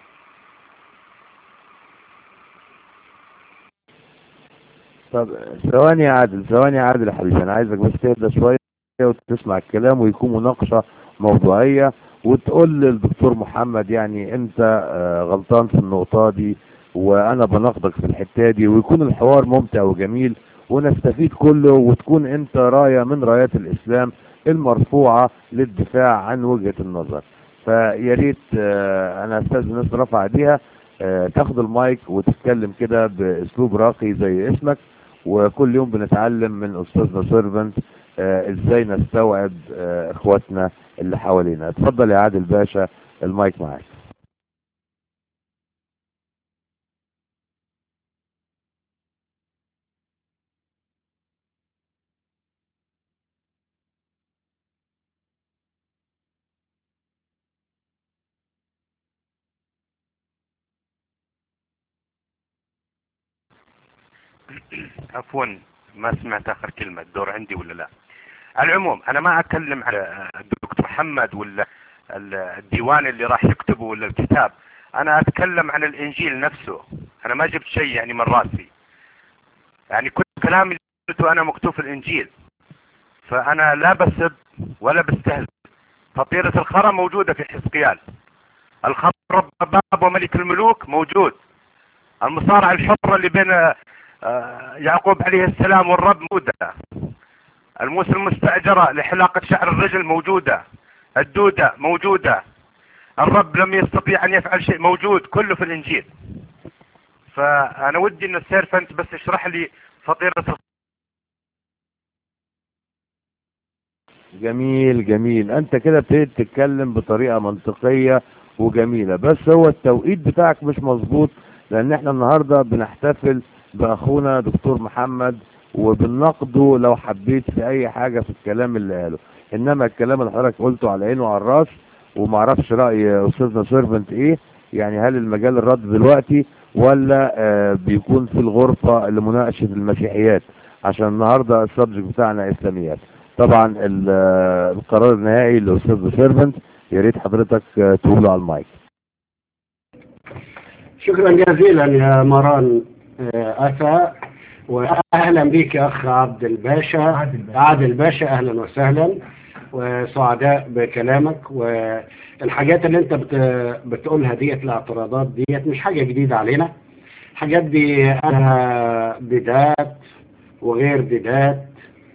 طب ثواني يا عادل ثواني يا عادل يا حبيبي انا عايزك بس تهدى شويه وتسمع الكلام ويكون مناقشه موضوعيه وتقول للدكتور محمد يعني انت آه، غلطان في النقطه دي وانا بناقضك في الحته دي ويكون الحوار ممتع وجميل ونستفيد كله وتكون انت رايه من رايات الاسلام المرفوعه للدفاع عن وجهه النظر فيا ريت آه، انا استاذ الناس رفع ايديها آه، تاخد المايك وتتكلم كده باسلوب راقي زي اسمك وكل يوم بنتعلم من استاذنا سيرفنت آه، ازاي نستوعب آه، اخواتنا اللي حوالينا اتفضل يا عادل باشا المايك معاك عفوا ما سمعت اخر كلمة الدور عندي ولا لا على العموم انا ما اتكلم على الدكتور محمد ولا ال- الديوان اللي راح يكتبه ولا الكتاب انا اتكلم عن الانجيل نفسه انا ما جبت شيء يعني من راسي يعني كل كلامي اللي قلته انا مكتوب في الانجيل فانا لا بسب ولا بستهزئ فطيرة الخرى موجودة في حزقيال الخرى باب وملك الملوك موجود المصارعة الحرة اللي بين آه، يعقوب عليه السلام والرب موجودة الموس المستأجرة لحلاقة شعر الرجل موجودة الدودة موجودة الرب لم يستطيع أن يفعل شيء موجود كله في الإنجيل فأنا ودي أن السيرفنت بس يشرح لي فطيرة جميل جميل انت كده ابتديت تتكلم بطريقه منطقيه وجميله بس هو التوقيت بتاعك مش مظبوط لان احنا النهارده بنحتفل باخونا دكتور محمد وبنناقضه لو حبيت في اي حاجه في الكلام اللي قاله انما الكلام اللي حضرتك قلته على عينه وعلى الراس ومعرفش راي استاذنا سيرفنت ايه يعني هل المجال الرد دلوقتي ولا آه بيكون في الغرفه لمناقشه المسيحيات عشان النهارده السبجكت بتاعنا اسلاميات طبعا ال- آه، القرار النهائي للاستاذ سيرفنت يا ريت حضرتك آه، تقوله على المايك شكرا جزيلا يا مران آه، أسا وأهلا بك يا أخ عبد الباشا عادل باشا أهلا وسهلا وسعداء بكلامك والحاجات اللي أنت بت- بتقولها ديت الاعتراضات ديت مش حاجة جديدة علينا الحاجات دي أنا بدات وغير بدات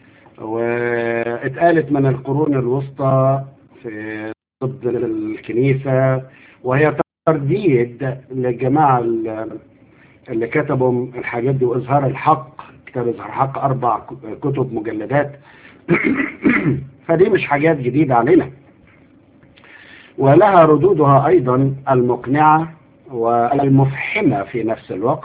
واتقالت من القرون الوسطى في ضد الكنيسة وهي ترديد للجماعة ال- اللي كتبوا الحاجات دي وإظهار الحق كتاب إظهار الحق أربع ك- كتب مجلدات فدي مش حاجات جديدة علينا ولها ردودها أيضا المقنعة والمفحمة في نفس الوقت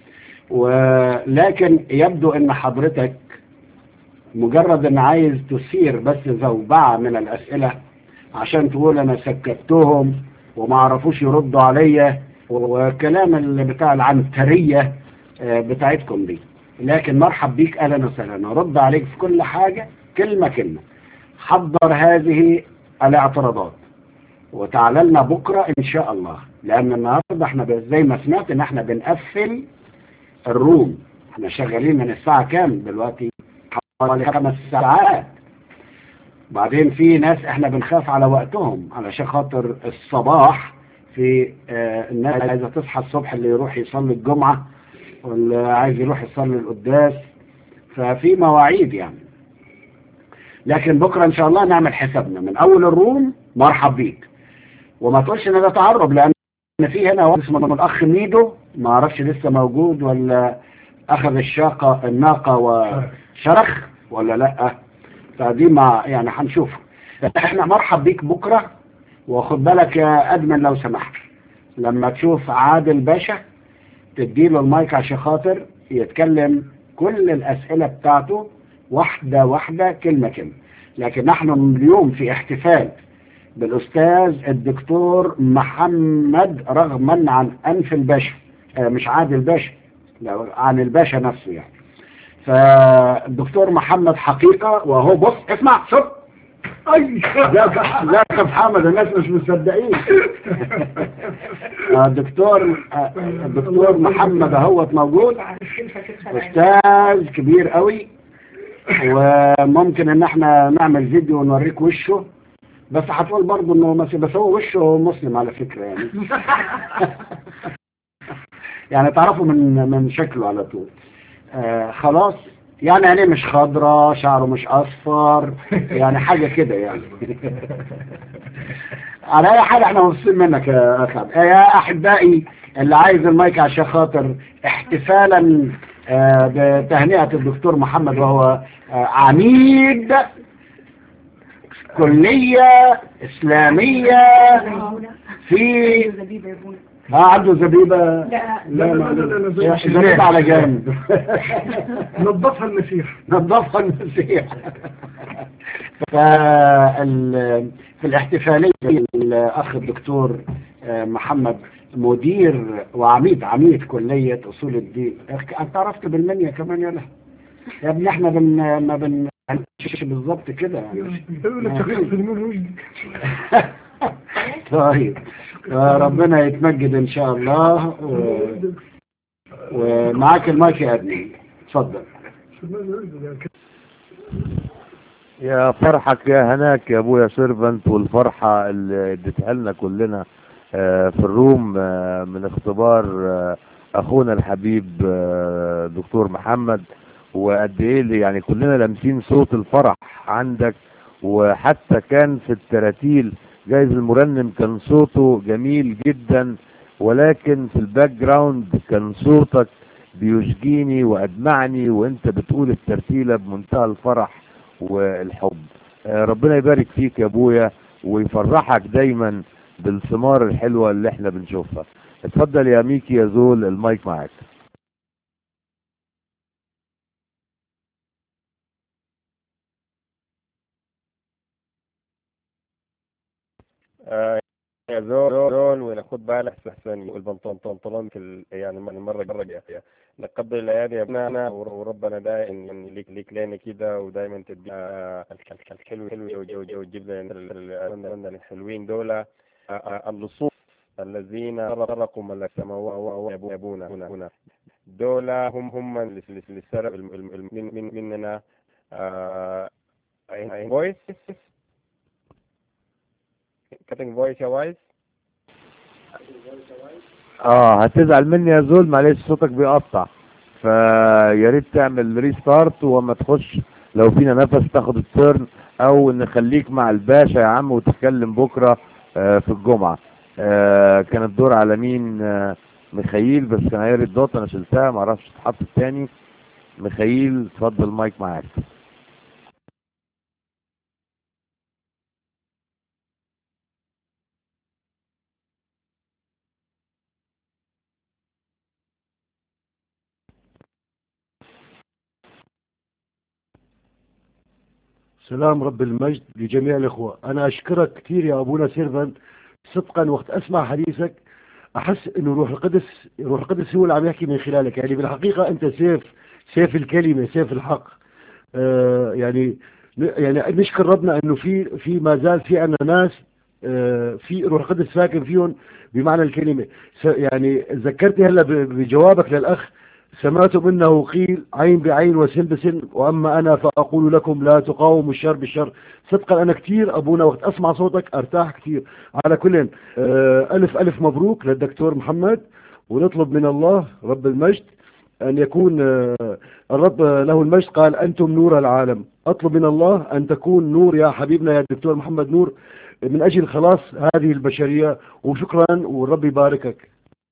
ولكن يبدو أن حضرتك مجرد أن عايز تثير بس زوبعة من الأسئلة عشان تقول أنا سكتهم وما عرفوش يردوا عليا وكلام اللي بتاع العنترية آه، بتاعتكم دي لكن مرحب بيك أهلا وسهلا أرد عليك في كل حاجة كلمة كلمة حضر هذه الاعتراضات وتعالى لنا بكرة إن شاء الله لأن النهاردة احنا ب- زي ما سمعت إن احنا بنقفل الروم احنا شغالين من الساعة كام دلوقتي حوالي خمس ساعات بعدين في ناس احنا بنخاف على وقتهم علشان خاطر الصباح في آه، الناس عايزة تصحى الصبح اللي يروح يصلي الجمعة واللي عايز يروح يصلي القداس ففي مواعيد يعني لكن بكرة ان شاء الله نعمل حسابنا من اول الروم مرحب بيك وما تقولش ان ده تعرب لان في هنا واحد اسمه الاخ ميدو ما اعرفش لسه موجود ولا اخذ الشاقة الناقة وشرخ ولا لا فدي ما يعني هنشوف احنا مرحب بيك بكرة واخد بالك يا ادمن لو سمحت لما تشوف عادل باشا تديله المايك عشان خاطر يتكلم كل الاسئلة بتاعته واحدة واحدة كلمة كلمة لكن نحن اليوم في احتفال بالاستاذ الدكتور محمد رغما عن انف الباشا آه، مش عادل باشا لا عن الباشا نفسه يعني فالدكتور محمد حقيقة وهو بص اسمع شوف اي لا لا يا محمد الناس مش مصدقين آه، الدكتور آه، الدكتور محمد اهوت موجود استاذ كبير قوي وممكن ان احنا نعمل فيديو ونوريك وشه بس هتقول برضه انه مسيحي بس هو وشه مسلم على فكرة يعني يعني تعرفوا من من شكله على طول آه خلاص يعني عينيه مش خضرة شعره مش اصفر يعني حاجة كده يعني على اي حال احنا مبسوطين منك يا اخ عبد. يا احبائي اللي عايز المايك عشان خاطر احتفالا آه بتهنئة الدكتور محمد وهو آه عميد كلية إسلامية في اه عنده زبيبة لا لا لا لا لا لا يا زبيبة على جنب نظفها المسيح نظفها المسيح فال في الاحتفالية الأخ الدكتور آه، محمد مدير وعميد عميد كلية أصول الدين أنت عرفت بالمنيا كمان يلا يا ابني احنا بن ما بن هنمشيش بالظبط كده طيب ربنا يتمجد ان شاء الله و... ومعاك المايك يا ابني اتفضل يا فرحك يا هناك يا ابويا سيرفنت والفرحة اللي اديتها لنا كلنا آه، في الروم آه، من اختبار آه، اخونا الحبيب آه، دكتور محمد وقد ايه اللي يعني كلنا لامسين صوت الفرح عندك وحتى كان في التراتيل جايز المرنم كان صوته جميل جدا ولكن في الباك جراوند كان صوتك بيشجيني وادمعني وانت بتقول الترتيلة بمنتهى الفرح والحب آه، ربنا يبارك فيك يا ابويا ويفرحك دايما بالثمار الحلوة اللي احنا بنشوفها اتفضل يا ميكي يا زول المايك معاك آه، يا زول زول وناخد بالك احسن البنطلون طنطلون في ال- يعني من المره المره الجايه نقبل الايادي يا ابننا وربنا دايما يعني ليك ليك لنا كده ودايما تدينا الحلو حلو وتجيب لنا ال- ال- الحلوين دول آه، آه، اللصوص الذين سرقوا ملك السماوات وابونا هنا هنا دول هم هم اللي اللي سرقوا الم- الم- الم- من من مننا فويس كاتنج فويس يا وايز اه هتزعل مني يا زول معلش صوتك بيقطع فيا ريت تعمل ريستارت وما تخش لو فينا نفس تاخد الترن او نخليك مع الباشا يا عم وتتكلم بكره آه في الجمعه آه كان الدور على مين آه مخيل بس كان هي الدوت انا شلتها معرفش تتحط تاني مخيل اتفضل مايك معاك سلام رب المجد لجميع الإخوة أنا أشكرك كثير يا أبونا سيرفن صدقا وقت أسمع حديثك أحس أنه روح القدس روح القدس هو اللي عم يحكي من خلالك يعني بالحقيقة أنت سيف سيف الكلمة سيف الحق آه يعني يعني نشكر ربنا أنه في في ما زال في عنا ناس آه في روح القدس ساكن فيهم بمعنى الكلمة س- يعني ذكرتني هلا ب- بجوابك للأخ سمعتم انه قيل عين بعين وسن بسن واما انا فاقول لكم لا تقاوموا الشر بالشر صدقا انا كثير ابونا وقت اسمع صوتك ارتاح كثير على كل آه، الف الف مبروك للدكتور محمد ونطلب من الله رب المجد أن يكون آه، الرب له المجد قال أنتم نور العالم أطلب من الله أن تكون نور يا حبيبنا يا دكتور محمد نور من أجل خلاص هذه البشرية وشكرا والرب يباركك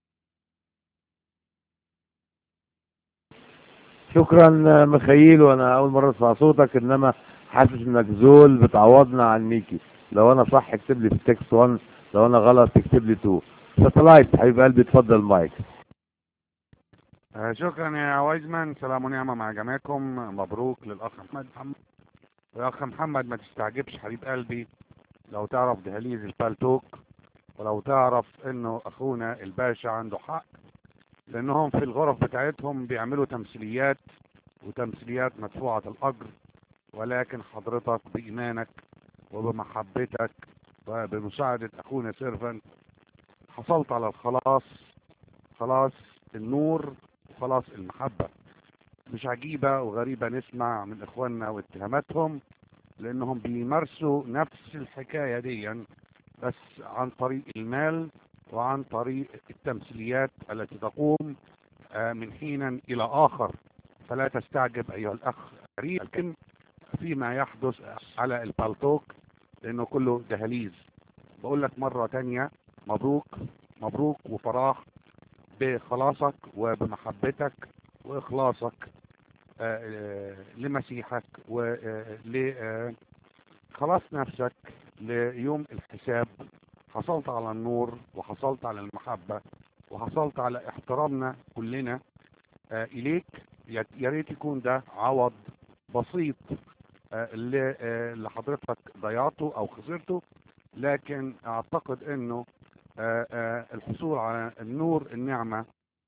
شكرا مخيل وانا اول مرة اسمع صوتك انما حاسس انك زول بتعوضنا عن ميكي لو انا صح اكتب لي في التكست 1 لو انا غلط اكتب لي 2 ساتلايت حبيب قلبي اتفضل مايك آه، شكرا يا وايزمان سلام ونعمة مع جميعكم مبروك للأخ محمد محمد يا أخ محمد ما تستعجبش حبيب قلبي لو تعرف دهاليز البالتوك ولو تعرف إنه أخونا الباشا عنده حق لأنهم في الغرف بتاعتهم بيعملوا تمثيليات وتمثيليات مدفوعة الأجر ولكن حضرتك بإيمانك وبمحبتك وبمساعدة أخونا سيرفنت حصلت على الخلاص خلاص النور وخلاص المحبة مش عجيبة وغريبة نسمع من إخواننا واتهاماتهم لأنهم بيمارسوا نفس الحكاية دي بس عن طريق المال وعن طريق التمثيليات التي تقوم آه، من حين إلى آخر فلا تستعجب أيها الأخ لكن فيما يحدث على البالتوك لأنه كله دهاليز بقول لك مرة تانية مبروك مبروك وفراح بخلاصك وبمحبتك وإخلاصك آه، آه، لمسيحك ولخلاص نفسك ليوم الحساب حصلت على النور وحصلت على المحبة وحصلت على احترامنا كلنا آه، إليك يا يا ريت يكون ده عوض بسيط آه، اللي آه، اللي حضرتك ضيعته أو خسرته لكن أعتقد إنه آه، آه، الحصول على النور النعمة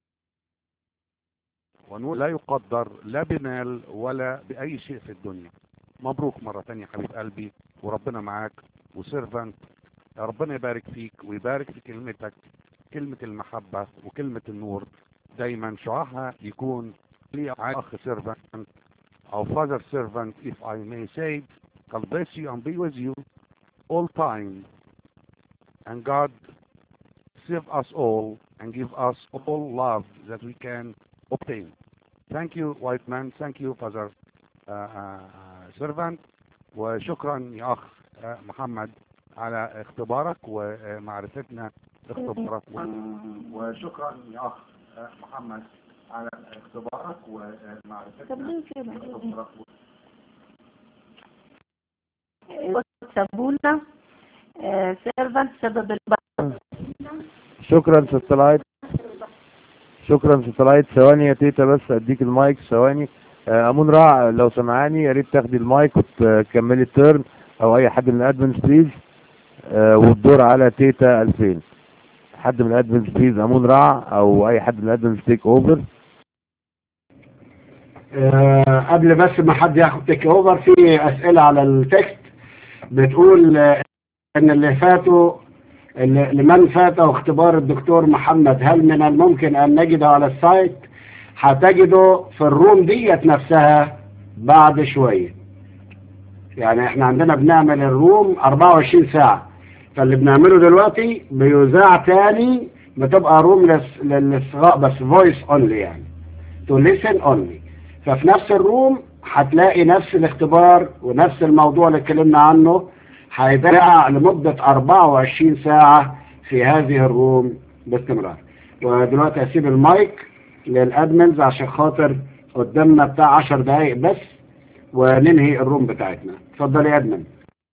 ونور لا يقدر لا بمال ولا بأي شيء في الدنيا مبروك مرة تانية حبيب قلبي وربنا معاك وسيرفنت ربنا يبارك فيك ويبارك في كلمتك كلمة المحبة وكلمة النور دايما شعاعها يكون لي أخ سيرفنت أو father servant if I may say God bless you and be with you all time and God save us all and give us all love that we can obtain. Thank you white man, thank you father uh, uh, servant وشكرا يا أخ uh, محمد على اختبارك ومعرفتنا اختبارك وشكرا يا أخ uh, محمد على اختبارك ومعرفتنا اختبارك سابونا سيرفنت سبب البعض شكرا ستلايت شكرا ستلايت ثواني يا تيتا بس اديك المايك ثواني آه، امون راع لو سمعاني يا ريت تاخدي المايك وتكملي التيرن او اي حد من الادمنز بليز آه، والدور على تيتا 2000 حد من الادمنز بليز امون راع او اي حد من الادمنز تيك اوفر آه، قبل بس ما حد ياخد تيك اوفر في اسئله على التكست بتقول آه، ان اللي فاتوا اللي- لمن فاته اختبار الدكتور محمد هل من الممكن ان نجده على السايت هتجده في الروم ديت نفسها بعد شويه يعني احنا عندنا بنعمل الروم 24 ساعه فاللي بنعمله دلوقتي بيذاع تاني بتبقى روم للس- للصغاء بس فويس اونلي يعني تو listen only ففي نفس الروم هتلاقي نفس الاختبار ونفس الموضوع اللي اتكلمنا عنه هيذاع لمدة 24 ساعة في هذه الروم باستمرار ودلوقتي هسيب المايك للادمنز عشان خاطر قدامنا بتاع 10 دقايق بس وننهي الروم بتاعتنا اتفضل يا ادمن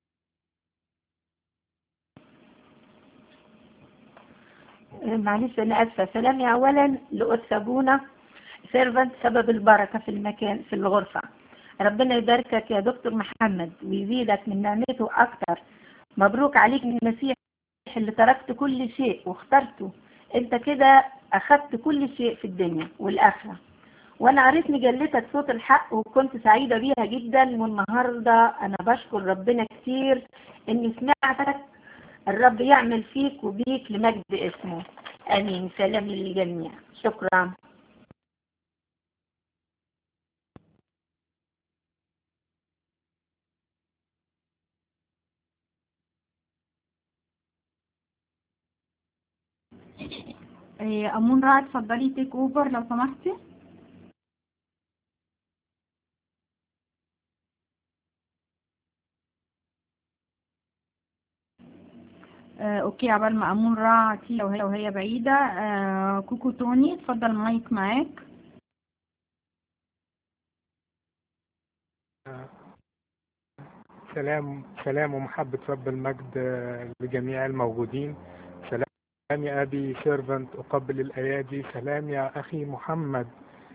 معلش انا اسفه سلامي اولا لاستاذونا سيرفنت سبب البركه في المكان في الغرفه ربنا يباركك يا دكتور محمد ويزيدك من نعمته اكتر مبروك عليك من المسيح اللي تركت كل شيء واخترته انت كده اخدت كل شيء في الدنيا والاخره وانا قريت مجلتك صوت الحق وكنت سعيده بيها جدا والنهارده انا بشكر ربنا كتير اني سمعتك الرب يعمل فيك وبيك لمجد اسمه امين سلام للجميع شكرا إيه، أمون رائع اتفضلي تيك اوفر لو سمحتي آه، اوكي عبال ما امون راع تي لو هي لو هي بعيدة آه، كوكو توني اتفضل مايك معاك سلام سلام ومحبة رب المجد آه، لجميع الموجودين سلام يا أبي سيرفنت أقبل الأيادي سلام يا أخي محمد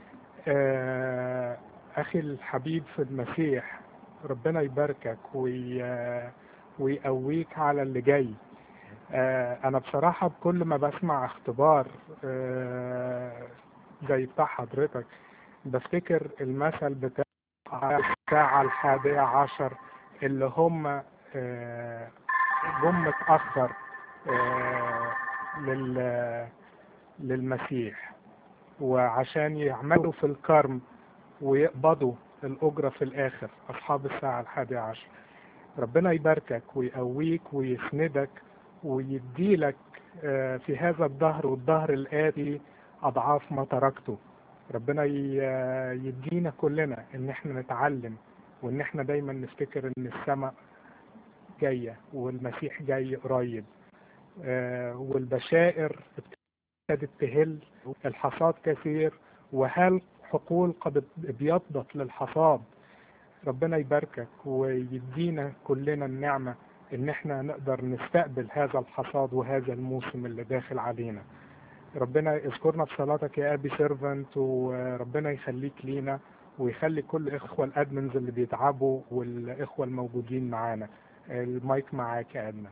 آه، أخي الحبيب في المسيح ربنا يباركك وي آه، ويقويك على اللي جاي آه، أنا بصراحة بكل ما بسمع اختبار آه، زي بتاع حضرتك بفتكر المثل بتاع الساعة الحادية عشر اللي هم آه، جم متأخر آه، لل للمسيح وعشان يعملوا في الكرم ويقبضوا الأجرة في الآخر أصحاب الساعة الحادية عشر ربنا يباركك ويقويك ويسندك ويديلك آه، في هذا الظهر والظهر الآتي أضعاف ما تركته ربنا ي- يدينا كلنا ان احنا نتعلم وان احنا دايما نفتكر ان السماء جاية والمسيح جاي قريب آه، والبشائر ابتدت تهل الحصاد كثير وهل حقول قد ابيضت للحصاد ربنا يباركك ويدينا كلنا النعمة ان احنا نقدر نستقبل هذا الحصاد وهذا الموسم اللي داخل علينا ربنا يذكرنا في صلاتك يا ابي سيرفنت وربنا يخليك لينا ويخلي كل اخوة الادمنز اللي بيتعبوا والاخوة الموجودين معانا المايك معاك يا ادمن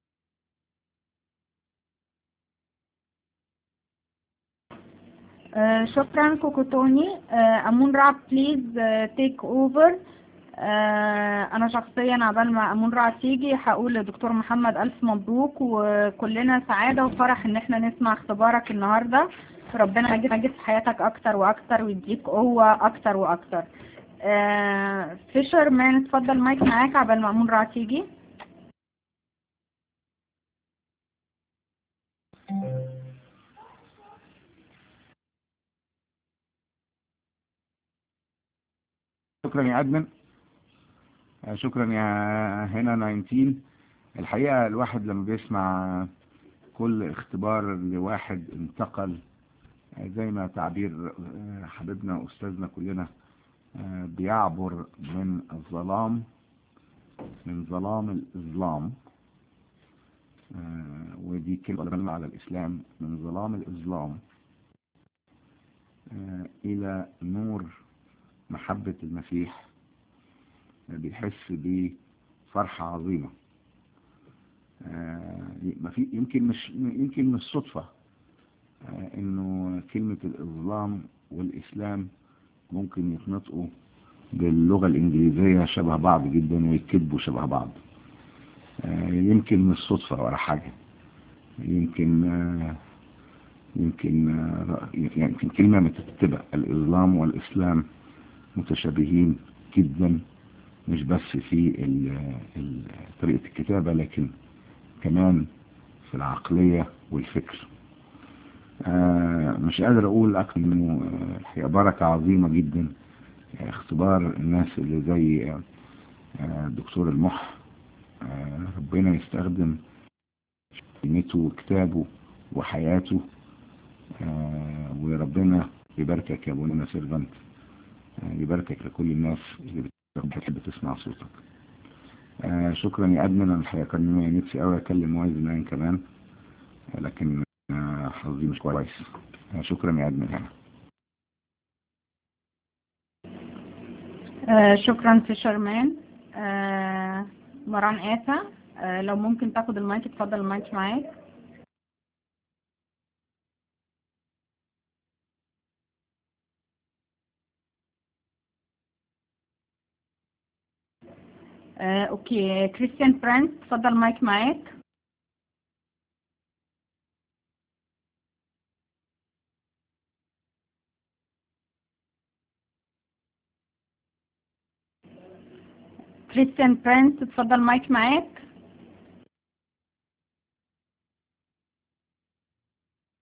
آه، شكرا كوكو توني آه، امون رعب بليز تيك اوفر انا شخصيا عبال ما امون رعب تيجي هقول لدكتور محمد الف مبروك وكلنا سعادة وفرح ان احنا نسمع اختبارك النهاردة ربنا يجد في حياتك اكتر واكتر ويديك قوة اكتر واكتر آه، فيشر مان اتفضل مايك معاك عبال ما امون رعب تيجي شكرا يا ادمن آه، شكرا يا هنا 19 الحقيقة الواحد لما بيسمع كل اختبار لواحد انتقل آه، زي ما تعبير آه، حبيبنا واستاذنا كلنا آه، بيعبر من الظلام من ظلام الإظلام آه، ودي كلمة على الإسلام من ظلام الإظلام آه، إلى نور محبة المسيح آه، بيحس بفرحة عظيمة آه، ما في يمكن مش يمكن مش صدفة آه، انه كلمة الإظلام والإسلام ممكن يتنطقوا باللغة الإنجليزية شبه بعض جدا ويكتبوا شبه بعض آه، يمكن مش صدفة ولا حاجة يمكن آه، يمكن آه، يعني يمكن كلمة متكتبة الإسلام والإسلام متشابهين جدا مش بس في ال- ال- طريقة الكتابة لكن كمان في العقلية والفكر آه، مش قادر اقول اكتر انه آه، الحقيقة بركة عظيمة جدا آه، اختبار الناس اللي زي آه، آه، الدكتور المح آه، ربنا يستخدم كلمته وكتابه وحياته آه، وربنا يباركك يا ابونا سيرفنت آه، يباركك لكل الناس اللي بتحب تسمع صوتك آه، شكرا يا ادمن انا الحقيقة كان نفسي قوي اكلم وايز مان كمان آه، لكن آه، حظي مش كويس آه، شكرا يا ادمن آه، شكرا فيشر مان آه، مران آسا آه، لو ممكن تاخد المايك اتفضل المايك معاك آه، اوكي كريستيان برانس اتفضل المايك معاك كريستيان برانس اتفضل المايك معاك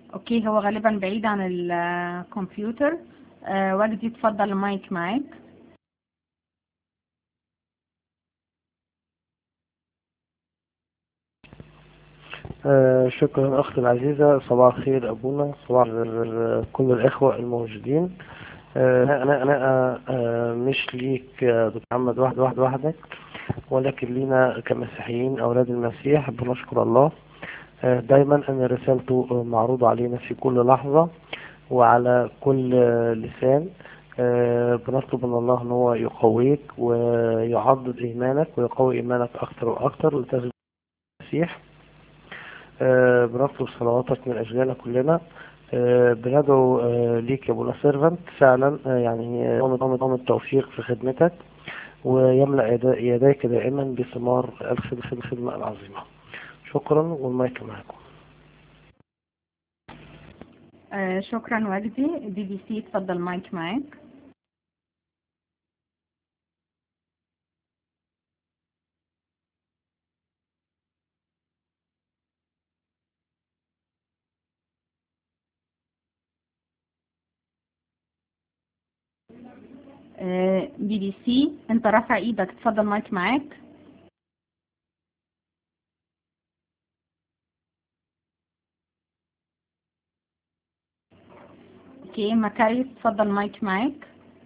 اوكي هو غالبا بعيد عن الكمبيوتر آه، وجدي اتفضل المايك معاك آه، شكرا أختي العزيزة صباح الخير أبونا صباح الخير كل الإخوة الموجودين آه، أنا أنا أنا آه، مش ليك يا دكتور محمد واحد واحد وحدك ولكن لينا كمسيحيين أولاد المسيح بنشكر الله آه، دايما أن رسالته آه، معروضة علينا في كل لحظة وعلى كل آه، لسان آه، بنطلب من الله أن هو يقويك ويعضد إيمانك ويقوي إيمانك أكثر وأكثر لتثبت المسيح آه، بنطلب صلواتك من أجلنا كلنا آه، بندعو آه، ليك يا ابونا سيرفنت فعلا آه، يعني نظام التوفيق في خدمتك ويملأ يدا- يديك دائما بثمار الخد- الخدمة العظيمة شكرا والمايك معكم آه، شكرا وجدي بي بي سي اتفضل المايك معاك بي بي سي انت رافع ايدك اتفضل مايك معاك اوكي مكاريس اتفضل مايك معاك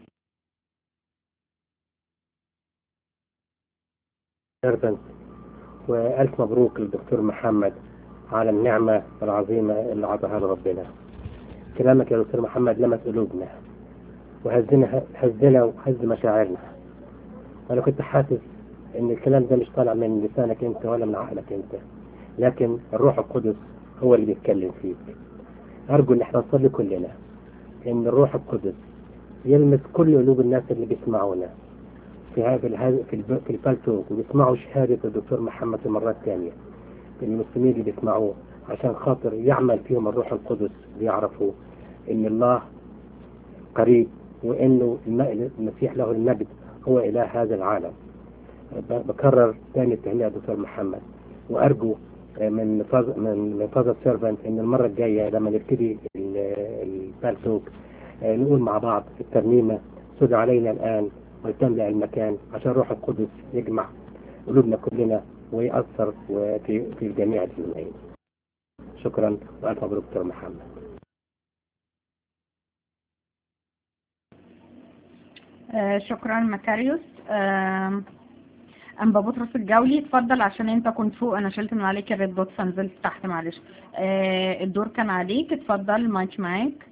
سيرفنت وألف مبروك للدكتور محمد على النعمة العظيمة اللي عطاها له ربنا كلامك يا دكتور محمد لمس قلوبنا وهزنا هزنا وهز مشاعرنا أنا كنت حاسس إن الكلام ده مش طالع من لسانك أنت ولا من عقلك أنت لكن الروح القدس هو اللي بيتكلم فيك أرجو إن احنا نصلي كلنا إن الروح القدس يلمس كل قلوب الناس اللي بيسمعونا في هذا الهذا في الب- في البالتوك وبيسمعوا شهادة الدكتور محمد المرة الثانية المسلمين اللي بيسمعوه عشان خاطر يعمل فيهم الروح القدس ليعرفوا إن الله قريب وإنه الم- المسيح له المجد هو إله هذا العالم ب- بكرر تاني التهنئة دكتور محمد وأرجو من فاز من من فاز سيرفنت إن المرة الجاية لما نبتدي ال- البالتوك آه، نقول مع بعض في الترنيمة سد علينا الآن وتملأ المكان عشان روح القدس يجمع قلوبنا كلنا ويأثر وفي في الجميع الجمعين شكرا وألف مبروك دكتور محمد آه، شكرا مكاريوس آم، أنبا بطرس الجولي اتفضل عشان انت كنت فوق انا شلت من عليك الريد دوت فنزلت تحت معلش آه، الدور كان عليك اتفضل المايك معاك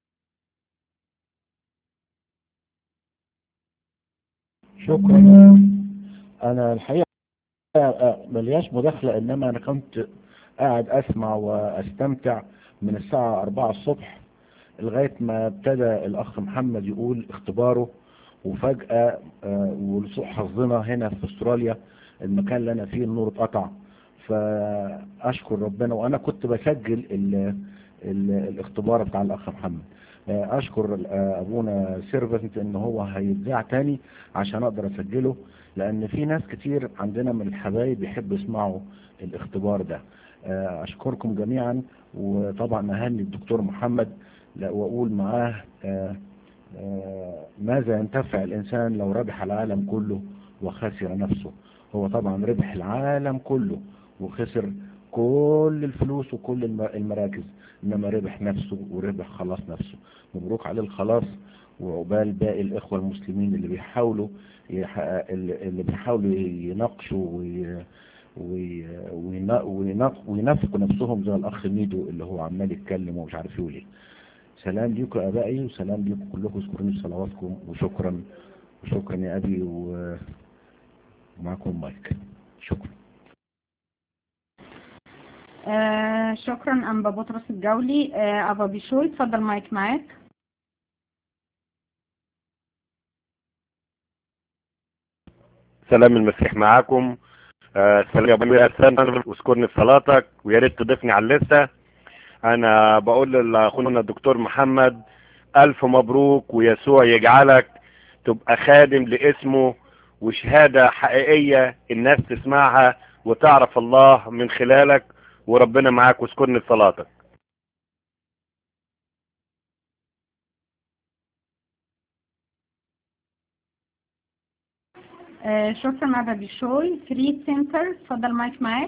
شكرا انا الحقيقه ملياش مداخله انما انا كنت قاعد اسمع واستمتع من الساعه 4 الصبح لغايه ما ابتدى الاخ محمد يقول اختباره وفجاه آه، ولسوء حظنا هنا في استراليا المكان اللي انا فيه النور اتقطع فاشكر ربنا وانا كنت بسجل ال ال الاختبار بتاع الاخ محمد آه، اشكر آه، ابونا سيرفنت ان هو هيتذاع تاني عشان اقدر اسجله لان في ناس كتير عندنا من الحبايب بيحبوا يسمعوا الاختبار ده آه، اشكركم جميعا وطبعا اهني الدكتور محمد لا- واقول معاه آه، آه، ماذا ينتفع الانسان لو ربح العالم كله وخسر نفسه هو طبعا ربح العالم كله وخسر كل الفلوس وكل الم- المراكز انما ربح نفسه وربح خلاص نفسه مبروك عليه الخلاص وعقبال باقي الاخوه المسلمين اللي بيحاولوا يحقق اللي اللي بيحاولوا يناقشوا وي- وي- وينا- وينا- وينافقوا نفسهم زي الاخ ميدو اللي هو عمال يتكلم ومش عارف يقول ايه سلام ليكم يا ابائي وسلام ليكم كلكم اذكروني في صلواتكم وشكرا وشكرا يا ابي و- ومعكم مايك شكرا آه، شكرا أنبا بطرس الجولي آه، أبا بيشوي اتفضل مايك معاك سلام المسيح معاكم آه، سلام يا ابويا سلام واذكرني في صلاتك ويا ريت تضيفني على الليسته انا بقول لاخونا الدكتور محمد الف مبروك ويسوع يجعلك تبقى خادم لاسمه وشهاده حقيقيه الناس تسمعها وتعرف الله من خلالك وربنا معاك واذكرني في صلاتك آه، شكرا على بيشوي فري ثينكر اتفضل مايك معاك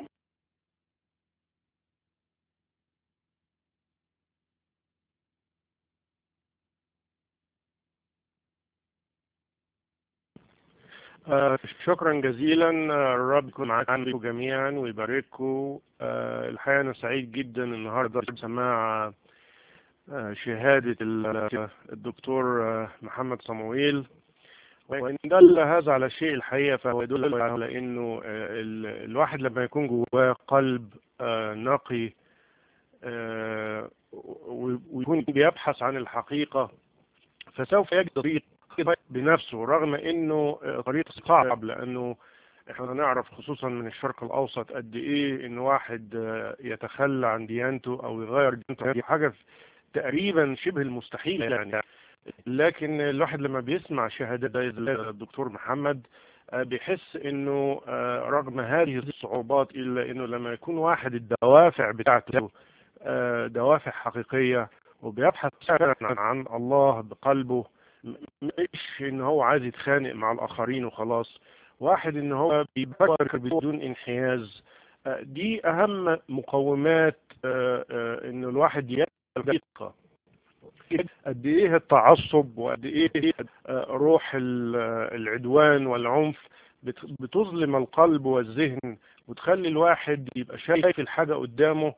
آه، شكرا جزيلا آه، الرب يكون معاكم جميعا ويبارككم آه، الحقيقة أنا سعيد جدا النهاردة بسماع آه، شهادة ال- الدكتور آه، محمد صمويل وإن دل هذا على شيء الحقيقة فهو يدل على إنه آه، ال- الواحد لما يكون جواه قلب آه، نقي آه، و- ويكون بيبحث عن الحقيقة فسوف يجد طريق بنفسه رغم انه طريق صعب لانه احنا نعرف خصوصا من الشرق الاوسط قد ايه ان واحد يتخلى عن ديانته او يغير ديانته دي حاجه تقريبا شبه المستحيل يعني لكن الواحد لما بيسمع شهادات زي الدكتور محمد بيحس انه رغم هذه الصعوبات الا انه لما يكون واحد الدوافع بتاعته دوافع حقيقيه وبيبحث فعلا عن الله بقلبه مش ان هو عايز يتخانق مع الاخرين وخلاص واحد ان هو بيفكر بدون انحياز آه، دي اهم مقومات آه، آه، ان الواحد يبقى قد ايه التعصب وقد ايه آه، روح ال- آه، العدوان والعنف بت- بتظلم القلب والذهن وتخلي الواحد يبقى شايف الحاجة قدامه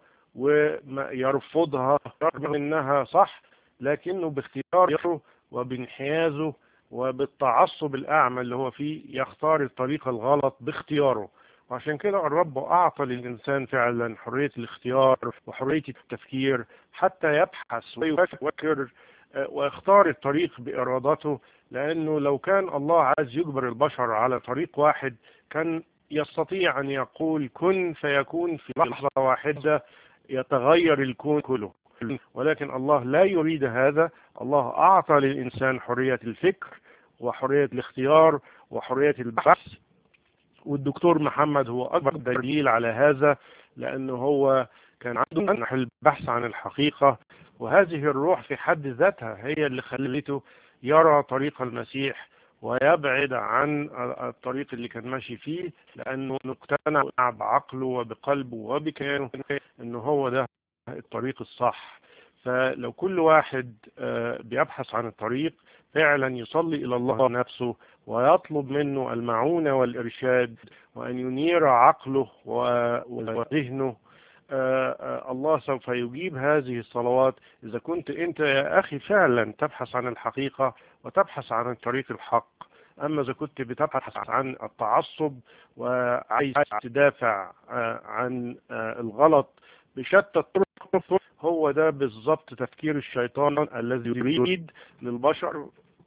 ويرفضها رغم انها صح لكنه باختياره وبانحيازه وبالتعصب الأعمى اللي هو فيه يختار الطريق الغلط باختياره وعشان كده الرب أعطى للإنسان فعلا حرية الاختيار وحرية التفكير حتى يبحث ويفكر آه، ويختار الطريق بإرادته لأنه لو كان الله عايز يجبر البشر على طريق واحد كان يستطيع أن يقول كن فيكون في لحظة واحدة يتغير الكون كله ولكن الله لا يريد هذا الله أعطى للإنسان حرية الفكر وحرية الاختيار وحرية البحث والدكتور محمد هو أكبر دليل على هذا لأنه هو كان عنده منح البحث عن الحقيقة وهذه الروح في حد ذاتها هي اللي خلته يرى طريق المسيح ويبعد عن الطريق اللي كان ماشي فيه لأنه مقتنع بعقله وبقلبه وبكيانه أنه هو ده الطريق الصح فلو كل واحد آه، بيبحث عن الطريق فعلا يصلي إلى الله نفسه ويطلب منه المعونة والإرشاد وأن ينير عقله و- وذهنه آه، آه، الله سوف يجيب هذه الصلوات إذا كنت أنت يا أخي فعلا تبحث عن الحقيقة وتبحث عن الطريق الحق أما إذا كنت بتبحث عن التعصب وعايز تدافع آه، عن آه، الغلط بشتى الطرق هو ده بالظبط تفكير الشيطان الذي يريد للبشر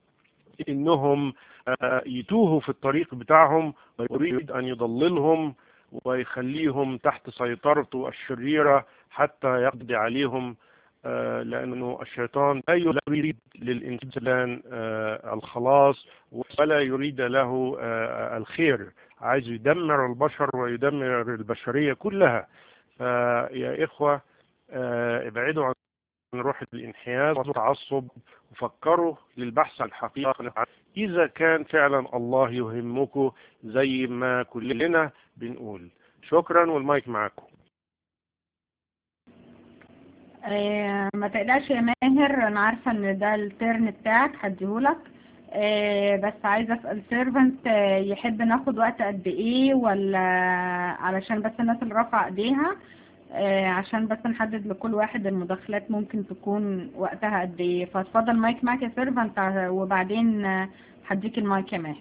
انهم آه، يتوهوا في الطريق بتاعهم ويريد ان يضللهم ويخليهم تحت سيطرته الشريرة حتى يقضي عليهم آه، لأنه الشيطان لا يريد للإنسان آه، الخلاص ولا يريد له آه، الخير عايز يدمر البشر ويدمر البشرية كلها فيا إخوة آه، ابعدوا عن روح الانحياز والتعصب وفكروا للبحث عن الحقيقة إذا كان فعلا الله يهمكم زي ما كلنا بنقول شكرا والمايك معاكم آه، ما تقلقش يا ماهر انا عارفه ان ده الترن بتاعك هديهولك آه، بس عايزه اسال سيرفنت يحب ناخد وقت قد ايه ولا علشان بس الناس اللي رافعه ايديها آه، عشان بس نحدد لكل واحد المداخلات ممكن تكون وقتها قد ايه فاتفضل مايك معاك يا سيرفنت وبعدين آه، هديك المايك يا ماهر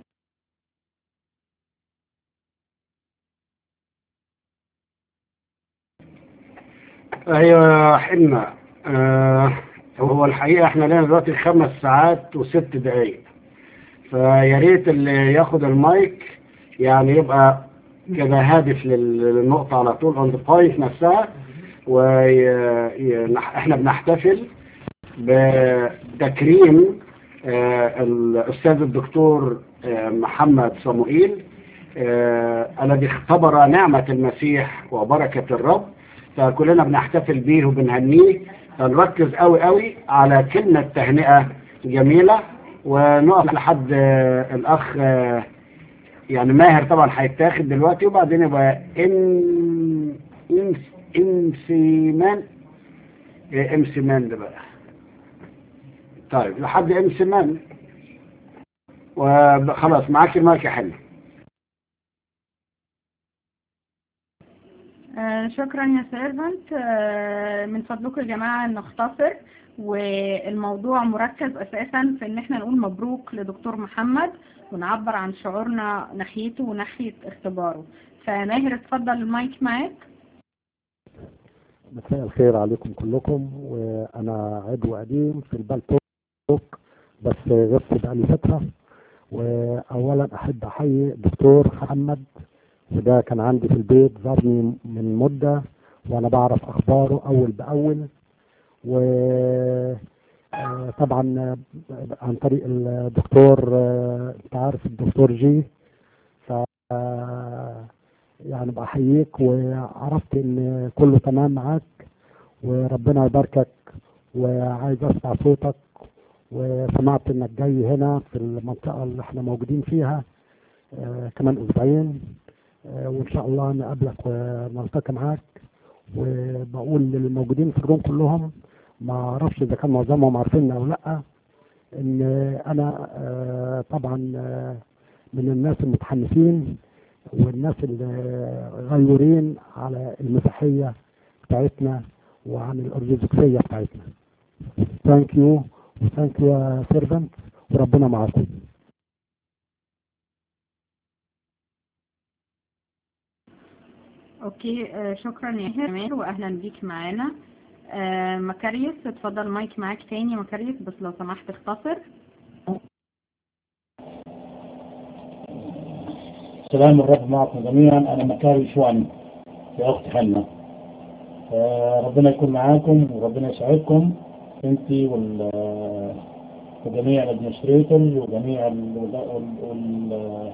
ايوه حنا آه هو الحقيقه احنا لنا دلوقتي خمس ساعات وست دقايق فيا ريت اللي ياخد المايك يعني يبقى كده هادف لل- للنقطه على طول اون ذا بوينت نفسها واحنا بنحتفل بتكريم آه، الاستاذ الدكتور آه، محمد صموئيل آه، الذي اختبر نعمه المسيح وبركه الرب فكلنا بنحتفل بيه وبنهنيه فنركز قوي قوي على كلمة تهنئة جميلة ونقف لحد آه، الأخ آه، يعني ماهر طبعا هيتاخد دلوقتي وبعدين يبقى ان انس انسيمان ايه امسيمان ده بقى طيب لحد امسيمان وخلاص معاك المايك يا حلو آه، شكرا يا سيرفنت آه، من فضلكم يا جماعة نختصر والموضوع مركز أساسا في إن احنا نقول مبروك لدكتور محمد ونعبر عن شعورنا ناحيته وناحية اختباره فماهر اتفضل المايك معاك مساء الخير عليكم كلكم وانا عضو قديم في البالتوك بس غبت بقالي فتره واولا احب احيي الدكتور محمد وده كان عندي في البيت زارني من مده وانا بعرف اخباره اول باول و آه، طبعا آه، عن طريق الدكتور آه، انت عارف الدكتور جي ف يعني بحييك وعرفت ان كله تمام معاك وربنا يباركك وعايز اسمع صوتك وسمعت انك جاي هنا في المنطقة اللي احنا موجودين فيها آه كمان اسبوعين آه وان شاء الله نقابلك ونلتقي معاك وبقول للموجودين في الروم كلهم ما اعرفش اذا كان معظمهم عارفيني او لا ان انا آه طبعا آه من الناس المتحمسين والناس الغيورين على المسيحية بتاعتنا وعن الأرثوذكسية بتاعتنا ثانك يو وثانك يو يا سيرفنت وربنا معاكم اوكي آه، شكرا يا جمال واهلا بيك معانا آه، مكاريوس اتفضل مايك معاك تاني مكاريوس بس لو سمحت اختصر سلام الرب معكم جميعا انا مكاري شواني يا اخت حنا آه، ربنا يكون معاكم وربنا يسعدكم انت وال وجميع الادمنستريتورز وجميع ال وال وال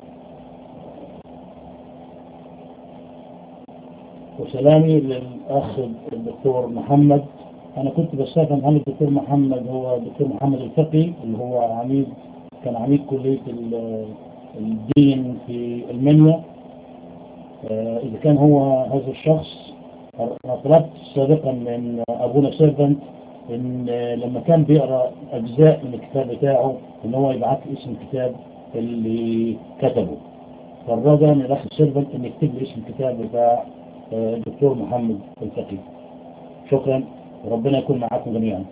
وسلامي للاخ الدكتور محمد انا كنت بستفهم هل الدكتور محمد هو الدكتور محمد الفقي اللي هو عميد كان عميد كليه ال- الدين في المنيا آه، إذا كان هو هذا الشخص أنا طلبت سابقا من أبونا سيرفنت إن آه، لما كان بيقرأ أجزاء من الكتاب بتاعه إن هو يبعت لي اسم الكتاب اللي كتبه فالرجاء من الأخ سيرفنت إن يكتب لي اسم الكتاب بتاع آه، الدكتور محمد الفقي شكرا وربنا يكون معاكم جميعا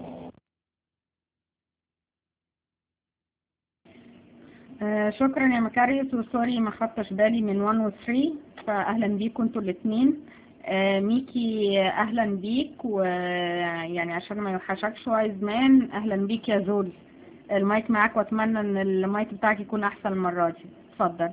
آه، شكرا يا مكاريوس وسوري ما خدتش بالي من 1 و 3 فاهلا بيكم انتوا الاثنين ميكي آه، اهلا بيك ويعني عشان ما يوحشكش وايز مان اهلا بيك يا زول المايك معاك واتمنى ان المايك بتاعك يكون احسن المره دي اتفضل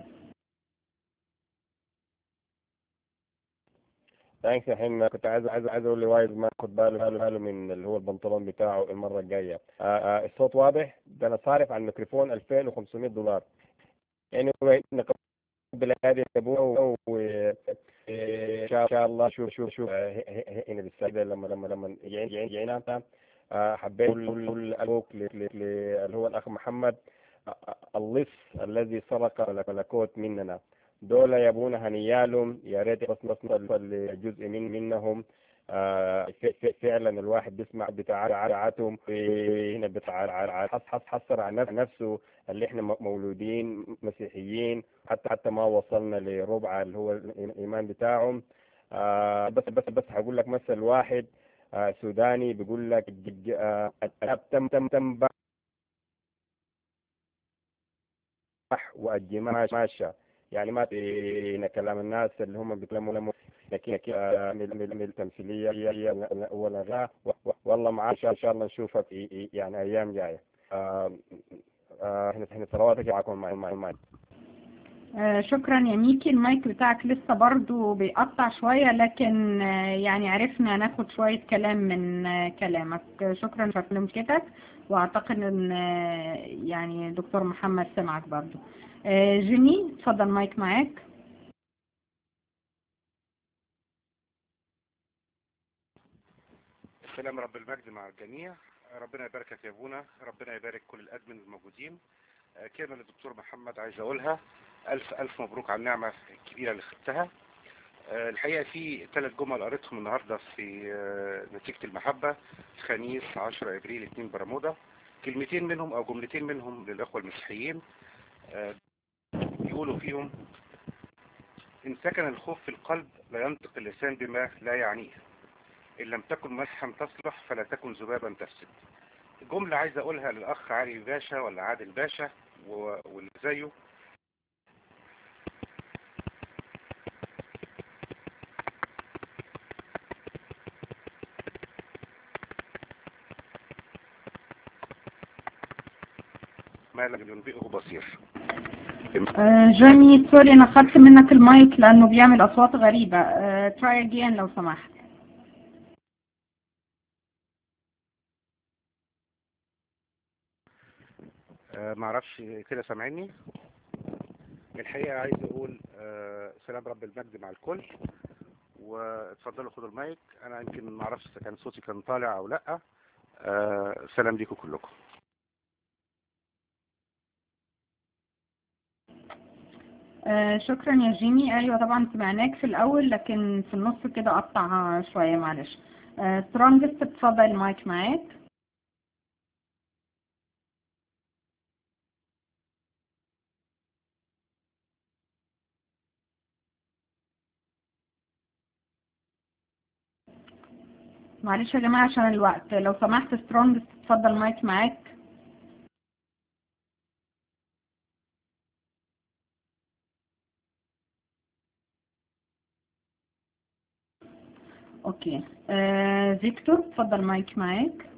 ثانكس يا حنا كنت عايز عايز عايز اقول لوايز ما خد باله باله باله من اللي هو البنطلون بتاعه المره الجايه آه آه الصوت واضح ده انا صارف على الميكروفون 2500 دولار يعني هو نقبل هذه ابوه و ان شاء الله شوف شوف شوف آه، ه- ه- هنا بالسعيده لما لما لما يجي- يجي- يجينا آه، حبيت اقول ابوك ل- ل- ل- اللي هو الاخ محمد آه، آه، اللص الذي سرق ملكوت مننا دول يبون هنيالهم يا ريت بس نوصل لجزء من منهم آه، ف- ف- فعلا الواحد بيسمع بتاعاتهم هنا بتاع حس حس حسر على نفس- نفسه اللي احنا م- مولودين مسيحيين حتى حتى ما وصلنا لربع اللي هو الايمان بتاعهم آه، بس بس بس هقول لك مثل واحد آه، سوداني بيقول لك ج- ج- آه، تم تم تم بح والجماع ماشى يعني ما في كلام الناس اللي هم بيتكلموا لهم لكن لكن آه، من من من التمثيليه هي ولا لا والله معاك ان شاء الله نشوفك في- يعني ايام جايه آه، آه، احنا احنا صلواتك معكم مع مع مع آه، شكرا يا ميكي المايك بتاعك لسه برضو بيقطع شوية لكن آه، يعني عرفنا ناخد شوية كلام من آه، كلامك آه، شكرا في ملكتك واعتقد ان آه، يعني دكتور محمد سمعك برضو آه، جيمي اتفضل مايك معاك سلام رب المجد مع الجميع ربنا يباركك يا ابونا ربنا يبارك كل الادمن الموجودين آه، كلمه للدكتور محمد عايز اقولها ألف ألف مبروك على النعمة الكبيرة اللي خدتها آه، الحقيقة في ثلاث جمل قريتهم النهاردة في آه، نتيجة المحبة خميس 10 إبريل 2 برمودا كلمتين منهم أو جملتين منهم للإخوة المسيحيين آه، بيقولوا فيهم إن سكن الخوف في القلب لا ينطق اللسان بما لا يعنيه إن لم تكن مسحا تصلح فلا تكن ذبابا تفسد جملة عايز أقولها للأخ علي باشا ولا عادل باشا و- واللي زيه ما لم ينبئه بصير آه، جيمي سوري انا خدت منك المايك لانه بيعمل اصوات غريبة تراي اجين لو سمحت آه، معرفش كده سامعني الحقيقة عايز أقول آه، سلام رب المجد مع الكل واتفضلوا خدوا المايك أنا يمكن معرفش إذا كان صوتي كان طالع أو لأ آه، سلام ليكم كلكم آه، شكرا يا جيمي ايوه طبعا سمعناك في الاول لكن في النص كده قطع شوية معلش سترونجست اتفضل المايك معاك معلش يا جماعة عشان الوقت لو سمحت سترونجست اتفضل المايك معاك اوكي آه فيكتور اتفضل مايك معاك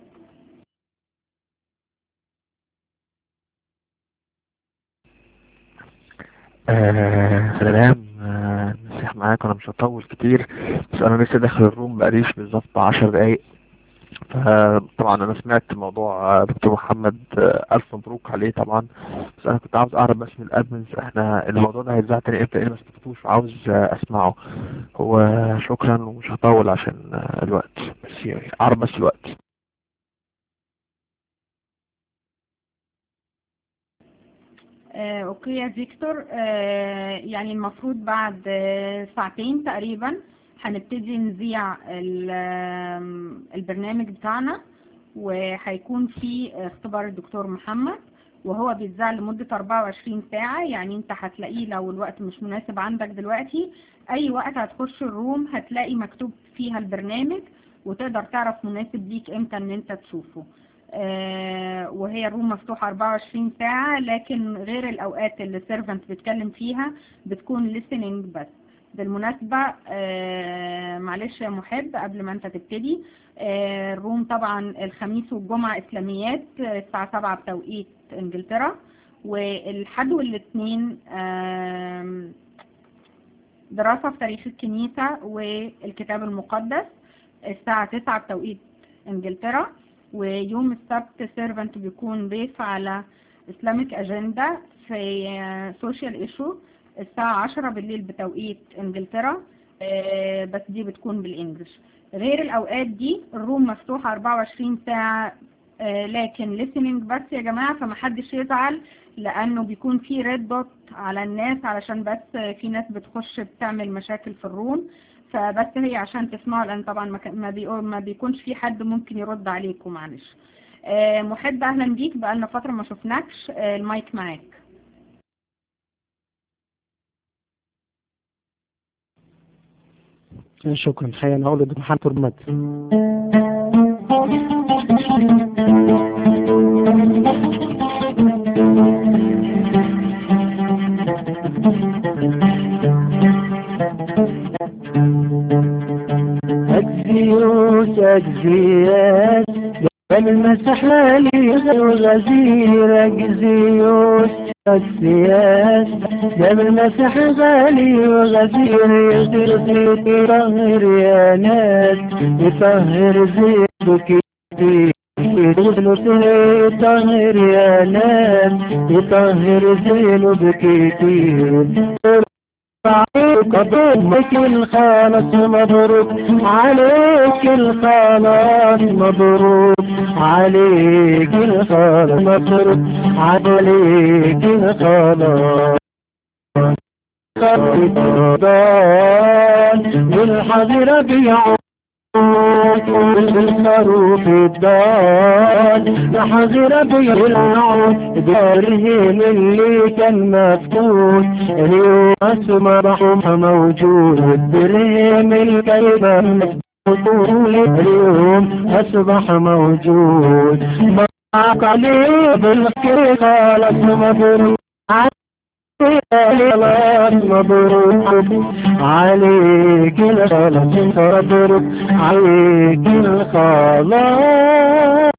آه سلام آه مسيح معاك انا مش هطول كتير بس انا لسه داخل الروم بقاليش بالظبط عشر دقايق فطبعا انا سمعت موضوع آه، دكتور محمد آه، الف مبروك عليه طبعا بس انا كنت عاوز اعرف بس من الادمنز احنا الموضوع ده هيتذاع تاني امتى انا ما سمعتوش وعاوز آه، اسمعه هو شكرا ومش هطول عشان آه، الوقت بس يعني اعرف بس الوقت آه، اوكي يا فيكتور آه، يعني المفروض بعد آه، ساعتين تقريبا هنبتدي نذيع ال- آم، البرنامج بتاعنا وهيكون في اختبار الدكتور محمد وهو بيتذاع لمدة 24 ساعة يعني انت هتلاقيه لو الوقت مش مناسب عندك دلوقتي اي وقت هتخش الروم هتلاقي مكتوب فيها البرنامج وتقدر تعرف مناسب ليك امتى ان انت تشوفه آه، وهي الروم مفتوحة 24 ساعة لكن غير الأوقات اللي السيرفنت بيتكلم فيها بتكون listening بس بالمناسبة آه، معلش يا محب قبل ما انت تبتدي آه، الروم طبعا الخميس والجمعة إسلاميات آه، الساعة 7 بتوقيت إنجلترا والحد والاثنين آم، دراسة في تاريخ الكنيسة والكتاب المقدس الساعة 9 بتوقيت إنجلترا ويوم السبت سيرفنت بيكون ضيف على اسلامك اجندا في سوشيال ايشو الساعة 10 بالليل بتوقيت انجلترا آه، بس دي بتكون بالانجلش غير الاوقات دي الروم مفتوحة 24 ساعة آه، لكن listening بس يا جماعة فمحدش يزعل لانه بيكون في ريد دوت على الناس علشان بس في ناس بتخش بتعمل مشاكل في الروم فبس هي عشان تسمعوا لان طبعا ما كان- ما, بيقول ما بيكونش في حد ممكن يرد عليكم معلش آه، محب اهلا بيك بقالنا فترة ما شفناكش آه، المايك معاك شكرا حيا نقول لدكتور محمد ترمت أكزيوس أكزياس بل المسح لي غزير أكزيوس أكزياس جاب المسح غالي وغزير يغير يطهر يا ناس يطهر زيتك يطهر يا ناس يطهر زينه بكتير عليك ضمك الخلاص مبروك عليك الخلاص مبروك عليك الخلاص مبروك عليك الخلاص بالحضر بيعود بالخروف الدار لحضر بيعود دارهم اللي كان مفقود اليوم أصبح موجود درهم الكلمة مفقود اليوم أصبح موجود معك عليه بالخير خالص مبروك مبروك عليك الخلاص مبروك عليك الخلاص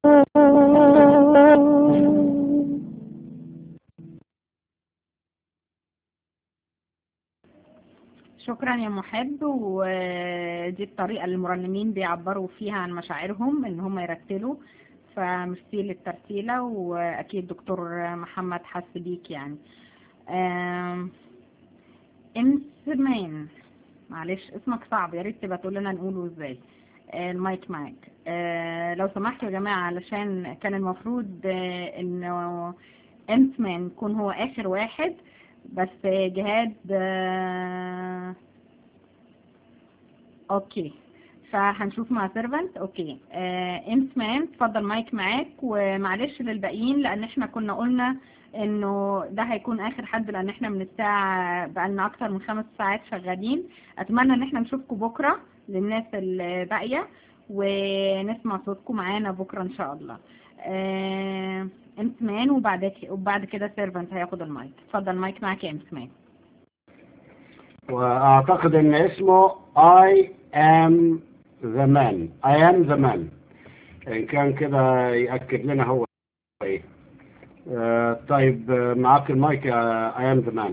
شكرا يا محب ودي الطريقة اللي المرنمين بيعبروا فيها عن مشاعرهم ان هم يرتلوا فميرسي للترتيلة واكيد دكتور محمد حس بيك يعني آم، انسمان معلش اسمك صعب يا ريت تبقى تقول لنا نقوله ازاي آه، المايك معاك آه، لو سمحتوا يا جماعة علشان كان المفروض آه، انه انسمان يكون هو اخر واحد بس جهاد آه، اوكي فهنشوف مع سيرفنت اوكي آه انسمان اتفضل مايك معاك ومعلش للباقيين لان احنا كنا قلنا انه ده هيكون اخر حد لان احنا من الساعة بقالنا اكتر من خمس ساعات شغالين اتمنى ان احنا نشوفكم بكرة للناس الباقية ونسمع صوتكم معانا بكرة ان شاء الله آه انسمان وبعد وبعد كده سيرفنت هياخد المايك اتفضل المايك معاك يا انسمان واعتقد ان اسمه I am the man I am the man ان كان كده يأكد لنا هو ايه آه طيب آه، معاك المايك يا I am the man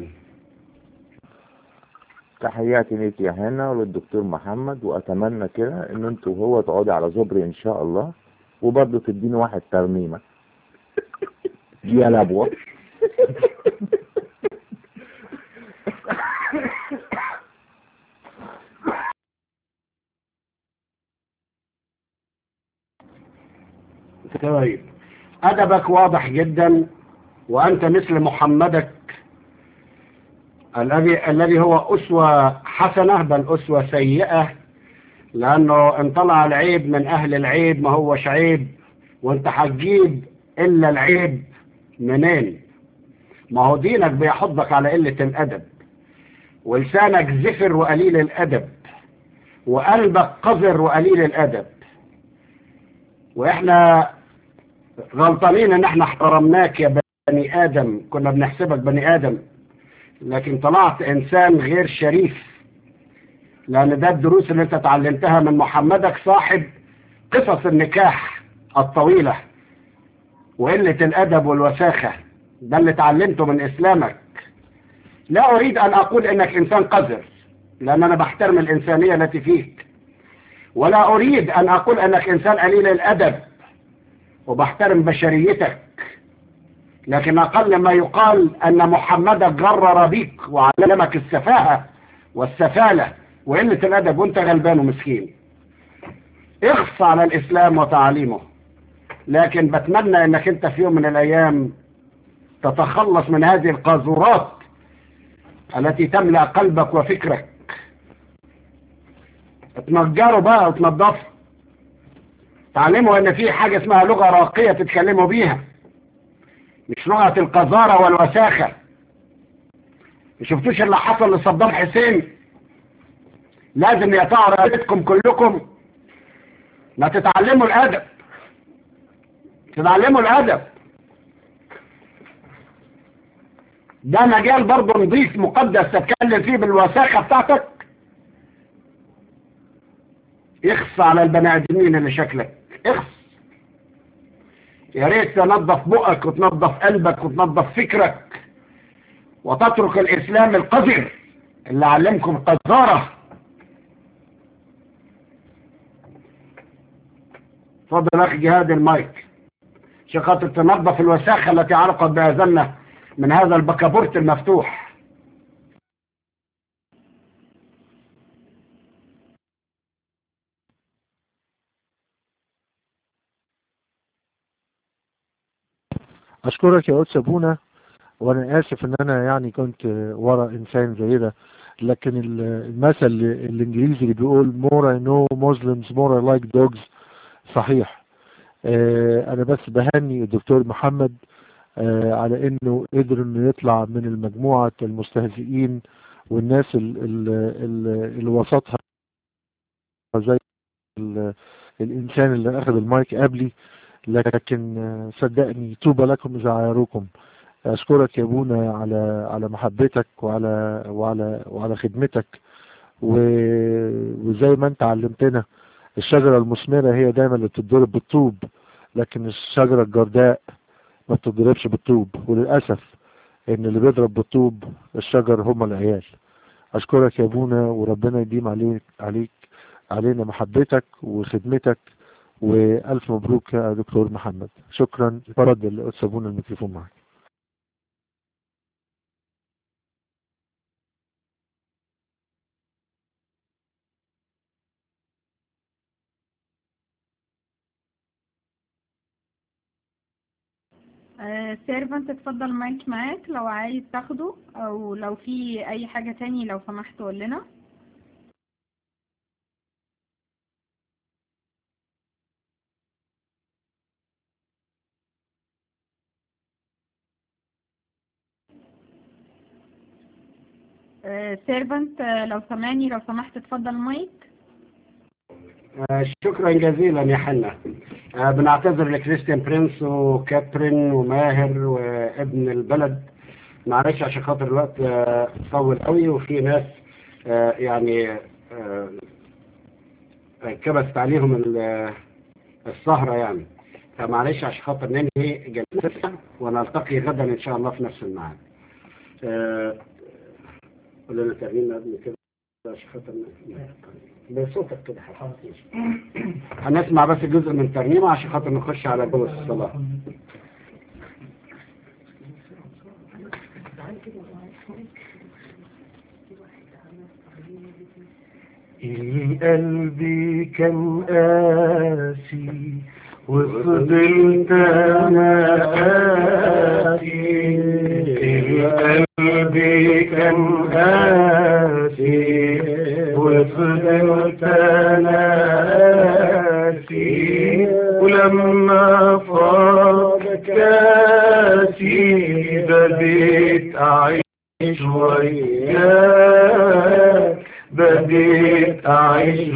تحياتي ليك يا هنا وللدكتور محمد واتمنى كده ان انتوا وهو تقعدي على زبري ان شاء الله وبرضه تديني واحد ترميمه يا لبوه طيب أدبك واضح جدا وأنت مثل محمدك الذي الذي هو أسوة حسنة بل أسوة سيئة لأنه إن طلع العيب من أهل العيب ما هوش عيب وأنت هتجيب إلا العيب منين ما هو دينك بيحضك على قلة الأدب ولسانك زفر وقليل الأدب وقلبك قذر وقليل الأدب وإحنا غلطانين إن إحنا احترمناك يا بني آدم كنا بنحسبك بني آدم لكن طلعت إنسان غير شريف لأن ده الدروس اللي أنت اتعلمتها من محمدك صاحب قصص النكاح الطويلة وقلة الأدب والوساخة ده اللي اتعلمته من إسلامك لا أريد أن أقول إنك إنسان قذر لأن أنا بحترم الإنسانية التي فيك ولا أريد أن أقول أنك إنسان قليل الأدب وبحترم بشريتك لكن أقل ما يقال أن محمدك غرر بيك وعلمك السفاهة والسفالة وقلة الأدب وانت غلبان ومسكين اخص على الإسلام وتعاليمه لكن بتمنى انك انت في يوم من الايام تتخلص من هذه القاذورات التي تملأ قلبك وفكرك تنجروا بقى وتنظفوا تعلموا ان في حاجة اسمها لغة راقية تتكلموا بيها مش لغة القذارة والوساخة ما شفتوش اللي حصل لصدام حسين لازم يقطعوا رقبتكم كلكم ما تتعلموا الادب تتعلموا الادب ده مجال برضه نضيف مقدس تتكلم فيه بالوساخة بتاعتك اخص على البني ادمين اللي شكلك اخص يا ريت تنظف بقك وتنظف قلبك وتنظف فكرك وتترك الاسلام القذر اللي علمكم القذارة اتفضل اخي جهاد المايك عشان خاطر تنظف الوساخة التي علقت بأذننا من هذا البكابورت المفتوح أشكرك يا قدس أبونا وانا اسف ان انا يعني كنت ورا انسان زي ده لكن ال- المثل الانجليزي اللي بيقول more I know Muslims more I like dogs صحيح آه، انا بس بهني الدكتور محمد آه، على انه قدر انه يطلع من المجموعة المستهزئين والناس ال- ال- ال- اللي وسطها زي ال- الانسان اللي اخذ المايك قبلي لكن آه، صدقني طوبى لكم اذا عايروكم اشكرك يا ابونا على على محبتك وعلى وعلى وعلى خدمتك و- وزي ما انت علمتنا الشجرة المثمرة هي دايما اللي بتتضرب بالطوب لكن الشجرة الجرداء ما بتتضربش بالطوب وللأسف ان اللي بيضرب بالطوب الشجر هم العيال اشكرك يا ابونا وربنا يديم عليك عليك علينا محبتك وخدمتك والف مبروك يا دكتور محمد شكرا فرد القدس ابونا الميكروفون معك سيرفنت اتفضل المايك معاك لو عايز تاخده او لو في اي حاجة تاني لو سمحت قول لنا سيرفنت لو سامعني لو سمحت اتفضل المايك آه، شكرا جزيلا يا حنا آه، بنعتذر لكريستيان برينس وكاترين وماهر وابن البلد معلش عشان خاطر الوقت آه، طول قوي وفي ناس آه، يعني آه، آه، كبست عليهم ال- السهرة يعني فمعلش عشان خاطر ننهي جلستنا ونلتقي غدا ان شاء الله في نفس الميعاد آه، قول لنا ترنيمة قبل كده عشان خاطر ن- بصوتك كده حضرتك هنسمع بس جزء من ترنيمة عشان خاطر نخش على جو الصلاة قلبي كان قاسي وفضلت انا قاسي قلبي كان قاسي وفضلت انا قاسي ولما فاض كاسي بديت اعيش وياك بديت أعيش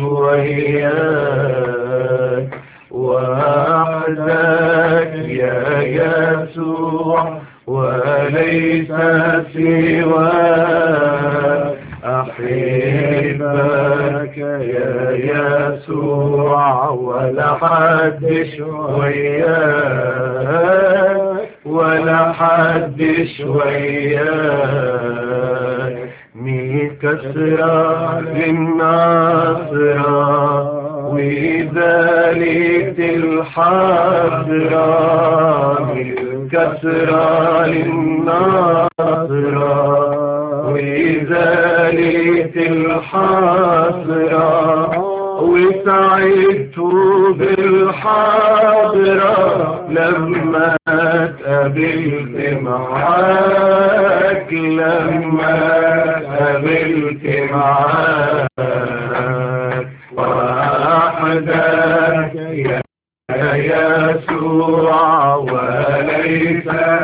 وياك وحدك يا يسوع وليس سواك أحبك يا يسوع ولا حدش وياك ولا حدش وياك ميت كسرى للناصرة وذلك الحسرة ميت كسرى للناصرة وذلك الحسرة وسعدت بالحاضرة لما اتقابلت معاك لما اتقابلت معاك وحدك يا يسوع وليس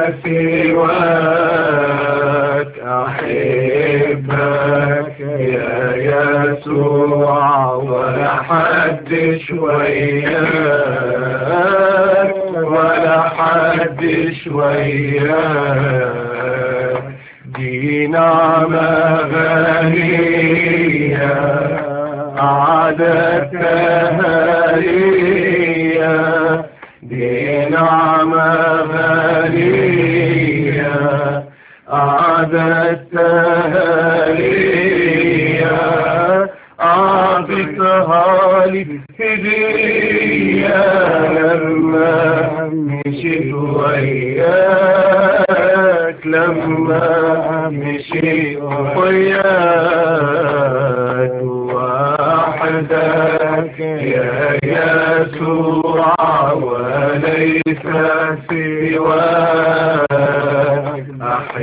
سواك أحبك يا يسوع ولا حدش وياك ولا حدش وياك دي نعمة غنية أعددتها ليا دي نعمة غنية أعددتها ليا أعطيتها لي هدية لما مشيت وياك لما مشيت وياك وحدك يا يسوع وليس سواك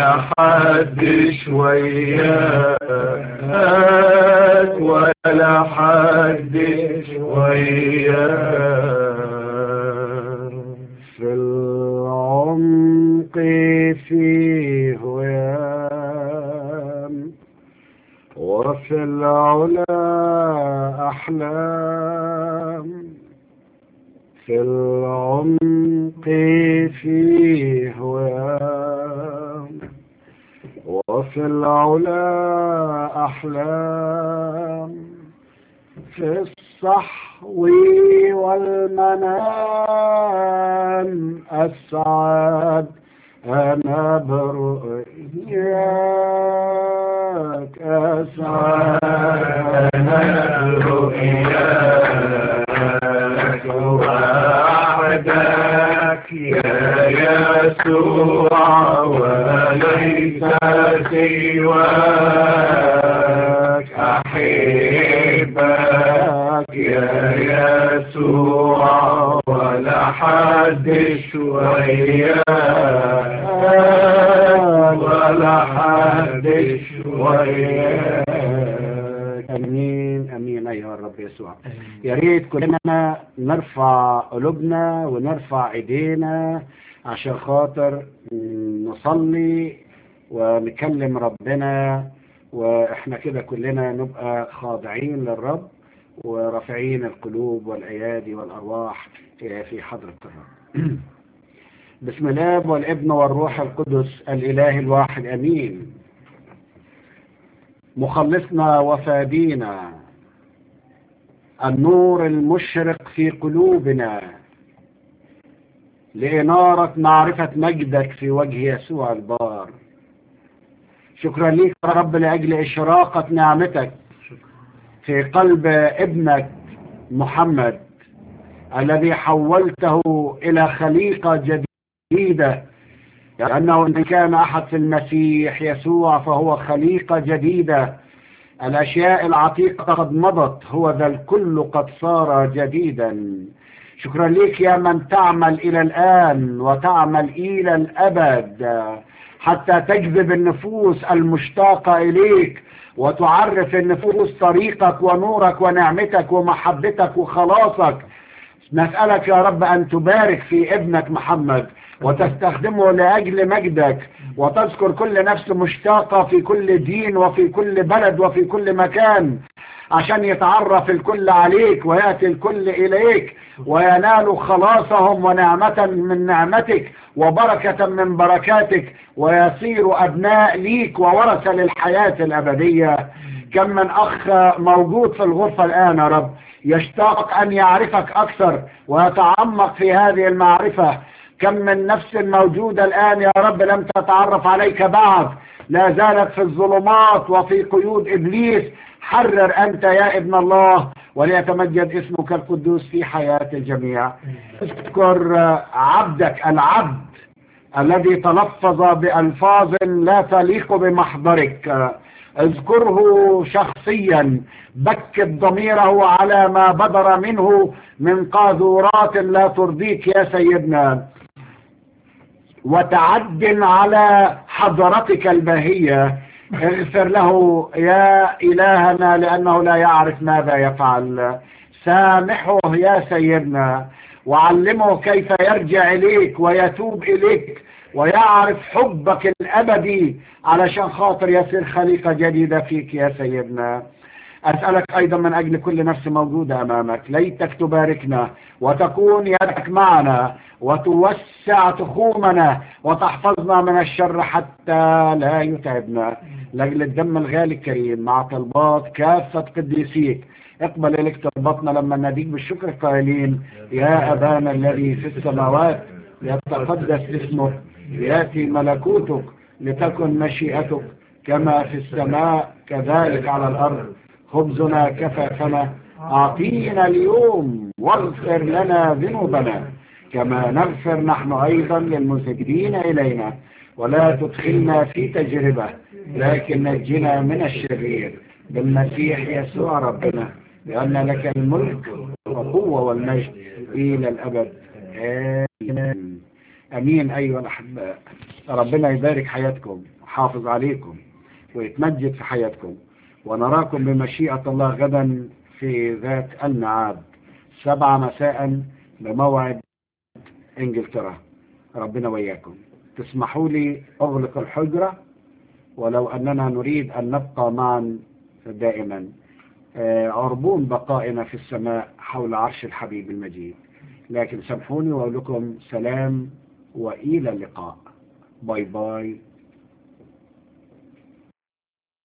ولا حدش وياك ولا حدش وياك في العمق فيه ويام وفي العلا أحلام في العمق فيه ويام وفي العلا أحلام في الصحو والمنام أسعد أنا برؤياك أسعد أنا برؤياك وحدك يا يسوع وليس سواك أحبك يا يسوع ولا حدش وياك ولا حدش وياك امين امين ايها الرب يسوع يا ريت كلنا نرفع قلوبنا ونرفع ايدينا عشان خاطر نصلي ونكلم ربنا واحنا كده كلنا نبقى خاضعين للرب ورافعين القلوب والايادي والارواح في حضرة الرب بسم الله والابن والروح القدس الاله الواحد امين مخلصنا وفادينا النور المشرق في قلوبنا لإنارة معرفة مجدك في وجه يسوع البار شكرا ليك يا رب لأجل إشراقة نعمتك في قلب ابنك محمد الذي حولته إلى خليقة جديدة لأنه إن كان أحد في المسيح يسوع فهو خليقة جديدة الأشياء العتيقة قد مضت هو ذا الكل قد صار جديدا شكرا لك يا من تعمل إلى الآن وتعمل إلى الأبد حتى تجذب النفوس المشتاقة إليك وتعرف النفوس طريقك ونورك ونعمتك ومحبتك وخلاصك نسألك يا رب أن تبارك في ابنك محمد وتستخدمه لأجل مجدك وتذكر كل نفس مشتاقة في كل دين وفي كل بلد وفي كل مكان عشان يتعرف الكل عليك ويأتي الكل إليك وينالوا خلاصهم ونعمة من نعمتك وبركة من بركاتك ويصيروا أبناء ليك وورثة للحياة الأبدية كم من أخ موجود في الغرفة الآن يا رب يشتاق أن يعرفك أكثر ويتعمق في هذه المعرفة كم من نفس موجودة الآن يا رب لم تتعرف عليك بعد لا زالت في الظلمات وفي قيود إبليس حرر أنت يا ابن الله وليتمجد اسمك القدوس في حياة الجميع اذكر عبدك العبد الذي تلفظ بألفاظ لا تليق بمحضرك اذكره شخصيا بكت ضميره على ما بدر منه من قاذورات لا ترضيك يا سيدنا وتعد على حضرتك الباهية اغفر له يا إلهنا لأنه لا يعرف ماذا يفعل سامحه يا سيدنا وعلمه كيف يرجع إليك ويتوب إليك ويعرف حبك الأبدي علشان خاطر يصير خليقة جديدة فيك يا سيدنا أسألك أيضا من أجل كل نفس موجودة أمامك ليتك تباركنا وتكون يدك معنا وتوسع تخومنا وتحفظنا من الشر حتى لا يتعبنا لأجل الدم الغالي الكريم مع طلبات كافة قديسيك اقبل إليك طلباتنا لما نديك بالشكر قائلين يا أبانا الذي في السماوات يتقدس اسمك يأتي ملكوتك لتكن مشيئتك كما في السماء كذلك على الأرض خبزنا كفافنا أعطينا اليوم واغفر لنا ذنوبنا كما نغفر نحن أيضا للمسجدين إلينا ولا تدخلنا في تجربة لكن نجنا من الشرير بالمسيح يسوع ربنا لأن لك الملك والقوة والمجد إلى الأبد آمين أمين أيها الأحباء ربنا يبارك حياتكم يحافظ عليكم ويتمجد في حياتكم ونراكم بمشيئة الله غدا في ذات الميعاد سبعة مساء بموعد انجلترا ربنا وياكم تسمحوا لي اغلق الحجرة ولو اننا نريد ان نبقى معا دائما آه، عربون بقائنا في السماء حول عرش الحبيب المجيد لكن سامحوني واقول لكم سلام والى اللقاء باي باي